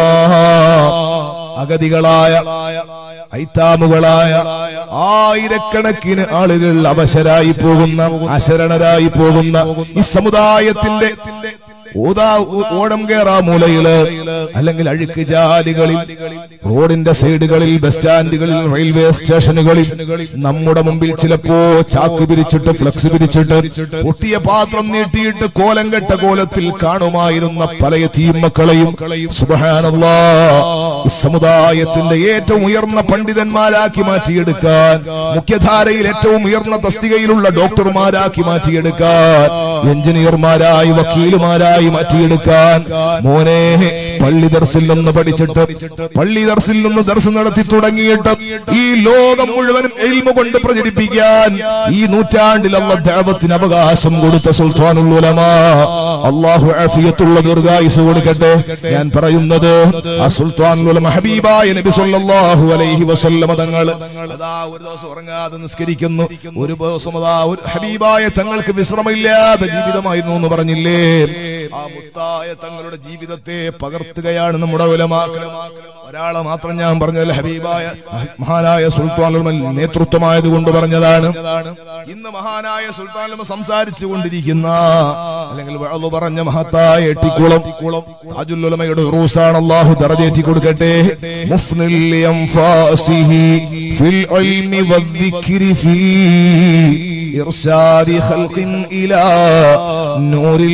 അഗതികളായ ഐത്താമുകളായ ആയിരക്കണക്കിന് ആളുകൾ അവശരായി പോകുന്ന അശരണരായി പോകുന്ന ഈ സമുദായത്തിന്റെ ഓതാ ഓടം കേറാ മൂലയില് അല്ലെങ്കിൽ അഴുക്ക് ജാലികളിൽ റോഡിന്റെ സൈഡുകളിൽ ബസ് സ്റ്റാൻഡുകളിൽ റെയിൽവേ സ്റ്റേഷനുകളിൽ നമ്മുടെ മുമ്പിൽ ചിലപ്പോ ചാക്ക് പിരിച്ചിട്ട് ഫ്ലക്സ് പിരിച്ചിട്ട് പൊട്ടിയ പാത്രം നീട്ടിയിട്ട് കോലം കെട്ട കോലത്തിൽ കാണുമായിരുന്ന പല തീമക്കളെയും സുബഹാനല്ലാ ഈ സമുദായത്തിന്റെ ഏറ്റവും ഉയർന്ന പണ്ഡിതന്മാരാക്കി മാറ്റിയെടുക്കാൻ മുഖ്യധാരയിൽ ഏറ്റവും ഉയർന്ന തസ്തികയിലുള്ള ഡോക്ടർമാരാക്കി മാറ്റിയെടുക്കാൻ എഞ്ചിനീയർമാരായി വക്കീലുമാരായി മാറ്റിയെടുക്കാൻ മോനെ പള്ളി ദർസിൽ നിന്ന് പഠിച്ചിട്ട് പള്ളി ദർസിൽ നിന്ന് ദർസ് നടത്തി തുടങ്ങിയിട്ട് ഈ ലോകം മുഴുവനും എൽമ കൊണ്ട് പ്രചരിപ്പിക്കാൻ ഈ നൂറ്റാണ്ടിൽ അള്ള ദഅവത്തിന് അവകാശം കൊടുത്ത സുൽത്താനുൽ ഉലമാ അള്ളാഹു ആഫിയത്തുള്ള ദീർഘായുസ് കൊടുക്കട്ടെ ഞാൻ പറയുന്നത് ആ സുൽത്താനുൽ ഉലമ ഹബീബായ നബി സല്ലല്ലാഹു അലൈഹി വസല്ലമ തങ്ങൾ അതാ ഒരു ദിവസം ഉറങ്ങാതെ നിസ്കരിക്കുന്നു ഒരു ദിവസം അതാ ഒരു ഹബീബായ തങ്ങൾക്ക് വിശ്രമമില്ലാത്ത ജീവിതമായിരുന്നു എന്ന് പറഞ്ഞില്ലേ ആ മുത്തായ തങ്ങളുടെ ജീവിതത്തെ പകർത്തുകയാണ് നമ്മുടെ ഉലമാക്കൾ ഒരാളെ മാത്രം ഞാൻ പറഞ്ഞതല്ല ഹബീബായ മഹാനായ സുൽത്താൻ നേതൃത്വമായത് കൊണ്ട് പറഞ്ഞതാണ് ഇന്ന് മഹാനായ സുൽത്താൻ സംസാരിച്ചു കൊണ്ടിരിക്കുന്ന അല്ലെങ്കിൽ വഅള് പറഞ്ഞ മഹത്തായ എട്ടിക്കുളം താജുല്ലുലമയുടെ റൂസാണ് അല്ലാഹു ദറജേറ്റി കൊടുക്കട്ടെ മുഫ്നിൽ ലിയംഫാസിഹി ഫിൽ ഇൽമി വദ്ദിക്രി ഫീ ഇർഷാദി ഖൽഖിൻ ഇലാ നൂറിൽ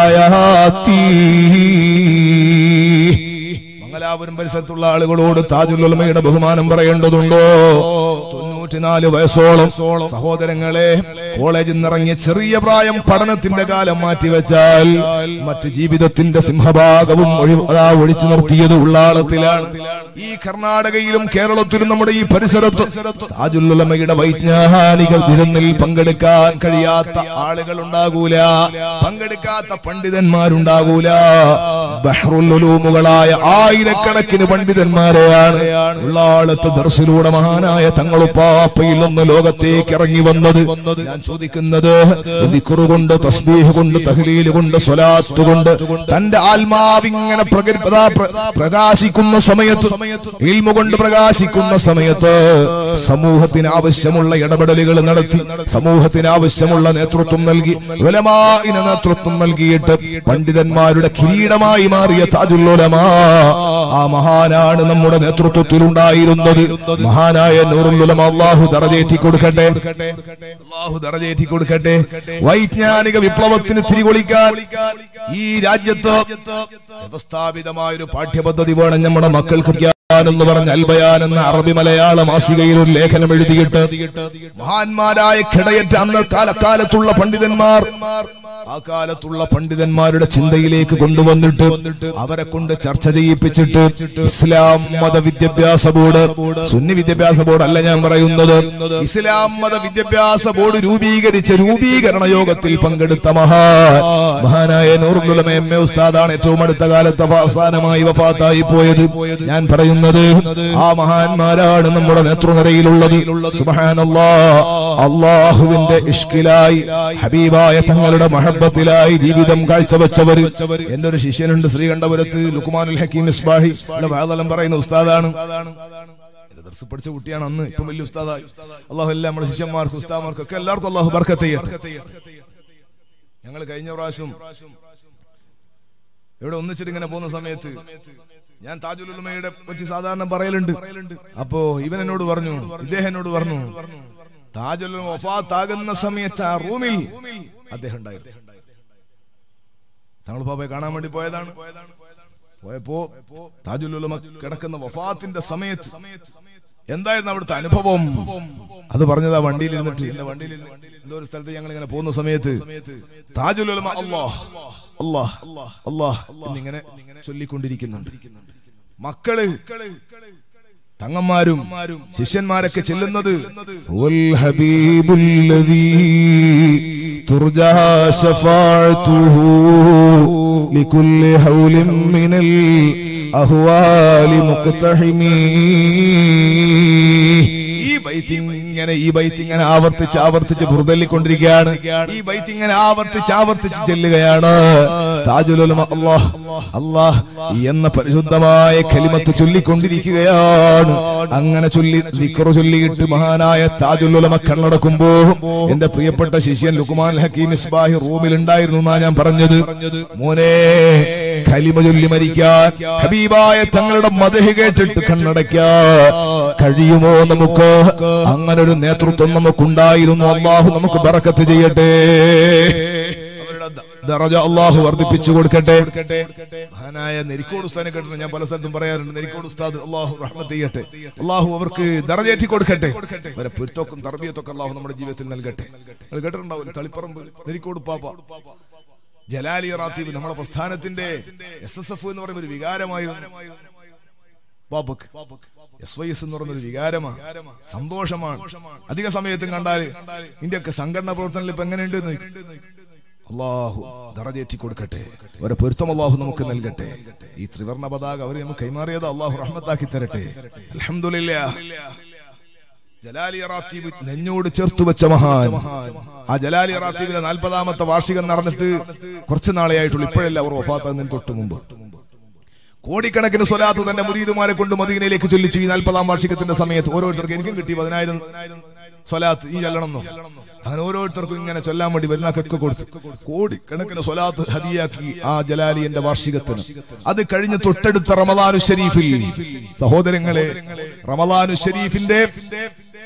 ഹിദായത്തി മംഗലാപുരം പരിസരത്തുള്ള ആളുകളോട് താജുൽ ഉലമയുടെ ബഹുമാനം പറയേണ്ടതുണ്ടോ തൊണ്ണൂറ്റിനാല് വയസ്സോളം സഹോദരങ്ങളെ കോളേജിൽ നിന്നിറങ്ങിയ ചെറിയ പ്രായം പഠനത്തിന്റെ കാലം മാറ്റിവെച്ചാൽ മറ്റ് ജീവിതത്തിന്റെ സിംഹഭാഗവും ഒഴി- അതാ ഒഴിച്ചു നിർത്തിയത് ഉള്ളാളത്തിലാണ് ഈ കർണാടകയിലും കേരളത്തിലും നമ്മുടെ ഈ പരിസരത്ത് താജുൽ ഉലമയുടെ വൈജ്ഞാനിക വിരുന്നിൽ പങ്കെടുക്കാൻ കഴിയാത്ത ആളുകൾ ഉണ്ടാകൂല പങ്കെടുക്കാത്ത പണ്ഡിതന്മാരുണ്ടാകൂല ബഹ്റുൽ ഉലൂമുകളായ ആയിരക്കണക്കിന് പണ്ഡിതന്മാരെയാണ് ഉള്ളാളത്ത് ദർശിലൂടെ മഹാനായ തങ്ങളുപ്പാപ്പയിൽ നിന്ന് ലോകത്തേക്ക് ഇറങ്ങി വന്നത് ഞാൻ ചോദിക്കുന്നത് ദിക്റ് കൊണ്ട് തസ്ബീഹ് കൊണ്ട് തഹ്ലീൽ കൊണ്ട് സ്വലാത്ത് കൊണ്ട് തന്റെ ആത്മാവിങ്ങനെ പ്രകരി- പ്രതാ- പ്ര- പ്രകാശിക്കുന്ന സമയത്ത് ഇൽമു കൊണ്ട് പ്രകാശിക്കുന്ന സമയത്ത് സമൂഹത്തിന് ആവശ്യമുള്ള ഇടപെടലുകൾ നടത്തി സമൂഹത്തിന് ആവശ്യമുള്ള നേതൃത്വം നൽകി ഉലമാഇന് നേതൃത്വം നൽകിയിട്ട് പണ്ഡിതന്മാരുടെ കിരീടമായി മാറിയ താജുല്ലുലമാ ആ മഹാനാണ് നമ്മുടെ നേതൃത്വത്തിൽ ഉണ്ടായിരുന്നത് മഹാനായ നൂറുല്ലുലമ അള്ളാഹു ദറജേറ്റി കൊടുക്കട്ടെ അള്ളാഹു ദറജേറ്റി കൊടുക്കട്ടെ വൈജ്ഞാനിക വിപ്ലവത്തിന് തിരികൊളിക്കാൻ ഈ രാജ്യത്ത് വ്യവസ്ഥാപിതമായ ഒരു പാഠ്യപദ്ധതി വേണം നമ്മുടെ മക്കൾക്ക് എന്ന് പറഞ്ഞ അൽബയാൻ എന്ന അറബി മലയാള മാസികയിൽ ഒരു ലേഖനം എഴുതിയിട്ട് മഹാന്മാരായ കിടയറ്റ അന്ന് കാലക്കാലത്തുള്ള പണ്ഡിതന്മാർ ആ കാലത്തുള്ള പണ്ഡിതന്മാരുടെ ചിന്തയിലേക്ക് കൊണ്ടുവന്നിട്ട് അവരെ കൊണ്ട് ചർച്ച ചെയ്യിപ്പിച്ചിട്ട് ഇസ്ലാം മത വിദ്യാഭ്യാസ ബോർഡ് സുന്നി വിദ്യാഭ്യാസ ബോർഡ് അല്ല ഞാൻ പറയുന്നത് ഇസ്ലാം മത വിദ്യാഭ്യാസ ബോർഡ് രൂപീകരിച്ച രൂപീകരണ യോഗത്തിൽ പങ്കെടുത്ത മഹാ മഹാനായ നൂറുലുലമ എം എ ഉസ്താദാണ് ഏറ്റവും അടുത്ത കാലത്ത് അവസാനമായി വഫാത്തായി പോയത് ഞാൻ പറയുന്നത് ആ മഹാന്മാരാണ് നമ്മുടെ നേതൃനിരയിലുള്ളത് സുബ്ഹാനല്ലാ അള്ളാഹുവിന്റെ ഇഷ്കിലായി ഹബീബായ തങ്ങളുടെ മഹബത്തിലായി ജീവിതം കാഴ്ചവെച്ചവർ എന്റെ ഒരു ശിഷ്യനുണ്ട് ശ്രീകണ്ഠപുരത്ത് ലുക്കുമാനുൽ ഹക്കീം ഇസ്ബാഹി വാദലം പറയുന്ന ഉസ്താദാണ് ഇത് ദർസ് പഠിച്ച കുട്ടിയാണ് അന്ന് ഇപ്പം വലിയ ഉസ്താദായി അള്ളാഹു എല്ലാം നമ്മുടെ ശിഷ്യന്മാർക്കും ഉസ്താദന്മാർക്കും ഒക്കെ എല്ലാവർക്കും അള്ളാഹു ബർക്കത്ത് ചെയ്യട്ടെ ഞങ്ങൾ കഴിഞ്ഞ പ്രാവശ്യം ഇവിടെ ഒന്നിച്ചിട്ട് ഇങ്ങനെ പോകുന്ന സമയത്ത് ഞാൻ താജുൽ ഉലമയുടെ പറ്റി സാധാരണ പറയലുണ്ട് അപ്പോ ഇവൻ എന്നോട് പറഞ്ഞു ഇദ്ദേഹം എന്നോട് പറഞ്ഞു താജുൽ ഉലമ വഫാത്താകുന്ന സമയത്ത് ആ റൂമിൽ അദ്ദേഹം ഉണ്ടായിരുന്നു തങ്ങൾ പാപ്പയെ കാണാൻ വേണ്ടി പോയതാണ് പോയപ്പോ താജുൽ ഉലമ കിടക്കുന്ന വഫാത്തിന്റെ സമയത്ത് എന്തായിരുന്നു അവിടുത്തെ അനുഭവം അത് പറഞ്ഞതാ വണ്ടിയിൽ ഇരുന്നിട്ട് എന്റെ വണ്ടിയിൽ ഇരുന്ന് എന്തോ ഒരു സ്ഥലത്ത് ഞങ്ങൾ ഇങ്ങനെ പോകുന്ന സമയത്ത് താജുൽ ഉലമ അല്ലാഹ് അല്ലാഹ് അല്ലാഹ് എന്നിങ്ങനെ ചൊല്ലിക്കൊണ്ടിരിക്കുന്നുണ്ട് മക്കള് തങ്ങന്മാരും ശിഷ്യന്മാരൊക്കെ ചെല്ലുന്നത് വൽ ഹബീബുല്ലദീ തുർജാ ശഫാഅത്തുഹു ലികുല്ലി ഹൗലിൻ മിനൽ അഹ്വാലി മുഖ്തഹിമീ ഈ ബൈത്ത് ഇങ്ങനെ ഈ ബൈത്ത് ഇങ്ങനെ ആവർത്തിച്ച് ആവർത്തിച്ച് പുറത്തള്ളിക്കൊണ്ടിരിക്കുകയാണ് ഈ ബൈത്ത് ഇങ്ങനെ ആവർത്തിച്ച് ആവർത്തിച്ച് ചെല്ലുകയാണ് താജുലുലമ അല്ലാഹ് അല്ലാഹ് എന്ന പരിശുദ്ധമായ കലിമത്ത് ചൊല്ലിക്കൊണ്ടിരിക്കുകയാണ് അങ്ങനെ ചൊല്ലി ദിക്റ് ചൊല്ലിയിട്ട് മഹാനായ താജുലുലമ കണ്ണടക്കുമ്പോ എന്റെ പ്രിയപ്പെട്ട ശിഷ്യൻ ലുക്കുമാൻ ഹക്കീം ഇസ്ബാഹി റൂമിൽ ഉണ്ടായിരുന്നു എന്നാ ഞാൻ പറഞ്ഞത് മോനെ കലിമ ചൊല്ലി മരിക്കാൻ ഹബീബായ തങ്ങളുടെ മതഹ് കേട്ടിട്ട് കണ്ണടയ്ക്കാൻ കഴിയുമോ നമുക്ക് അങ്ങനെ ഒരു നേതൃത്വം നമുക്കുണ്ടായിരുന്നു അള്ളാഹു നമുക്ക് ബറക്കത്ത് ചെയ്യട്ടെ അവരുടെ ദ- ദറജ അള്ളാഹു വർദ്ധിപ്പിച്ചു കൊടുക്കട്ടെ മഹാനായ നെരിക്കോട് ഉസ്താനെ കേട്ടിട്ട് ഞാൻ പല സ്ഥലത്തും പറയാറുണ്ട് നെരിക്കോട് ഉസ്താദ് അള്ളാഹു റഹ്മത്ത് ചെയ്യട്ടെ അള്ളാഹു അവർക്ക് ദറജേറ്റി കൊടുക്കട്ടെ അവരെ പൊരുത്തോക്കും തർബിയത്തൊക്കെ അള്ളാഹു നമ്മുടെ ജീവിതത്തിൽ നൽകട്ടെ നിങ്ങൾ കേട്ടിട്ടുണ്ടാവില്ല തളിപ്പറമ്പ് നെരിക്കോട് പാപ്പ ജലാലി റാത്തീബ് നമ്മുടെ പ്രസ്ഥാനത്തിന്റെ എസ് എസ് എഫ് എന്ന് പറയുന്ന ഒരു വികാരമായിരുന്നു ബാബക്ക് എസ് വൈ എസ് എന്ന് പറയുന്ന ഒരു വികാരമാണ് സന്തോഷമാണ് അധിക സമയത്തും കണ്ടാല് ഇന്ത്യക്ക് സംഘടനാ പ്രവർത്തനത്തിൽ ഇപ്പൊ എങ്ങനെയുണ്ട് അള്ളാഹു ദറജേറ്റി കൊടുക്കട്ടെ അവരെ പൊരുത്തം അള്ളാഹു നമുക്ക് നൽകട്ടെ ഈ ത്രിവർണ പതാക അവരെ നമുക്ക് കൈമാറിയത് അള്ളാഹു റഹ്മത്താക്കി തരട്ടെ അൽഹംദുലില്ലാ ജലാലി റാത്തീബ് നെഞ്ഞോട് ചേർത്തു വെച്ച മഹാൻ ആ ജലാലി റാത്തീബിന്റെ നാൽപ്പതാമത്തെ വാർഷികം നടന്നിട്ട് കുറച്ച് നാളെ ആയിട്ടുള്ളൂ ഇപ്പോഴല്ല അവർ വഫാത്താകുന്നതിന് തൊട്ട് മുമ്പ് കോടിക്കണക്കിന് സ്വലാത്ത് തന്റെ മുരീദുമാരെ കൊണ്ട് മദീനയിലേക്ക് ചൊല്ലിച്ചു ഈ നാൽപ്പതാം വാർഷികത്തിന്റെ സമയത്ത് ഓരോരുത്തർക്ക് എനിക്കും കിട്ടി പതിനായിരം സ്വലാത്ത് ഈ ചൊല്ലണം അങ്ങനെ ഓരോരുത്തർക്കും ഇങ്ങനെ ചൊല്ലാൻ വേണ്ടി വരുന്നൊക്കെ കൊടുത്തു കോടിക്കണക്കിന് സ്വലാത്ത് ഹദിയാക്കി ആ ജലാലിയന്റെ വാർഷികത്തിന് അത് കഴിഞ്ഞ് തൊട്ടടുത്ത റമദാനു ഷരീഫിൽ സഹോദരങ്ങളെ റമദാനു ഷരീഫിന്റെ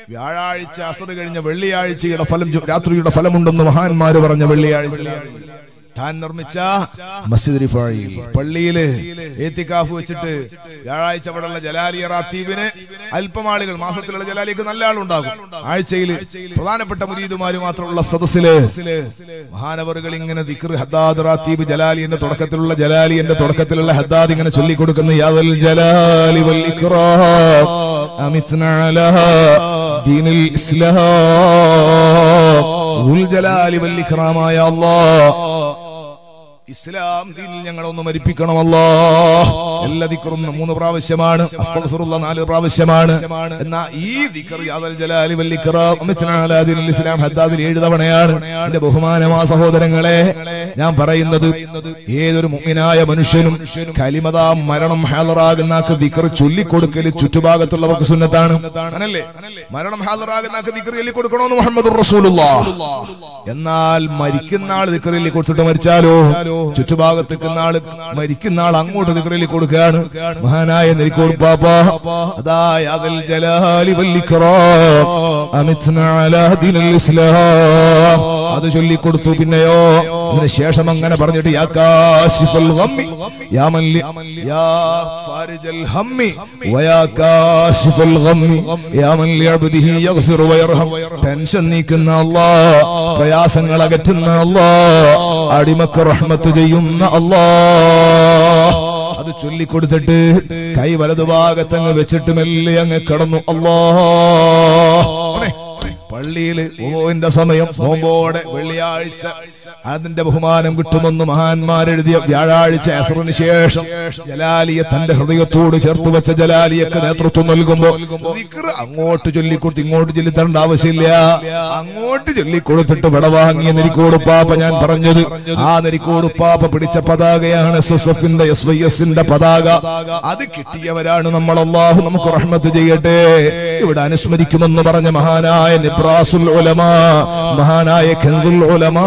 വ്യാഴാഴ്ച അസർ കഴിഞ്ഞ വെള്ളിയാഴ്ചയുടെ ഫലം ജു- രാത്രിയുടെ ഫലമുണ്ടെന്ന് മഹാന്മാര് പറഞ്ഞ വെള്ളിയാഴ്ച താൻ നിർമ്മിച്ച മസ്ജിദ് റിഫായിൽ പള്ളിയില് ഏത്തിക്കാഫ് വെച്ചിട്ട് വ്യാഴാഴ്ച അവിടെയുള്ള ജലാലിയ റാത്തീബിന് അല്പം ആളുകൾ മാസത്തിലുള്ള ജലാലിക്ക് നല്ല ആളുണ്ടാകും ആഴ്ചയിൽ പ്രധാനപ്പെട്ട മുരീദുമാര് മാത്രമുള്ള സദസ്സില് മഹാനവറുകൾ ഇങ്ങനെ ദിക്ർ ഹദ്ദാദ് റാത്തീബ് ജലാലിന്റെ തുടക്കത്തിലുള്ള ജലാലിന്റെ തുടക്കത്തിലുള്ള ഹദ്ദാദ് ഇങ്ങനെ ചൊല്ലിക്കൊടുക്കുന്ന യാദൽ ജലാലി വൽ ഇക്റാം അമിത്ന അലാ ദീനിൽ ഇസ്ലാം ഉൽ ജലാലി വൽ ഇക്റാമായ അല്ലാഹ് ഇസ്ലാം ദീനിൽ ഞങ്ങളെ ഒന്ന് മരിപ്പിക്കണമല്ലോ എല്ലാ ദിക്കറും മൂന്ന് പ്രാവശ്യമാണ് അസ്തഗ്ഫിറുല്ലാഹ് നാല് പ്രാവശ്യമാണ് എന്നാ ഈ ദിക്കർ യാദൽ ജലാലി വൽ ഇക്റാം അമിത്ന അലാ ദീനിൽ ഇസ്ലാം ഹദ്ദാദിൽ ഏഴ് തവണയാണ് എന്റെ ബഹുമാനമാ സഹോദരങ്ങളെ ഞാൻ പറയുന്നത് ഏതൊരു മുഅ്മിനായ മനുഷ്യനും കലിമത മരണം ഹാദറാകുന്ന ദിക്കർ ചൊല്ലിക്കൊടുക്കല് ചുറ്റുഭാഗത്തുള്ളവർക്ക് സുന്നത്താണ് അങ്ങനല്ലേ മരണം ഹാദറാകുന്ന ദിക്കർ ചൊല്ലിക്കൊടുക്കണമെന്ന് മുഹമ്മദ് റസൂലുള്ളാഹ് എന്നാൽ മരിക്കുന്ന ആൾ ദിക്കർ ചൊല്ലിക്കൊടുത്തിട്ട് മരിച്ചാലോ ചുറ്റുഭാഗത്ത് നിൽക്കുന്ന ആള് മരിക്കുന്ന ആൾ അങ്ങോട്ട് ദിക്കറിൽ കൊടുക്കുകയാണ് മഹാനായ നെരിക്കോട് പാപ്പ അതാ യാദൽ ജലാലി വല്ലിക്റാം അമിത്ന അലാ ദീനിൽ ഇസ്ലാം അത് ചൊല്ലിക്കൊടുത്തു പിന്നെയോ അതിന് ശേഷം അങ്ങനെ പറഞ്ഞിട്ട് യാ കാശിഫൽ ഗമ്മി യാ മൻ ലി- യാ ഫാരിജൽ ഹമ്മി വയാ കാശിഫൽ ഗമ്മി യാ മൻ ലിഅബ്ദിഹി യഗ്ഫിർ വയർഹം ടെൻഷൻ നീക്കുന്ന അല്ലാഹ് പ്രയാസങ്ങൾ അകറ്റുന്ന അല്ലാഹ് അടിമക്ക് റഹ്മത്ത് ചെയ്യുന്ന അല്ലാഹ് അത് ചൊല്ലിക്കൊടുത്തിട്ട് കൈ വലതുഭാഗത്തങ്ങ് വെച്ചിട്ട് മെല്ലെ അങ്ങ് കടന്നു അല്ലാഹ് പള്ളിയിൽ ഓന്റെ സമയം നോമ്പോടെ വെള്ളിയാഴ്ച അതിന്റെ ബഹുമാനം കിട്ടുമെന്ന് മഹാന്മാരെഴുതിയ വ്യാഴാഴ്ച അസറിന് ശേഷം ജലാലിയെ തന്റെ ഹൃദയത്തോട് ചേർത്ത് വെച്ച ജലാലിയക്ക് നേതൃത്വം നൽകുമ്പോ ദിക്റ് അങ്ങോട്ട് ചൊല്ലിക്കൊടുത്ത് ഇങ്ങോട്ട് ചൊല്ലിത്തരേണ്ട ആവശ്യമില്ല അങ്ങോട്ട് ചൊല്ലിക്കൊടുത്തിട്ട് വിട വാങ്ങിയ നെരിക്കോട് പാപ്പ ഞാൻ പറഞ്ഞത് ആ നെരിക്കോട് പാപ്പ പിടിച്ച പതാകയാണ് എസ് എസ് എഫിന്റെ എസ് വൈ എസിന്റെ പതാക അത് കിട്ടിയവരാണ് നമ്മൾ അള്ളാഹു നമുക്ക് റഹ്മത്ത് ചെയ്യട്ടെ ഇവിടെ അനുസ്മരിക്കുമെന്ന് പറഞ്ഞ മഹാനായ നിബ്രാസുൽ ഉലമാ മഹാനായ ഖൻസുൽ ഉലമാ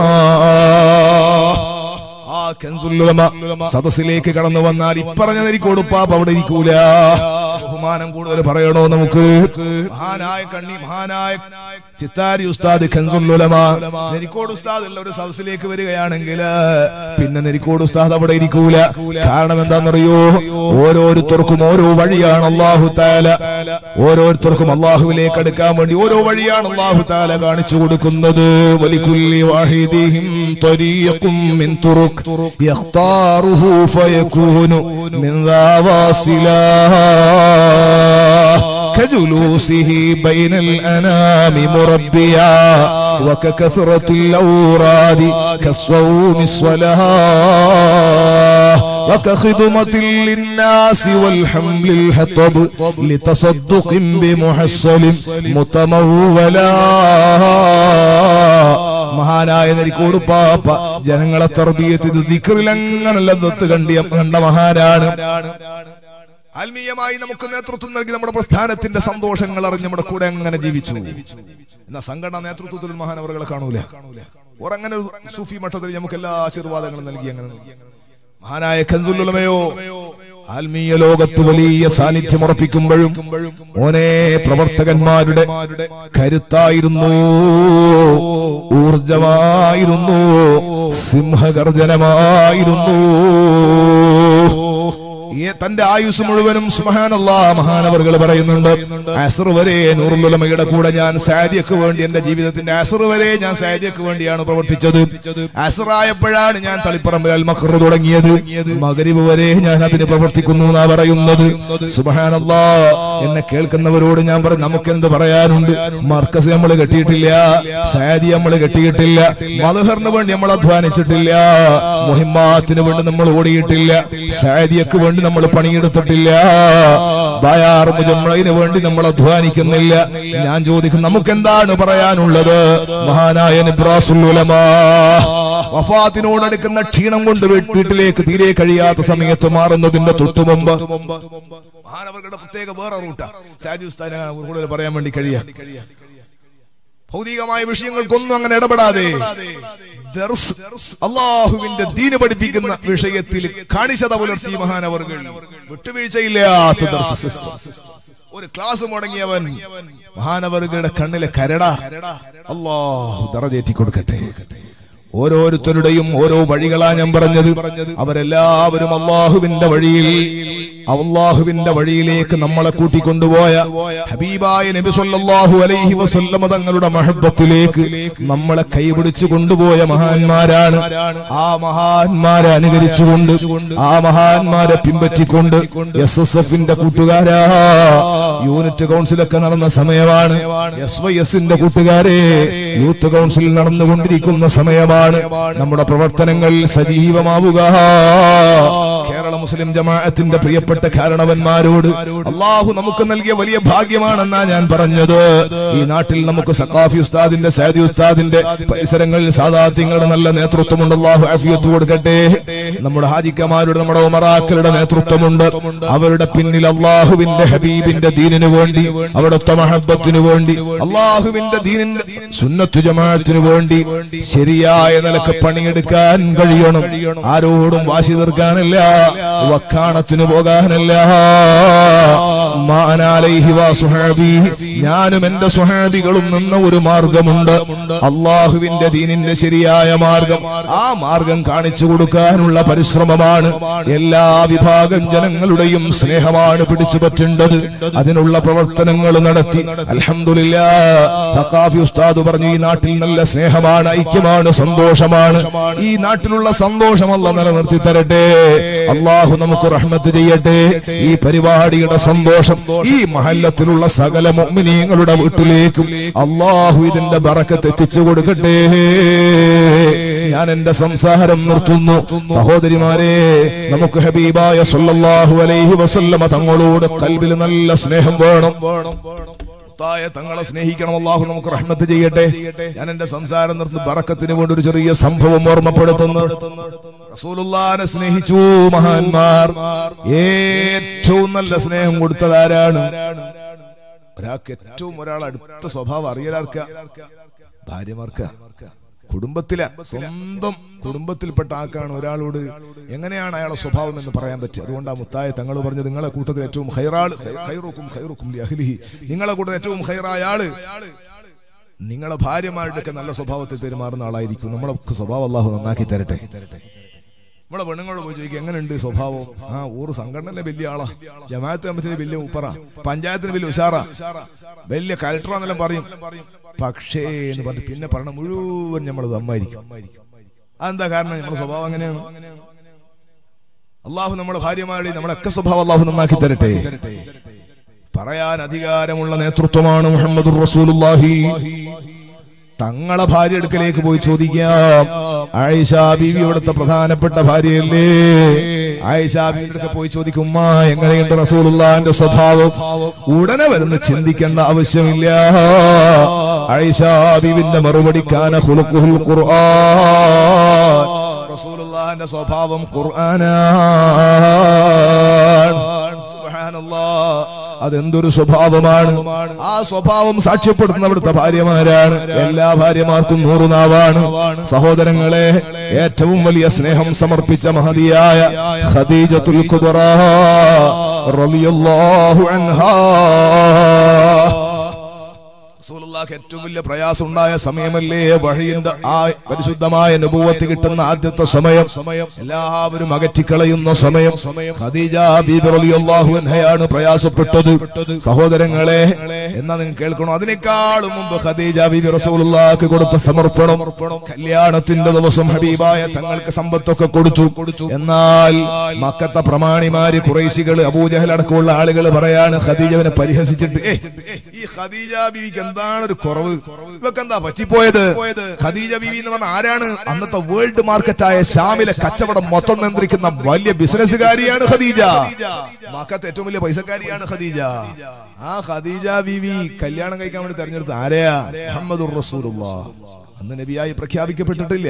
ആ ഖൻസുൽ ഉലമ സദസ്സിലേക്ക് കടന്നു വന്നാൽ ഇപ്പറഞ്ഞ നെരിക്കോട് പാപ്പ അവിടെ ഇരിക്കൂല ബഹുമാനം കൂടുതൽ പറയണോ നമുക്ക് മഹാനായ കണ്ണി മഹാനായ ചിത്താരി ഉസ്താദ് ഖൻസുൽ ഉലമ നെരിക്കോട് ഉസ്താദ് ഉള്ള ഒരു സദസ്സിലേക്ക് വരികയാണെങ്കിൽ പിന്നെ നെരിക്കോട് ഉസ്താദ് അവിടെ ഇരിക്കൂല കാരണം എന്താണെന്നറിയോ ഓരോരുത്തർക്കും ഓരോ വഴിയാണ് അള്ളാഹു താല ഓരോരുത്തർക്കും അള്ളാഹുവിലേക്ക് അടുക്കാൻ വേണ്ടി ഓരോ വഴിയാണ് അള്ളാഹു താല കാണിച്ചു കൊടുക്കുന്നത് വലിക്കുല്ലി വാഹിദിഹിം ത്വരീഖും മിൻ തുറുക് യഖ്താറുഹു ഫയകൂനു മിൻ ദാവാസിലാ كجلوسه بين الأنام مربيا وككثرة الأوراد كالصوم الصلاة وكخدمة للناس والحمل الحطب لتصدق بمحصل متمولا മഹാനായ നരിക്കോട് പാപ്പ ജനങ്ങളെ തർബീയത്ത് ഇത് ദിക്റിൽ അങ്ങനെ ലദ്ദത്ത് കണ്ടിയ കണ്ട മഹാനാണ് ആത്മീയമായി നമുക്ക് നേതൃത്വം നൽകി നമ്മുടെ പ്രസ്ഥാനത്തിന്റെ സന്തോഷങ്ങൾ അറിഞ്ഞ് നമ്മുടെ കൂടെ അങ്ങനെ ജീവിച്ചു എന്നാ സംഘടന നേതൃത്വത്തിൽ മഹാനവറുകളെ കാണൂല ഓർ അങ്ങനെ ഒരു സൂഫി മഠത്തിൽ നമുക്ക് എല്ലാ ആശീർവാദങ്ങളും നൽകി അങ്ങനെ നൽകി. മഹാനായ ഖൻസുല്ലുലമയോ ആത്മീയ ലോകത്ത് വലിയ സാന്നിധ്യം ഉറപ്പിക്കുമ്പോഴും ഓനെ പ്രവർത്തകന്മാരുടെ കരുത്തായിരുന്നു ഊർജമായിരുന്നു സിംഹഗർജനമായിരുന്നു ഈ തന്റെ ആയുസ് മുഴുവനും സുബഹാനല്ലാ മഹാനവറുകൾ പറയുന്നുണ്ട് അസർ വരെ നൂറുലുലമയുടെ കൂടെ ഞാൻ സാദിയക്ക് വേണ്ടി എന്റെ ജീവിതത്തിന്റെ അസർ വരെ ഞാൻ സാദിയക്ക് വേണ്ടിയാണ് പ്രവർത്തിച്ചത് അസറായപ്പോഴാണ് ഞാൻ തളിപ്പറമ്പിൽ അൽ മഖർ തുടങ്ങിയത് മകരിവ് വരെ ഞാൻ അതിന് പ്രവർത്തിക്കുന്നു എന്നാ പറയുന്നത് സുബഹാനല്ലാ എന്നെ കേൾക്കുന്നവരോട് ഞാൻ പറഞ്ഞു നമുക്ക് എന്ത് പറയാനുണ്ട് മർക്കസ് നമ്മൾ കെട്ടിയിട്ടില്ല സാദി നമ്മൾ കെട്ടിയിട്ടില്ല മധുഹറിന് വേണ്ടി നമ്മൾ അധ്വാനിച്ചിട്ടില്ല മുഹിമാത്തിന് വേണ്ടി നമ്മൾ ഓടിയിട്ടില്ല സാദിയക്ക് വേണ്ടി നമ്മൾ പണിയെടുത്തിട്ടില്ല ബയാർ മുജമ്മളിന് വേണ്ടി നമ്മൾ അധ്വാനിക്കുന്നില്ല ഞാൻ ചോദിക്കും നമുക്ക് എന്താണ് പറയാനുള്ളത് മഹാനായ നിബ്രാസുൽ ഉലമാ വഫാത്തിനോടടുക്കുന്ന ക്ഷീണം കൊണ്ട് വീ- വീട്ടിലേക്ക് തീരെ കഴിയാത്ത സമയത്ത് മാറുന്നതിന്റെ തൊട്ടുമുമ്പ് മഹാനവരുടെ പ്രത്യേക വേറെ റൂട്ടാ സാജി ഉസ്താദിനെ കൂടുതൽ പറയാൻ വേണ്ടി കഴിയാ ഭൗതികമായ വിഷയങ്ങൾക്കൊന്നും അങ്ങനെ ഇടപെടാതെ ദർസ് അള്ളാഹുവിന്റെ ദീന് പഠിപ്പിക്കുന്ന വിഷയത്തിൽ കാണിച്ചത പുലർത്തി മഹാനവർകൾ വിട്ടുവീഴ്ചയില്ലാത്ത ദർസ് സിസ്റ്റം ഒരു ക്ലാസ് മുടങ്ങിയവൻ മഹാനവറുകളുടെ കണ്ണിലെ കരട അള്ളാഹു ദറജേറ്റി കൊടുക്കട്ടെ ഓരോരുത്തരുടെയും ഓരോ വഴികളാ ഞാൻ പറഞ്ഞത് അവരെല്ലാവരും അള്ളാഹുവിന്റെ വഴിയിൽ അള്ളാഹുവിന്റെ വഴിയിലേക്ക് നമ്മളെ കൂട്ടിക്കൊണ്ടുപോയ ഹബീബായ നബി സല്ലല്ലാഹു അലൈഹി വസല്ലമ തങ്ങളുടെ മഹബത്തിലേക്ക് നമ്മളെ കൈപിടിച്ചു കൊണ്ടുപോയ മഹാന്മാരാണ് ആ മഹാന്മാരെ അനുകരിച്ചുകൊണ്ട് ആ മഹാന്മാരെ പിൻപറ്റിക്കൊണ്ട് എസ് എസ് എഫിന്റെ കൂട്ടുകാരാ യൂണിറ്റ് കൗൺസിലൊക്കെ നടന്ന സമയമാണ് എസ് വൈ എസിന്റെ കൂട്ടുകാരെ യൂത്ത് കൗൺസിൽ നടന്നുകൊണ്ടിരിക്കുന്ന സമയമാണ് നമ്മുടെ പ്രവർത്തനങ്ങൾ സജീവമാവുക കേരള മുസ്ലിം ജമാഅത്തിന്റെ പ്രിയപ്പെട്ട കാരണവന്മാരോട് അള്ളാഹു നമുക്ക് നൽകിയ വലിയ ഭാഗ്യമാണെന്നാ ഞാൻ പറഞ്ഞത് ഈ നാട്ടിൽ നമുക്ക് സഖാഫി ഉസ്താദിന്റെ സൈദി ഉസ്താദിന്റെ പരിസരങ്ങളിൽ സാദാത്യങ്ങളുടെ നല്ല നേതൃത്വമുണ്ട് അള്ളാഹു ആഫിയത്ത് കൊടുക്കട്ടെ നമ്മുടെ ഹാജിക്കമാരുടെ നമ്മുടെ ഉമറാക്കളുടെ നേതൃത്വമുണ്ട് അവരുടെ പിന്നിൽ അള്ളാഹുവിന്റെ ഹബീബിന്റെ ദീനിനു വേണ്ടി അവിടുത്തെ മഹബത്തിനു വേണ്ടി അള്ളാഹുവിന്റെ ദീനിന്റെ സുന്നത്തു ജമാഅത്തിനു വേണ്ടി ശരിയായ നിലക്ക് പണിയെടുക്കാൻ കഴിയണം ആരോടും വാശി തീർക്കാനില്ല വക്കാണത്തിന് പോകാനല്ല മാനാലൈഹി വാ സുഹാബി ഞാനും എന്റെ സുഹാബികളും നിന്ന ഒരു മാർഗമുണ്ട് അള്ളാഹുവിന്റെ ദീനിന്റെ ശരിയായ മാർഗം ആ മാർഗം കാണിച്ചു കൊടുക്കാനുള്ള പരിശ്രമമാണ് എല്ലാ വിഭാഗം ജനങ്ങളുടെയും സ്നേഹമാണ് പിടിച്ചു പറ്റേണ്ടത് അതിനുള്ള പ്രവർത്തനങ്ങൾ നടത്തി അൽഹംദുലില്ലാ തഖാഫി ഉസ്താദ് പറഞ്ഞു ഈ നാട്ടിൽ നല്ല സ്നേഹമാണ് ഐക്യമാണ് സന്തോഷമാണ് ഈ നാട്ടിലുള്ള സന്തോഷമല്ല നിലനിർത്തി തരട്ടെ അള്ളാഹു നമുക്ക് റഹ്മത്ത് ചെയ്യട്ടെ ഈ പരിപാടിയുടെ സന്തോഷം ഈ മഹല്ലത്തിലുള്ള സകല മുഅ്മിനീങ്ങളുടെ വീട്ടിലേക്കും അള്ളാഹു ഇതിന്റെ ബറക്കത്ത് എത്തിച്ചു കൊടുക്കട്ടെ ഞാൻ എന്റെ സംസാരം നിർത്തുന്നു സഹോദരിമാരെ നമുക്ക് ഹബീബായ സല്ലല്ലാഹു അലൈഹി വസല്ലമ തങ്ങളോട് കൽബിൽ നല്ല സ്നേഹം വേണം മുത്തായ തങ്ങളെ സ്നേഹിക്കണം അള്ളാഹു നമുക്ക് റഹ്മത്ത് ചെയ്യട്ടെ ഞാൻ എന്റെ സംസാരം നിർത്തി ബറക്കത്തിന് കൊണ്ട് ഒരു ചെറിയ സംഭവം ഓർമ്മപ്പെടുത്തുന്നു റസൂലുള്ളാനെ സ്നേഹിച്ചു മഹാന്മാർ ഏറ്റവും നല്ല സ്നേഹം കൊടുത്തതാരാണ് ഒരാൾക്ക് ഏറ്റവും ഒരാൾ അടുത്ത സ്വഭാവം അറിയലാർക്ക ഭാര്യമാർക്ക കുടുംബത്തിലെ സ്വന്തം കുടുംബത്തിൽപ്പെട്ട ആൾക്കാണ് ഒരാളോട് എങ്ങനെയാണ് അയാളുടെ സ്വഭാവം എന്ന് പറയാൻ പറ്റുക അതുകൊണ്ട് ആ മുത്തായ തങ്ങൾ പറഞ്ഞു നിങ്ങളെ കൂട്ടത്തിൽ ഏറ്റവും ഹൈറാൾ ഹൈറുക്കും ഹൈറുക്കും ലി അഹ്ലിഹി നിങ്ങളെ കൂട്ടത്തിൽ ഏറ്റവും ഹൈറായ ആള് നിങ്ങളെ ഭാര്യമാരുടെയൊക്കെ നല്ല സ്വഭാവത്തിൽ പെരുമാറുന്ന ആളായിരിക്കും നമ്മളെ സ്വഭാവം അള്ളാഹു നന്നാക്കി തരട്ടെ നമ്മളെ പെണ്ണുങ്ങളോട് പോയി ചോദിക്കും എങ്ങനെയുണ്ട് സ്വഭാവം ആ ഊറ് സംഘടനയിലെ വലിയ ആളാ ജമാഅത്ത് കമ്മിറ്റിയിലെ വലിയ ഉപ്പറ പഞ്ചായത്തിന് വലിയ ഉഷാറാ വലിയ കലക്ടറാന്നെല്ലാം പറയും പക്ഷേ എന്ന് പറഞ്ഞു പിന്നെ പറഞ്ഞ മുഴുവൻ നമ്മൾ അമ്മായിരിക്കും അതെന്താ കാരണം നമ്മുടെ സ്വഭാവം അങ്ങനെയാണ് അള്ളാഹു നമ്മുടെ ഭാര്യമാരുടെ നമ്മളൊക്കെ സ്വഭാവം അള്ളാഹു നന്നാക്കി തരട്ടെ പറയാൻ അധികാരമുള്ള നേതൃത്വമാണ് മുഹമ്മദ് റസൂലുള്ളാഹി തങ്ങളെ ഭാര്യ അടുക്കലേക്ക് പോയി ചോദിക്കാം ആയിഷ ബീവി ഇവിടുത്തെ പ്രധാനപ്പെട്ട ഭാര്യയല്ലേ ആയിഷ ബീവിയുടെ പോയി ചോദിക്കും ഉമ്മ എങ്ങനെയുണ്ട് റസൂലുള്ളാന്റെ സ്വഭാവം ഉടനെ വരുന്ന ചിന്തിക്കേണ്ട ആവശ്യമില്ല ആയിഷ ബീവിന്റെ മറുപടി കാന ഖുലുഖുൽ ഖുർആൻ റസൂലുള്ളാന്റെ സ്വഭാവം ഖുർആനാണ് സുബ്ഹാനല്ലാഹ് അതെന്തൊരു സ്വഭാവമാണ് ആ സ്വഭാവം സാക്ഷ്യപ്പെടുത്തുന്ന അവിടുത്തെ ഭാര്യമാരാണ് എല്ലാ ഭാര്യമാർക്കും നൂറുനാവാണ് സഹോദരങ്ങളെ ഏറ്റവും വലിയ സ്നേഹം സമർപ്പിച്ച മഹതിയായ ഖദീജത്തുൽ കുബറ റളിയല്ലാഹു അൻഹാ റസൂലുള്ളാഹിക്ക് ഏറ്റവും വലിയ പ്രയാസം ഉണ്ടായ സമയമല്ലേ വഴിയുടെ ആ പരിശുദ്ധമായ അനുഭവത്ത് കിട്ടുന്ന ആദ്യത്തെ സമയം എല്ലാവരും അകറ്റിക്കളയുന്ന സമയം ഖദീജ ബീബി റളിയല്ലാഹു അൻഹയാണ് പ്രയാസപ്പെട്ടത് സഹോദരങ്ങളെ എന്നാ നിങ്ങൾ കേൾക്കണോ അതിനേക്കാളും മുമ്പ് ഖദീജ ബീബി റസൂലുള്ളാഹിക്ക് കൊടുത്ത സമർപ്പണം കല്യാണത്തിന്റെ ദിവസം ഹബീബായ തങ്ങൾക്ക് സമ്പത്തൊക്കെ കൊടുത്തു എന്നാൽ മക്കത്തെ പ്രമാണിമാര് കുറേശികള് അബൂജഹൽ അടക്കമുള്ള ആളുകൾ പറയാണ് ഖദീജവിനെ പരിഹസിച്ചിട്ട് "ഏയ്, ഈ ഖദീജ ബീവിക്ക് എന്താണ് ഒരു കുറവ് ഇവക്ക് എന്താ പറ്റിപ്പോയത് ഖദീജ ബീവി എന്ന് പറഞ്ഞ ആരാണ് അന്നത്തെ വേൾഡ് മാർക്കറ്റായ ഷാമിലെ കച്ചവടം മൊത്തം നിയന്ത്രിക്കുന്ന വലിയ ബിസിനസ്സുകാരിയാണ് ഖദീജ മക്കത്തെ ഏറ്റവും വലിയ പൈസക്കാരിയാണ് ഖദീജ ആ ഖദീജ ബീവി കല്യാണം കഴിക്കാൻ വേണ്ടി തെരഞ്ഞെടുത്ത ആരെയാ മുഹമ്മദുർ റസൂലുള്ളാഹ് അന്ന് നബിയായി പ്രഖ്യാപിക്കപ്പെട്ടിട്ടില്ല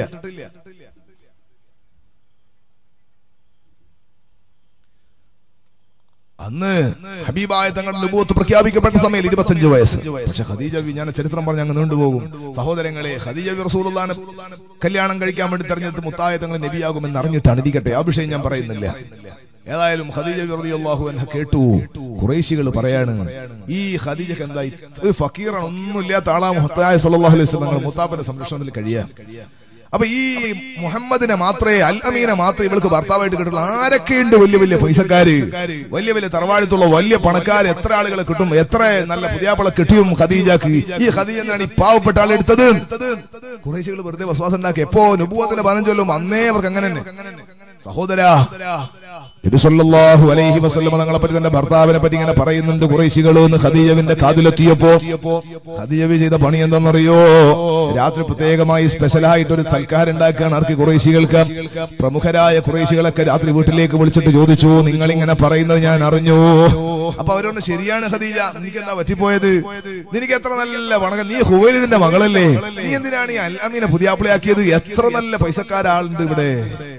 അന്ന് ഹബീബായ തങ്ങളുടെ നുബൂത്ത് പ്രഖ്യാപിക്കപ്പെട്ട സമയം ഇരുപത്തഞ്ച് വയസ്സ് പക്ഷെ ഖദീജ ബി ഞാൻ ചരിത്രം പറഞ്ഞ് അങ്ങ് നീണ്ടുപോകും സഹോദരങ്ങളെ ഖദീജ ബി റസൂലുള്ളാനെ കല്യാണം കഴിക്കാൻ വേണ്ടി തെരഞ്ഞെടുത്ത് മുത്തായ തങ്ങൾ നബിയാകുമെന്ന് അറിഞ്ഞിട്ടാണ് ഇരിക്കട്ടെ ആ വിഷയം ഞാൻ പറയുന്നില്ല ഏതായാലും ഖദീജ ബി റളിയല്ലാഹു അൻഹ കേട്ടു കുറേശികൾ പറയാണ് ഈ ഖദീജക്ക് എന്താ ഒരു ഫക്കീറാണ് ഒന്നുമില്ലാത്ത ആളാ മുഹത്തായ സല്ലല്ലാഹു അലൈഹി വസല്ലം മുത്താബിന്റെ സംരക്ഷണത്തിൽ കഴിയാ അപ്പൊ ഈ മുഹമ്മദിനെ മാത്രമേ അൽ അമീനെ മാത്രമേ ഇവൾക്ക് ഭർത്താവായിട്ട് കിട്ടുള്ളൂ ആരൊക്കെയുണ്ട് വലിയ വലിയ പൈസക്കാര് വലിയ വലിയ തറവാഴത്തുള്ള വലിയ പണക്കാര് എത്ര ആളുകളെ കിട്ടും എത്ര നല്ല പുതിയാപ്പളെ കിട്ടിയും ഖദീജക്ക് ഈ ഖദീജ എന്താണ് ഈ പാവപ്പെട്ട ആളെടുത്തത് കുറേശികൾ വെറുതെ വിശ്വാസം ഉണ്ടാക്കി എപ്പോ നുബൂവത്തിന്റെ പതിനഞ്ചൊല്ലും അന്നേ അവർക്ക് അങ്ങനെ തന്നെ സഹോദരാ നബി സല്ലല്ലാഹു അലൈഹി വസല്ലമ തങ്ങളെ പറ്റി തന്റെ ഭർത്താവിനെ പറ്റി ഇങ്ങനെ പറയുന്നുണ്ട് കുറേശികളോ എന്ന് ഖദീജവിന്റെ കാതിലെത്തിയപ്പോ ഖദീജവി ചെയ്ത പണി എന്താണെന്നറിയോ രാത്രി പ്രത്യേകമായി സ്പെഷ്യലായിട്ട് ഒരു സൽക്കാരം ഉണ്ടാക്കുകയാണ് ആർക്ക് കുറേശികൾക്ക് പ്രമുഖരായ കുറേശികളൊക്കെ രാത്രി വീട്ടിലേക്ക് വിളിച്ചിട്ട് ചോദിച്ചു നിങ്ങൾ ഇങ്ങനെ പറയുന്നത് ഞാൻ അറിഞ്ഞു അപ്പൊ അവരോട് ശരിയാണ് ഖദീജ നിനക്ക് എന്താ പറ്റിപ്പോയത് നിനക്ക് എത്ര നല്ല വണക്കം നീ ഹുവൈലിന്റെ മകളല്ലേ നീ എന്തിനാണ് ഈ അൽഅമീനെ പുതിയാപ്പിളയാക്കിയത് എത്ര നല്ല പൈസക്കാരാളുണ്ട് ഇവിടെ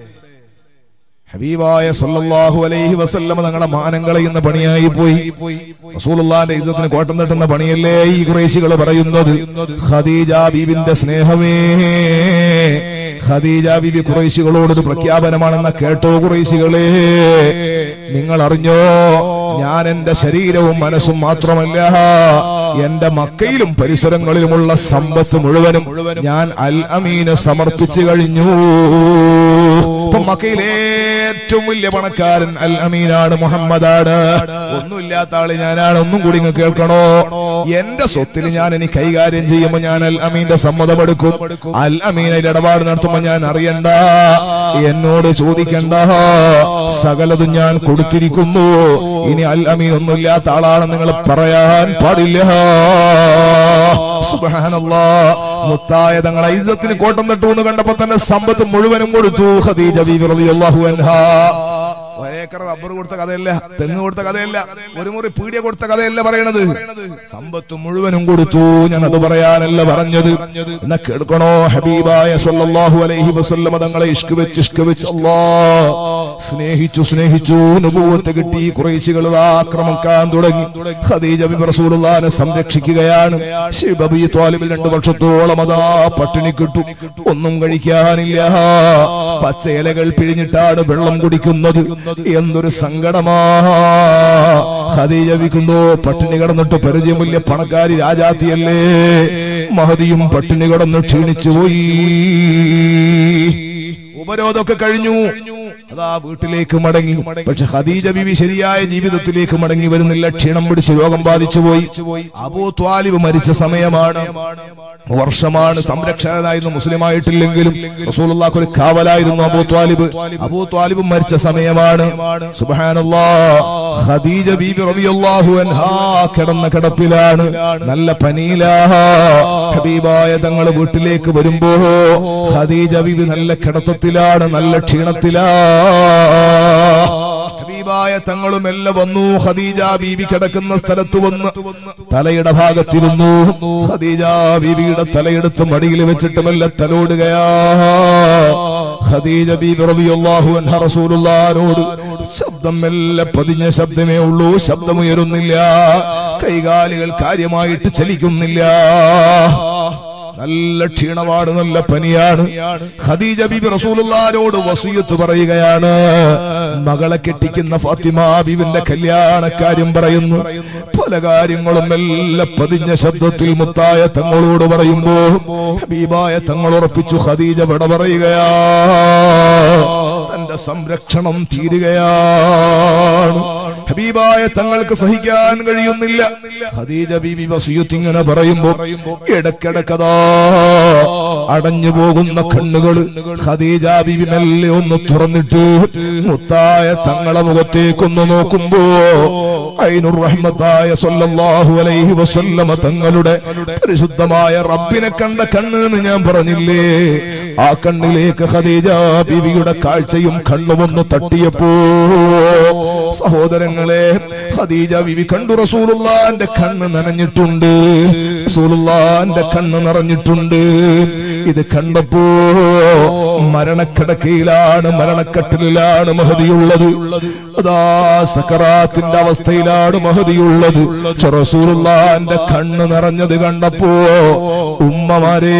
ഹബീബായ സല്ലല്ലാഹു അലൈഹി വസല്ലമ തങ്ങളുടെ മാനം കളയുന്ന പണിയായി പോയി റസൂലുള്ളാന്റെ ഇജ്ജത്തിന് കോട്ടം തട്ടുന്ന പണിയല്ലേ ഈ കുറേശികൾ പറയുന്നത് ഖദീജ ബീബിന്റെ സ്നേഹമേ ഖദീജ ബീബി കുറേശികളോട് ഒരു പ്രഖ്യാപനമാണെന്ന കേട്ടോ കുറേശികളെ നിങ്ങൾ അറിഞ്ഞോ ഞാൻ എന്റെ ശരീരവും മനസ്സും മാത്രമല്ല എന്റെ മക്കയിലും പരിസരങ്ങളിലുമുള്ള സമ്പത്ത് മുഴുവനും ഞാൻ അൽ അമീന് സമർപ്പിച്ചു കഴിഞ്ഞു ഇപ്പൊ മക്കയിലെ ഏറ്റവും വലിയ പണക്കാരൻ അൽ അമീനാണ് മുഹമ്മദാണ് ഒന്നുമില്ലാത്ത ആള് ഞാനാണ് ഒന്നും കൂടി ഇങ്ങ് കേൾക്കണോ എന്റെ സ്വത്തിൽ ഞാൻ ഇനി കൈകാര്യം ചെയ്യുമ്പോ ഞാൻ അൽ അമീന്റെ സമ്മതമെടുക്കും അൽ അമീനിൽ ഇടപാട് നടത്തുമ്പോ ഞാൻ അറിയണ്ട എന്നോട് ചോദിക്കണ്ട സകലതും ഞാൻ കൊടുത്തിരിക്കുന്നു ഇനി അൽ അമീൻ ഒന്നുമില്ലാത്ത ആളാണെന്ന് നിങ്ങൾ പറയാൻ പാടില്ല സുബ്ഹാനല്ലാ മുത്തായ തങ്ങളെ ഇജ്ജത്തിന് കോട്ടം തട്ടു എന്ന് കണ്ടപ്പോ തന്നെ സമ്പത്ത് മുഴുവനും കൊടുത്തു ഖദീജ ബീബി റളിയല്ലാഹു അൻഹാ ഒരേക്കർ റബ്ബർ കൊടുത്ത കഥയല്ല തെങ്ങ് കൊടുത്ത കഥയല്ല ഒരു മുറി പീടിയ കൊടുത്ത കഥയല്ല പറയണത് സമ്പത്ത് മുഴുവനും കൊടുത്തു ഞാൻ അത് പറയാനല്ല പറഞ്ഞത് എന്നാ കേൾക്കണോ ഹബീബായ സല്ലല്ലാഹു അലൈഹി വസല്ലമ തങ്ങളെ ഇഷ്ക് വെച്ച് ഇഷ്ക് വെച്ച് അല്ലാ സ്നേഹിച്ചു സ്നേഹിച്ചു നുബൂവത്ത് കിട്ടി കുറേശികൾ ആക്രമിക്കാൻ തുടങ്ങി ഖദീജ ബിബി റസൂലുള്ളാഹിനെ സംരക്ഷിക്കുകയാണ് ശിബബി ത്വാലിബിൽ രണ്ടു വർഷത്തോളം അതാ പട്ടിണി കിട്ടു ഒന്നും കഴിക്കാനില്ല പച്ച ഇലകൾ പിഴിഞ്ഞിട്ടാണ് വെള്ളം കുടിക്കുന്നത് എന്തൊരു സങ്കടമാ ഖദീജ വിൽക്കുന്നു പട്ടിണി കിടന്നിട്ട് പരിചയമില്ല പണക്കാരി രാജാത്തിയല്ലേ മഹതിയും പട്ടിണി കിടന്ന് ക്ഷീണിച്ചു പോയി ഉപരോധമൊക്കെ കഴിഞ്ഞു അതാ വീട്ടിലേക്ക് മടങ്ങി പക്ഷെ ഖദീജ ബിബി ശരിയായ ജീവിതത്തിലേക്ക് മടങ്ങി വരുന്നില്ല ക്ഷീണം പിടിച്ച് രോഗം ബാധിച്ചു പോയി അബൂ ത്വാലിബ് മരിച്ച സമയമാണ് വർഷമാണ് സംരക്ഷകനായിരുന്നു മുസ്ലിമായിട്ടില്ലെങ്കിലും റസൂലുള്ളാഹ് ഒരു കാവലായിരുന്നു അബൂ ത്വാലിബ് അബൂ ത്വാലിബ് മരിച്ച സമയമാണ് സുബ്ഹാനല്ലാ ഖദീജ ബീബി റളിയല്ലാഹു അൻഹാ കിടന്ന കിടപ്പിലാണ് നല്ല പനിയിലാ ഹബീബായ തങ്ങൾ വീട്ടിലേക്ക് വരുമ്പോ ഖദീജ ബീബി നല്ല കിടത്തത്തിലാണ് നല്ല ക്ഷീണത്തിലാ ഹബീബായ തങ്ങളും എല്ലാം വന്നു ഖദീജ ബീബി കിടക്കുന്ന സ്ഥലത്ത് വന്ന് തലയുടെ ഭാഗത്തിരുന്നു ഖദീജ ബീബിയുടെ തലയെടുത്ത് മടിയിൽ വെച്ചിട്ട് മെല്ലെ തലോടുകയാ ഖദീജ ബീബി റളിയല്ലാഹു അൻഹ റസൂലുള്ളാഹിനോട് ശബ്ദം മെല്ലെ പതിഞ്ഞ ശബ്ദമേ ഉള്ളൂ ശബ്ദമുയരുന്നില്ല കൈകാലുകൾ കാര്യമായിട്ട് ചലിക്കുന്നില്ല നല്ല ക്ഷീണമാണ് നല്ല പനിയാണ് ഖദീജ ബിബി റസൂലുള്ളാഹിനോട് വസൂയത്ത് പറയുകയാണ് മകളെ കെട്ടിക്കുന്ന ഫാത്തിമ ബിബിന്റെ കല്യാണക്കാര്യം പറയുന്നു പല കാര്യങ്ങളും മെല്ലെ പതിഞ്ഞ ശബ്ദത്തിൽ മുത്തായ തങ്ങളോട് പറയുമ്പോ ഹബീബായ തങ്ങൾ ഉറപ്പിച്ചു ഖദീജ വിട പറയുകയാ തന്റെ സംരക്ഷണം തീരുകയാണ് ഹബീബായ തങ്ങൾക്ക് സഹിക്കാൻ കഴിയുന്നില്ല ഖദീജ ബീബി വസിയത്ത് ഇങ്ങനെ പറയുമ്പോ ഇടക്കിടക്കതാ അടഞ്ഞു പോകുന്ന കണ്ണുകൾ ഖദീജ ബീബി മെല്ലെ ഒന്ന് തുറന്നിട്ട് മുത്തായ തങ്ങളെ മുഖത്തേക്കൊന്ന് നോക്കുമ്പോ ഐനുർ റഹ്മത്തായ സല്ലല്ലാഹു അലൈഹി വസല്ലമ തങ്ങളുടെ പരിശുദ്ധമായ റബ്ബിനെ കണ്ട കണ്ണ് എന്ന് ഞാൻ പറഞ്ഞില്ലേ ആ കണ്ണിലേക്ക് ഖദീജ ബീവിയുടെ കാഴ്ചയും കണ്ണുമൊന്ന് തട്ടിയപ്പോ സഹോദരങ്ങളെ ഖദീജ ബീവി കണ്ടു റസൂലുള്ളാന്റെ കണ്ണ് നനഞ്ഞിട്ടുണ്ട് റസൂലുള്ളാന്റെ കണ്ണ് നിറഞ്ഞിട്ടുണ്ട് ഇത് കണ്ടപ്പോ മരണക്കിടക്കയിലാണ് മരണക്കട്ടിലാണ് മഹതിയുള്ളത് അതാ സക്കറാത്തിന്റെ അവസ്ഥയിലാണ് മഹതിയുള്ളത് പക്ഷെ റസൂലുള്ളാന്റെ കണ്ണ് നിറഞ്ഞത് കണ്ടപ്പോ ഉമ്മമാരേ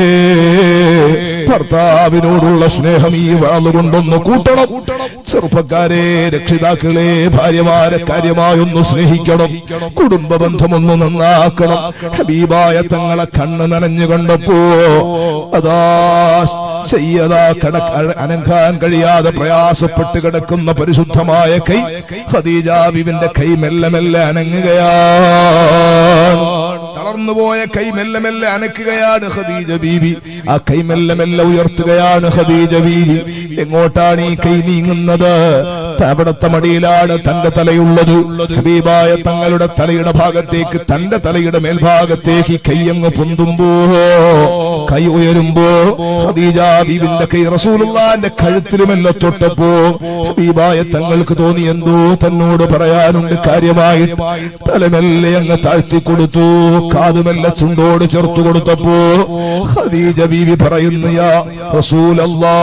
ഭർത്താവിനോടുള്ള സ്നേഹം ഈ വാളുകൊണ്ടൊന്ന് കൂട്ടണം ചെറുപ്പക്കാരെ രക്ഷിതാക്കളെ ഭാര്യമാരെ കാര്യമായൊന്ന് സ്നേഹിക്കണം കുടുംബ ബന്ധമൊന്ന് നന്നാക്കണം ഹബീബായ തങ്ങളെ കണ്ണ് നനഞ്ഞു കണ്ടപ്പോ അതാ ചെയ്യതാ കട അനങ്ങാൻ കഴിയാതെ പ്രയാസപ്പെട്ട് കിടക്കുന്ന പരിശുദ്ധമായ കൈ ഖദീജ ബിബിന്റെ കൈ മെല്ലെ മെല്ലെ അനങ്ങുകയാണ് തളർന്നുപോയ കൈ മെല്ലെ മെല്ലെ അനക്കുകയാണ് ഖദീജ ബീവി ആ കൈ മെല്ലെ മെല്ലെ ഉയർത്തുകയാണ് ഖദീജ ബീവി എങ്ങോട്ടാണ് ഈ കൈ നീങ്ങുന്നത് അവിടത്തെ മടിയിലാണ് തന്റെ തലയുള്ളത് ഹബീബായ തങ്ങളുടെ തലയുടെ ഭാഗത്തേക്ക് തന്റെ തലയുടെ മേൽഭാഗത്തേക്ക് ഈ കൈ അങ്ങ് പൊന്തുമ്പോ കൈ ഉയരുമ്പോ ഖദീജ ബീവിന്റെ കൈ റസൂലുള്ളാന്റെ കഴുത്തിലുമല്ല തൊട്ടപ്പോ ഹബീബായ തങ്ങൾക്ക് തോന്നി എന്തോ തന്നോട് പറയാനുണ്ട് കാര്യമായി തലമെല്ലെ അങ്ങ് താഴ്ത്തി കൊടുത്തു കാതുമെല്ല ചുണ്ടോട് ചേർത്തു കൊടുത്തപ്പോ ഖദീജ ബീവി പറയുന്നു യാ റസൂലല്ലാ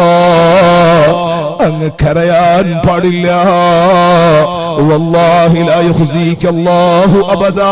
അങ്ങ് കരയാൻ പാടില്ല വല്ലാഹി ലാ യുഖ്സീക അല്ലാഹു അബദാ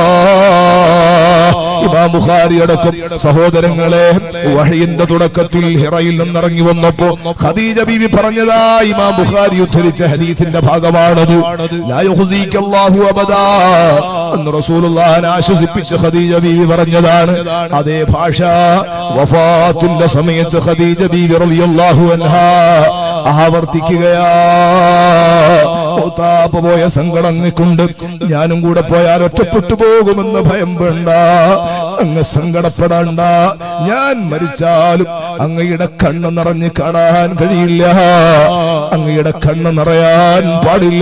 ഇമാം ബുഖാരി അടക്കം സഹോദരങ്ങളെ വഹയിന്റെ തുടക്കത്തിൽ ഹിറയിൽ നിന്നിറങ്ങി വന്നപ്പോ ഖദീജ ബീവി പറഞ്ഞതാ ഇമാം ബുഖാരി ഉദ്ധരിച്ച ഹദീസിന്റെ ഭാഗമാണത് ലാ യുഖ്സീക അല്ലാഹു അബദാ എന്ന് റസൂലുള്ളാഹിനെ ആശ്വസിപ്പിച്ച് ഖദീജ ബീവി പറഞ്ഞതാണ് അതേ ഭാഷ വഫാത്തിന്റെ സമയത്ത് ഖദീജ ബീവി റളിയല്ലാഹു അൻഹാ ആവർത്തിക്കുകയാ മൂത്താപ്പ് പോയ സങ്കടം കൊണ്ട് ഞാനും കൂടെ പോയാൽ ഒറ്റപ്പെട്ടു പോകുമെന്ന് ഭയം വേണ്ട അങ്ങ് സങ്കടപ്പെടണ്ട ഞാൻ മരിച്ചാലും അങ്ങയുടെ കണ്ണ് നിറഞ്ഞ് കാണാൻ കഴിയില്ല അങ്ങയുടെ കണ്ണ് നിറയാൻ പാടില്ല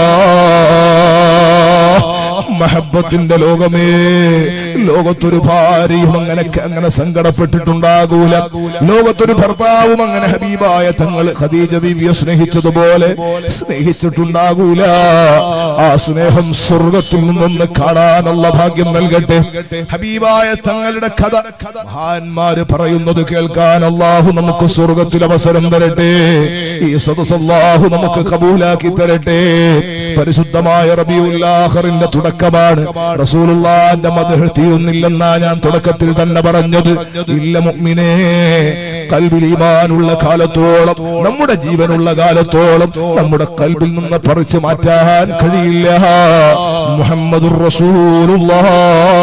മഹബത്തിന്റെ ലോകമേ ലോകത്തൊരു ഭാര്യയും അങ്ങനെ അങ്ങനെ സങ്കടപ്പെട്ടിട്ടുണ്ടാകൂല ലോകത്തൊരു ഭർത്താവും അങ്ങനെ ഹബീബായ തങ്ങൾ ഖദീജ ബീവിയെ സ്നേഹിച്ചതുപോലെ സ്നേഹിച്ചിട്ടുണ്ടാകൂല ആ സ്നേഹം സ്വർഗത്തിൽ നിന്നൊന്ന് കാണാനുള്ള ഭാഗ്യം നൽകട്ടെ ഹബീബായ തങ്ങളുടെ കഥ മഹാന്മാര് പറയുന്നത് കേൾക്കാൻ അള്ളാഹു നമുക്ക് സ്വർഗത്തിൽ അവസരം തരട്ടെ ഈ സദസ് അള്ളാഹു നമുക്ക് കബൂലാക്കി തരട്ടെ പരിശുദ്ധമായ റബിയുല്ലാഹറിന്റെ തുടക്കമാണ് റസൂലുള്ളാന്റെ മദഹ് തീരുന്നില്ലെന്നാ ഞാൻ തുടക്കത്തിൽ തന്നെ പറഞ്ഞത് ഇല്ല മുഅ്മിനേ കൽബിൽ ഈമാനുള്ള കാലത്തോളം നമ്മുടെ ജീവനുള്ള കാലത്തോളം നമ്മുടെ കൽബിൽ നിന്ന് പറിച്ചു മാറ്റാൻ കഴിയില്ല മുഹമ്മദുർ റസൂലുള്ളാഹ്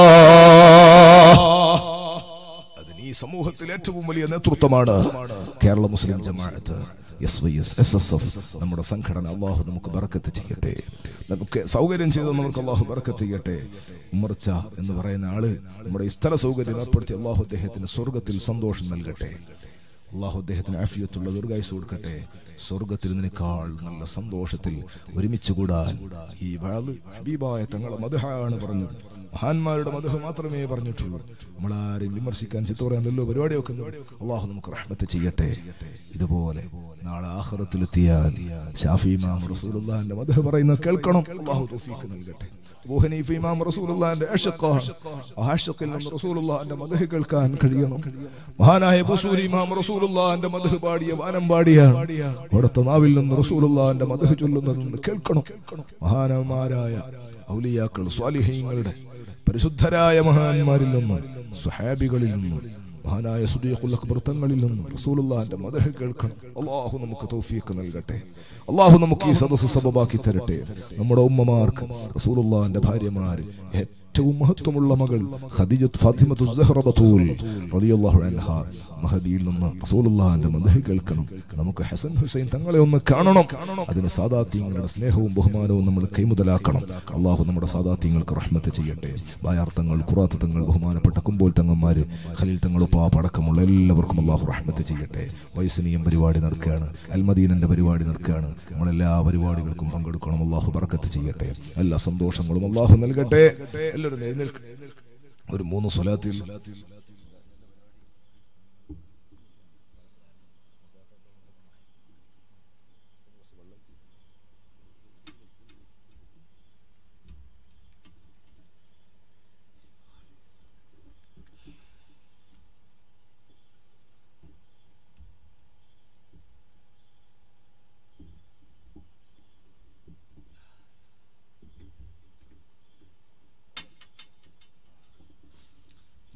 അതിന് ഈ സമൂഹത്തിൽ ഏറ്റവും വലിയ നേതൃത്വമാണ് Kerala Muslim Jamaath S Y S S S F നമ്മുടെ സംഘടന അള്ളാഹു നമുക്ക് ബറക്കത്ത് ചെയ്യട്ടെ നമുക്ക് സൗകര്യം ചെയ്ത് നമുക്ക് അള്ളാഹു ബറക്കത്ത് ചെയ്യട്ടെ ഉമ്മർച്ച എന്ന് പറയുന്ന ആള് നമ്മുടെ ഈ സ്ഥല സൗകര്യം ഏർപ്പെടുത്തി അള്ളാഹു അദ്ദേഹത്തിന് സ്വർഗത്തിൽ സന്തോഷം നൽകട്ടെ അള്ളാഹു അദ്ദേഹത്തിന് ആഫിയത്തുള്ള ദീർഘായുസ് കൊടുക്കട്ടെ സ്വർഗത്തിൽ നിനേക്കാൾ നല്ല സന്തോഷത്തിൽ ഒരുമിച്ച് കൂടാൻ ഈ വാള് ഹബീബായ തങ്ങളെ മധുഹാണ് പറഞ്ഞത് മഹാന്മാരുടെ മധു മാത്രമേ പറഞ്ഞിട്ടുള്ളൂ നമ്മളാരെയും വിമർശിക്കാൻ ചിത്തോറാനല്ലോ പരിപാടിയൊക്കെ അള്ളാഹു നമുക്ക് റഹ്മത്ത് ചെയ്യട്ടെ ഇതുപോലെ നാളെ ആഹ്റത്തിലെത്തിയാൽ ഷാഫി ഇമാം റസൂലുള്ളാഹിന്റെ മധു പറയുന്നത് കേൾക്കണം അള്ളാഹു തൗഫീഖ് നൽകട്ടെ അബൂ ഹനീഫ ഇമാം റസൂലുള്ളാഹിന്റെ ആഷിഖാണ് ആ ആഷിഖിൽ നിന്ന് റസൂലുള്ളാഹിന്റെ മദഹ് കേൾക്കാൻ കഴിയണം മഹാനായ ബുസൂരി ഇമാം റസൂലുള്ളാഹിന്റെ മദഹ് പാടിയ വാനം പാടിയാണ് അവിടുത്തെ നാവിൽ നിന്ന് റസൂലുള്ളാഹിന്റെ മദഹ് ചൊല്ലുന്നത് കേൾക്കണം മഹാനന്മാരായ ഔലിയാക്കൾ സ്വാലിഹീങ്ങളുടെ പരിശുദ്ധരായ മഹാന്മാരിൽ നിന്നും സുഹാബികളിൽ നിന്നും മഹാനായ സുദീഖുൽ അക്ബർ തങ്ങളിൽ നിന്നും റസൂലുള്ളാഹിന്റെ മദഹ് കേൾക്കണം അള്ളാഹു നമുക്ക് തൗഫീഖ് നൽകട്ടെ അള്ളാഹു നമുക്ക് ഈ സദസ്സ് സബബാക്കി തരട്ടെ നമ്മുടെ ഉമ്മമാർക്ക് റസൂലുള്ളാഹിന്റെ ഭാര്യമാര് ഏറ്റവും മഹത്വമുള്ള മകൾ ഖദീജത്ത് ഫാത്തിമത്തു സഹ്റ ബത്തൂൽ റളിയല്ലാഹു അൻഹ മഹദിയിൽ നിന്ന് റസൂലുള്ളാഹിന്റെ മദഹ് കേൾക്കണം നമുക്ക് ഹസൻ ഹുസൈൻ തങ്ങളെ ഒന്ന് കാണണം അതിന് സാദാത്യങ്ങളുടെ സ്നേഹവും ബഹുമാനവും നമ്മൾ കൈമുതലാക്കണം അള്ളാഹു നമ്മുടെ സാദാത്യങ്ങൾക്ക് റഹ്മത്ത് ചെയ്യട്ടെ ബായാർത്ഥങ്ങൾ ഖുറാത്ത് തങ്ങൾ ബഹുമാനപ്പെട്ട കുമ്പോൾ തങ്ങന്മാര് ഖലീൽ തങ്ങൾ ഉപ്പാപ്പ അടക്കമുള്ള എല്ലാവർക്കും അള്ളാഹു റഹ്മത്ത് ചെയ്യട്ടെ വയസ്സിനിയും പരിപാടി നടക്കുകയാണ് അൽമദീനന്റെ പരിപാടി നടക്കുകയാണ് നമ്മളെല്ലാ പരിപാടികൾക്കും പങ്കെടുക്കണം അള്ളാഹു ബർക്കത്ത് ചെയ്യട്ടെ എല്ലാ സന്തോഷങ്ങളും അള്ളാഹു നൽകട്ടെ എല്ലാവരും എഴുന്നേൽക്ക് ഒരു മൂന്ന് സ്വലാത്തിൽ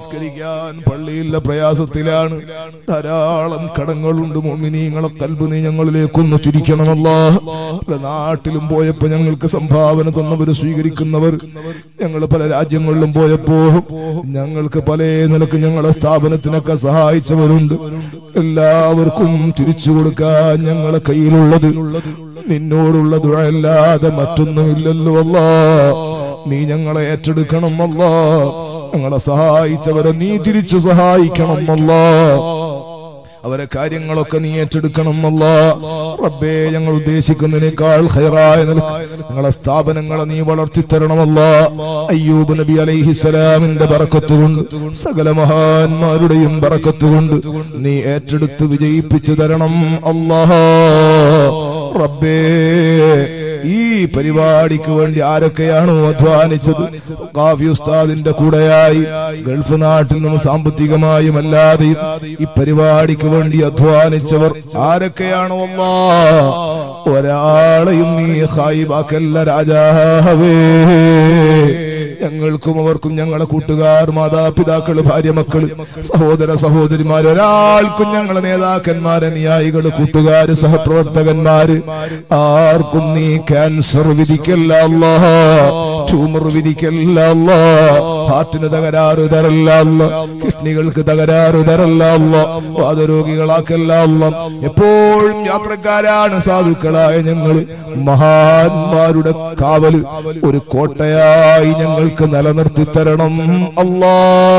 നിസ്കരിക്കാൻ പള്ളിയിലെ പ്രയാസത്തിലാണ് ധാരാളം കടങ്ങളുണ്ട് മോമിനീങ്ങളെ കൽബ് നീ ഞങ്ങളിലേക്കൊന്ന് തിരിക്കണമല്ലോ പല നാട്ടിലും പോയപ്പോ ഞങ്ങൾക്ക് സംഭാവന തന്നവർ സ്വീകരിക്കുന്നവർ ഞങ്ങൾ പല രാജ്യങ്ങളിലും പോയപ്പോ ഞങ്ങൾക്ക് പല നിലക്ക് ഞങ്ങളെ സ്ഥാപനത്തിനൊക്കെ സഹായിച്ചവരുണ്ട് എല്ലാവർക്കും തിരിച്ചു കൊടുക്കാൻ ഞങ്ങളെ കയ്യിലുള്ളത് നിന്നോടുള്ള ദുഴല്ലാതെ മറ്റൊന്നുമില്ലല്ലോ അല്ലാ നീ ഞങ്ങളെ ഏറ്റെടുക്കണം അല്ലാ ഞങ്ങളെ സഹായിച്ചവരെ നീ തിരിച്ചു സഹായിക്കണം അല്ലാ അവരെ കാര്യങ്ങളൊക്കെ നീ ഏറ്റെടുക്കണം അല്ല റബ്ബേ ഞങ്ങൾ ഉദ്ദേശിക്കുന്നതിനേക്കാൾ ഹൈറായ നിലക്ക് ഞങ്ങളെ സ്ഥാപനങ്ങളെ നീ വളർത്തി തരണമല്ല അയ്യൂബ് നബി അലൈഹിസ്സലാമിന്റെ ബറക്കത്തുകൊണ്ട് സകല മഹാന്മാരുടെയും ബറക്കത്തുകൊണ്ട് നീ ഏറ്റെടുത്ത് വിജയിപ്പിച്ചു തരണം അല്ലാഹ് റബ്ബേ ഈ പരിപാടിക്ക് വേണ്ടി ആരൊക്കെയാണോ അധ്വാനിച്ചത് കാഫി ഉസ്താദിന്റെ കൂടെയായി ഗൾഫ് നാട്ടിൽ നിന്ന് സാമ്പത്തികമായും അല്ലാതെയും ഈ പരിപാടിക്ക് വേണ്ടി അധ്വാനിച്ചവർ ആരൊക്കെയാണോ അല്ലാ ഒരാളെയും നീ ഹായിബാക്കല്ല രാജാവേ ഞങ്ങൾക്കും അവർക്കും ഞങ്ങളെ കൂട്ടുകാർ മാതാപിതാക്കള് ഭാര്യ മക്കള് സഹോദര സഹോദരിമാർ ഒരാൾക്കും ഞങ്ങളെ നേതാക്കന്മാര് അനുയായികള് കൂട്ടുകാര് സഹപ്രവർത്തകന്മാര് ആർക്കും നീ ക്യാൻസർ വിധിക്കല്ല അല്ലാ ട്യൂമർ വിധിക്കല്ല അല്ലാ ഹാർട്ടിന് തകരാറ് തരല്ല അല്ല കിഡ്നികൾക്ക് തകരാറ് തരല്ല അല്ല വാദരോഗികളാക്കല്ല അല്ല എപ്പോഴും യാത്രക്കാരാണ് സാധുക്കളായ ഞങ്ങള് മഹാന്മാരുടെ കാവല് ഒരു കോട്ടയായി ഞങ്ങൾക്ക് നിലനിർത്തി തരണം അല്ലാ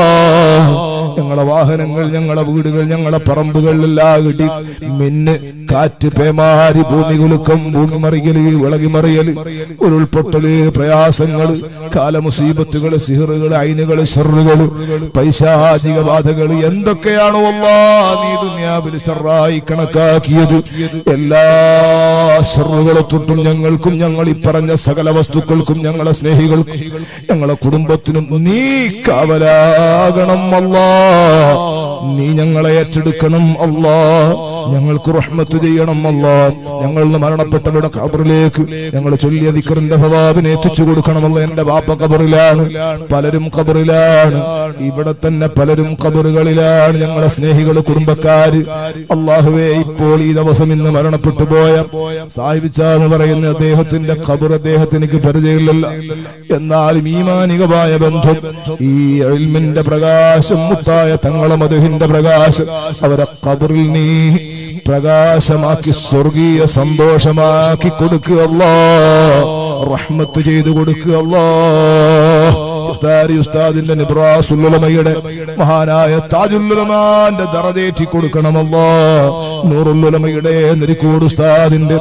ഞങ്ങളെ വാഹനങ്ങൾ ഞങ്ങളെ വീടുകൾ ഞങ്ങളെ പറമ്പുകളിലെല്ലാം ഇടി മിന്ന് കാറ്റ് പേമാരി ഭൂമി കുലുക്കം ഭൂമി മറിയല് വിളകി മറിയല് ഉരുൾപൊട്ടല് പ്രയാസങ്ങള് കാലമുസീബത്തുകള് സിഹറുകള് അയിനുകള് ഷെറുകള് പൈശാചിക ബാധകള് എന്തൊക്കെയാണോ അല്ലാ നീ ദുനിയാവിൽ ഷെറായി കണക്കാക്കിയത് എല്ലാ ഷെറുകളെ തൊട്ടും ഞങ്ങൾക്കും ഞങ്ങൾ ഈ പറഞ്ഞ സകല വസ്തുക്കൾക്കും ഞങ്ങളെ സ്നേഹികൾക്കും ഞങ്ങളെ കുടുംബത്തിനും നീ കാവലാകണം അല്ലാ നീ ഞങ്ങളെ ഏറ്റെടുക്കണം അല്ലാ ഞങ്ങൾക്ക് റഹ്മത്ത് ചെയ്യണം അല്ലാ ഞങ്ങൾ മരണപ്പെട്ടവരുടെ ഖബറിലേക്ക് ഞങ്ങൾ ചൊല്ലിയ ദിക്കറിന്റെ ഭവാവിനെ എത്തിച്ചു കൊടുക്കണമല്ല എന്റെ വാപ്പ ഖബറിലാണ് പലരും ഖബറിലാണ് ഇവിടെ തന്നെ പലരും ഖബറുകളിലാണ് ഞങ്ങളെ സ്നേഹികൾ കുടുംബക്കാര് അള്ളാഹുവേ ഇപ്പോൾ ഈ ദിവസം ഇന്ന് മരണപ്പെട്ടു പോയ സാഹിബിച്ച എന്ന് പറയുന്ന അദ്ദേഹത്തിന്റെ ഖബർ അദ്ദേഹത്തിന് എനിക്ക് പരിചയമില്ലല്ല എന്നാലും ഈമാനികമായ ബന്ധം ഈ എൽമിന്റെ പ്രകാശം മുത്തായ തങ്ങളെ മധുഹിന്റെ പ്രകാശം അവരെ ഖബറിൽ നീ പ്രകാശമാക്കി സ്വർഗീയ സന്തോഷമാക്കി കൊടുക്കുക അല്ലാ റഹ്മത്ത് ചെയ്തു കൊടുക്കുക അല്ലാ മുഖ്താരി ഉസ്താദിന്റെ നിബ്രാസുല്ലുലമയുടെ മഹാനായ താജുല്ലുലമാന്റെ ദറതേറ്റി കൊടുക്കണമല്ലോ നൂറുല്ലുലമയുടെ നെരിക്കോട് ഉസ്താദിന്റെ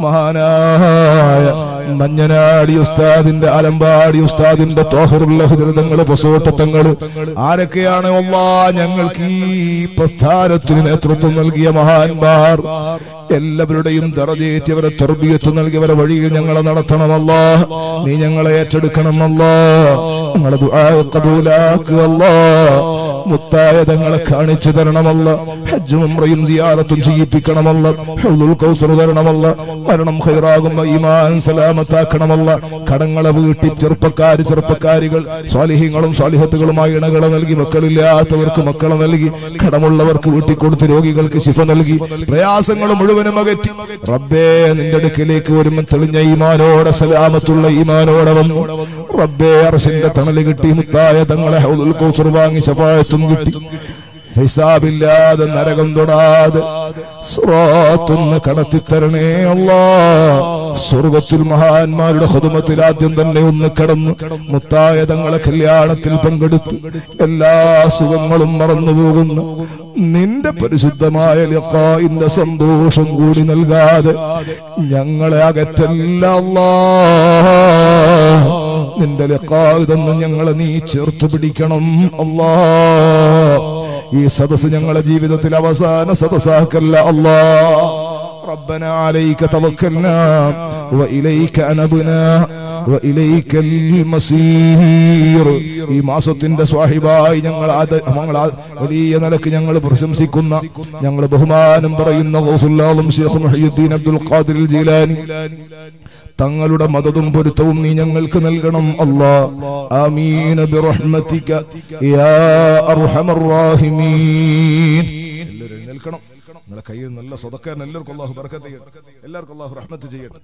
മഹാനായ മഞ്ഞനാടി ഉസ്താദിന്റെ അലമ്പാടി ഉസ്താദിന്റെ തോഹറുള്ള ഹൃദയങ്ങള് പൊസോട്ടത്തങ്ങള് ആരൊക്കെയാണ് ഒല്ലാ ഞങ്ങൾക്ക് ഈ പ്രസ്ഥാനത്തിന് നേതൃത്വം നൽകിയ മഹാന്മാർ എല്ലാവരുടെയും ദറജേറ്റിയവരെ തെർബിയത്ത് നൽകിയവരെ വഴിയിൽ ഞങ്ങളെ നടത്തണമല്ല നീ ഞങ്ങളെ ഏറ്റെടുക്കണമല്ല ഞങ്ങളെ ദുആ കബൂലാക്കുക മുത്തായ തങ്ങളെ കാണിച്ചു തരണമല്ല ഹജ്ജും ഉംറയും സിയാറത്തും ചെയ്യിപ്പിക്കണമല്ല ഹൗലുൽ കൗസർ തരണമല്ല മരണം ഖൈറാകുമ്പോ ഈമാൻ സലാമത്താക്കണമല്ല കടങ്ങളെ വീട്ടി ചെറുപ്പക്കാര് ചെറുപ്പക്കാരികൾ സ്വാലിഹ്യങ്ങളും സ്വാലിഹത്തുകളുമായി ഇണകളെ നൽകി മക്കളില്ലാത്തവർക്ക് മക്കളെ നൽകി കടമുള്ളവർക്ക് വീട്ടിക്കൊടുത്ത് രോഗികൾക്ക് ശിഫ നൽകി പ്രയാസങ്ങൾ മുഴുവനും അകറ്റി റബ്ബേ നിന്റെ അടുക്കിലേക്ക് വരുമ്പോൾ തെളിഞ്ഞ ഈമാനോടെ സലാമത്തുള്ള ഈമാനോടെ വന്നു റബ്ബേ അർശിന്റെ തണല് കിട്ടി മുത്തായ തങ്ങളെ ഹൗദുൽ കൗസർ വാങ്ങി ശഫായത്തും കിട്ടി ഹിസാബില്ലാതെ നരകം തൊടാതെ സുറാത്തൊന്ന് കടത്തിത്തരണേ അല്ലാ സ്വർഗത്തിൽ മഹാന്മാരുടെ ഹുദമത്തിൽ ആദ്യം തന്നെ ഒന്ന് കടന്നു മുത്തായ തങ്ങളെ കല്യാണത്തിൽ പങ്കെടുത്തു എല്ലാ സുഖങ്ങളും മറന്നു പോകുന്നു നിന്റെ പരിശുദ്ധമായ ലിഖാഇന്റെ സന്തോഷം കൂടി നൽകാതെ ഞങ്ങളെ അകറ്റല്ല അല്ലാ നിന്റെ ലിഖാഇതൊന്നും ഞങ്ങളെ നീ ചേർത്തു പിടിക്കണം അല്ലാ ഈ സദസ് ഞങ്ങളെ ജീവിതത്തിൽ അവസാന സദസ്സാക്കല്ല അല്ലാ ربنا عليك توكلنا وإليك أنبنا وإليك المصير ഈ മാസത്തിന്റെ സ്വാഹിബായി ഞങ്ങൾ ആദ- ഞങ്ങൾ ആ- വലിയ നിലക്ക് ഞങ്ങൾ പ്രശംസിക്കുന്ന ഞങ്ങൾ ബഹുമാനം പറയുന്ന ഗൗസുല്ലാലും ശേഖ് മുഹയ്യുദ്ദീൻ അബ്ദുൽ ഖാദിർ ജീലാനി തങ്ങളുടെ മതതും പൊരുത്തവും നീ ഞങ്ങൾക്ക് നൽകണം അല്ലാ ആമീന ബിറഹ്മതിക യാ അർഹമർ റാഹിമീൻ എല്ലാവരും എഴുന്നേൽക്കണം നിങ്ങളുടെ കയ്യിൽ നല്ല സ്വതക്കാരൻ എല്ലാവർക്കും അല്ലാഹു ബർക്കത്ത് ചെയ്യട്ടെ എല്ലാവർക്കും അല്ലാഹു റഹ്മത്ത് ചെയ്യട്ടെ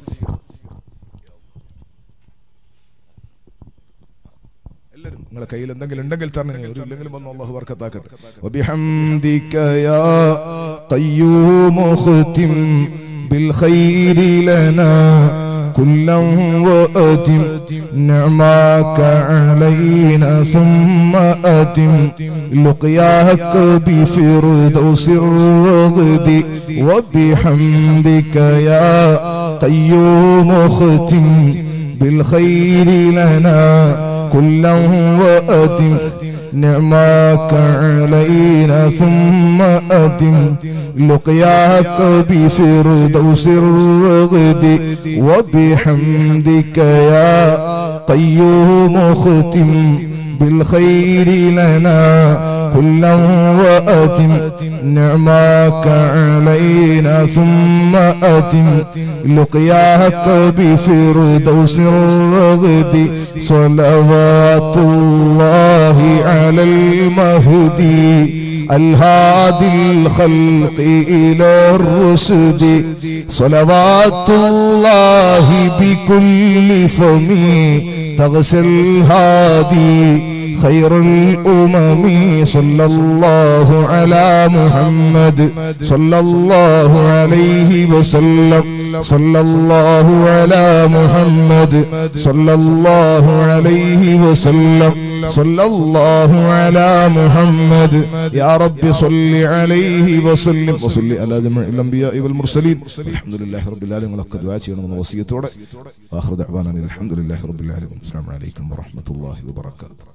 എല്ലാവരും നിങ്ങളുടെ കയ്യിൽ എന്തെങ്കിലും ഉണ്ടെങ്കിൽ തന്നെ ഒരു ഇല്ലെങ്കിലും വന്ന് അള്ളാഹു വർക്കത്താക്കട്ടെ وبحمدك يا قيوم ختم بالخير لنا كلا وأتم نعماك علينا ثم أتم لقياك بفردوس الرغد وبحمدك يا قيوم ختم بالخير لنا كلا وأتم نعماك علينا ثم أتم لقياك بفردوس الرغد وبحمدك يا قيوم ختم بالخير لنا كلا وأتم نعماك علينا ثم أتم لقياك بفردوس الرغد صلوات الله على المهدي الهادي الخلق إلى الرشد صلوات الله بكل فم تغسل هادي خير الأمم صلى الله على محمد صلى الله عليه وسلم صلى الله على محمد صلى الله عليه وسلم صلى الله على محمد يا رب صل عليه وسلم وصل على جميع الانبياء والمرسلين الحمد لله رب العالمين لقد دعاء من وصيتوടെ واخر دعوانا الحمد لله رب العالمين السلام عليكم ورحمه الله وبركاته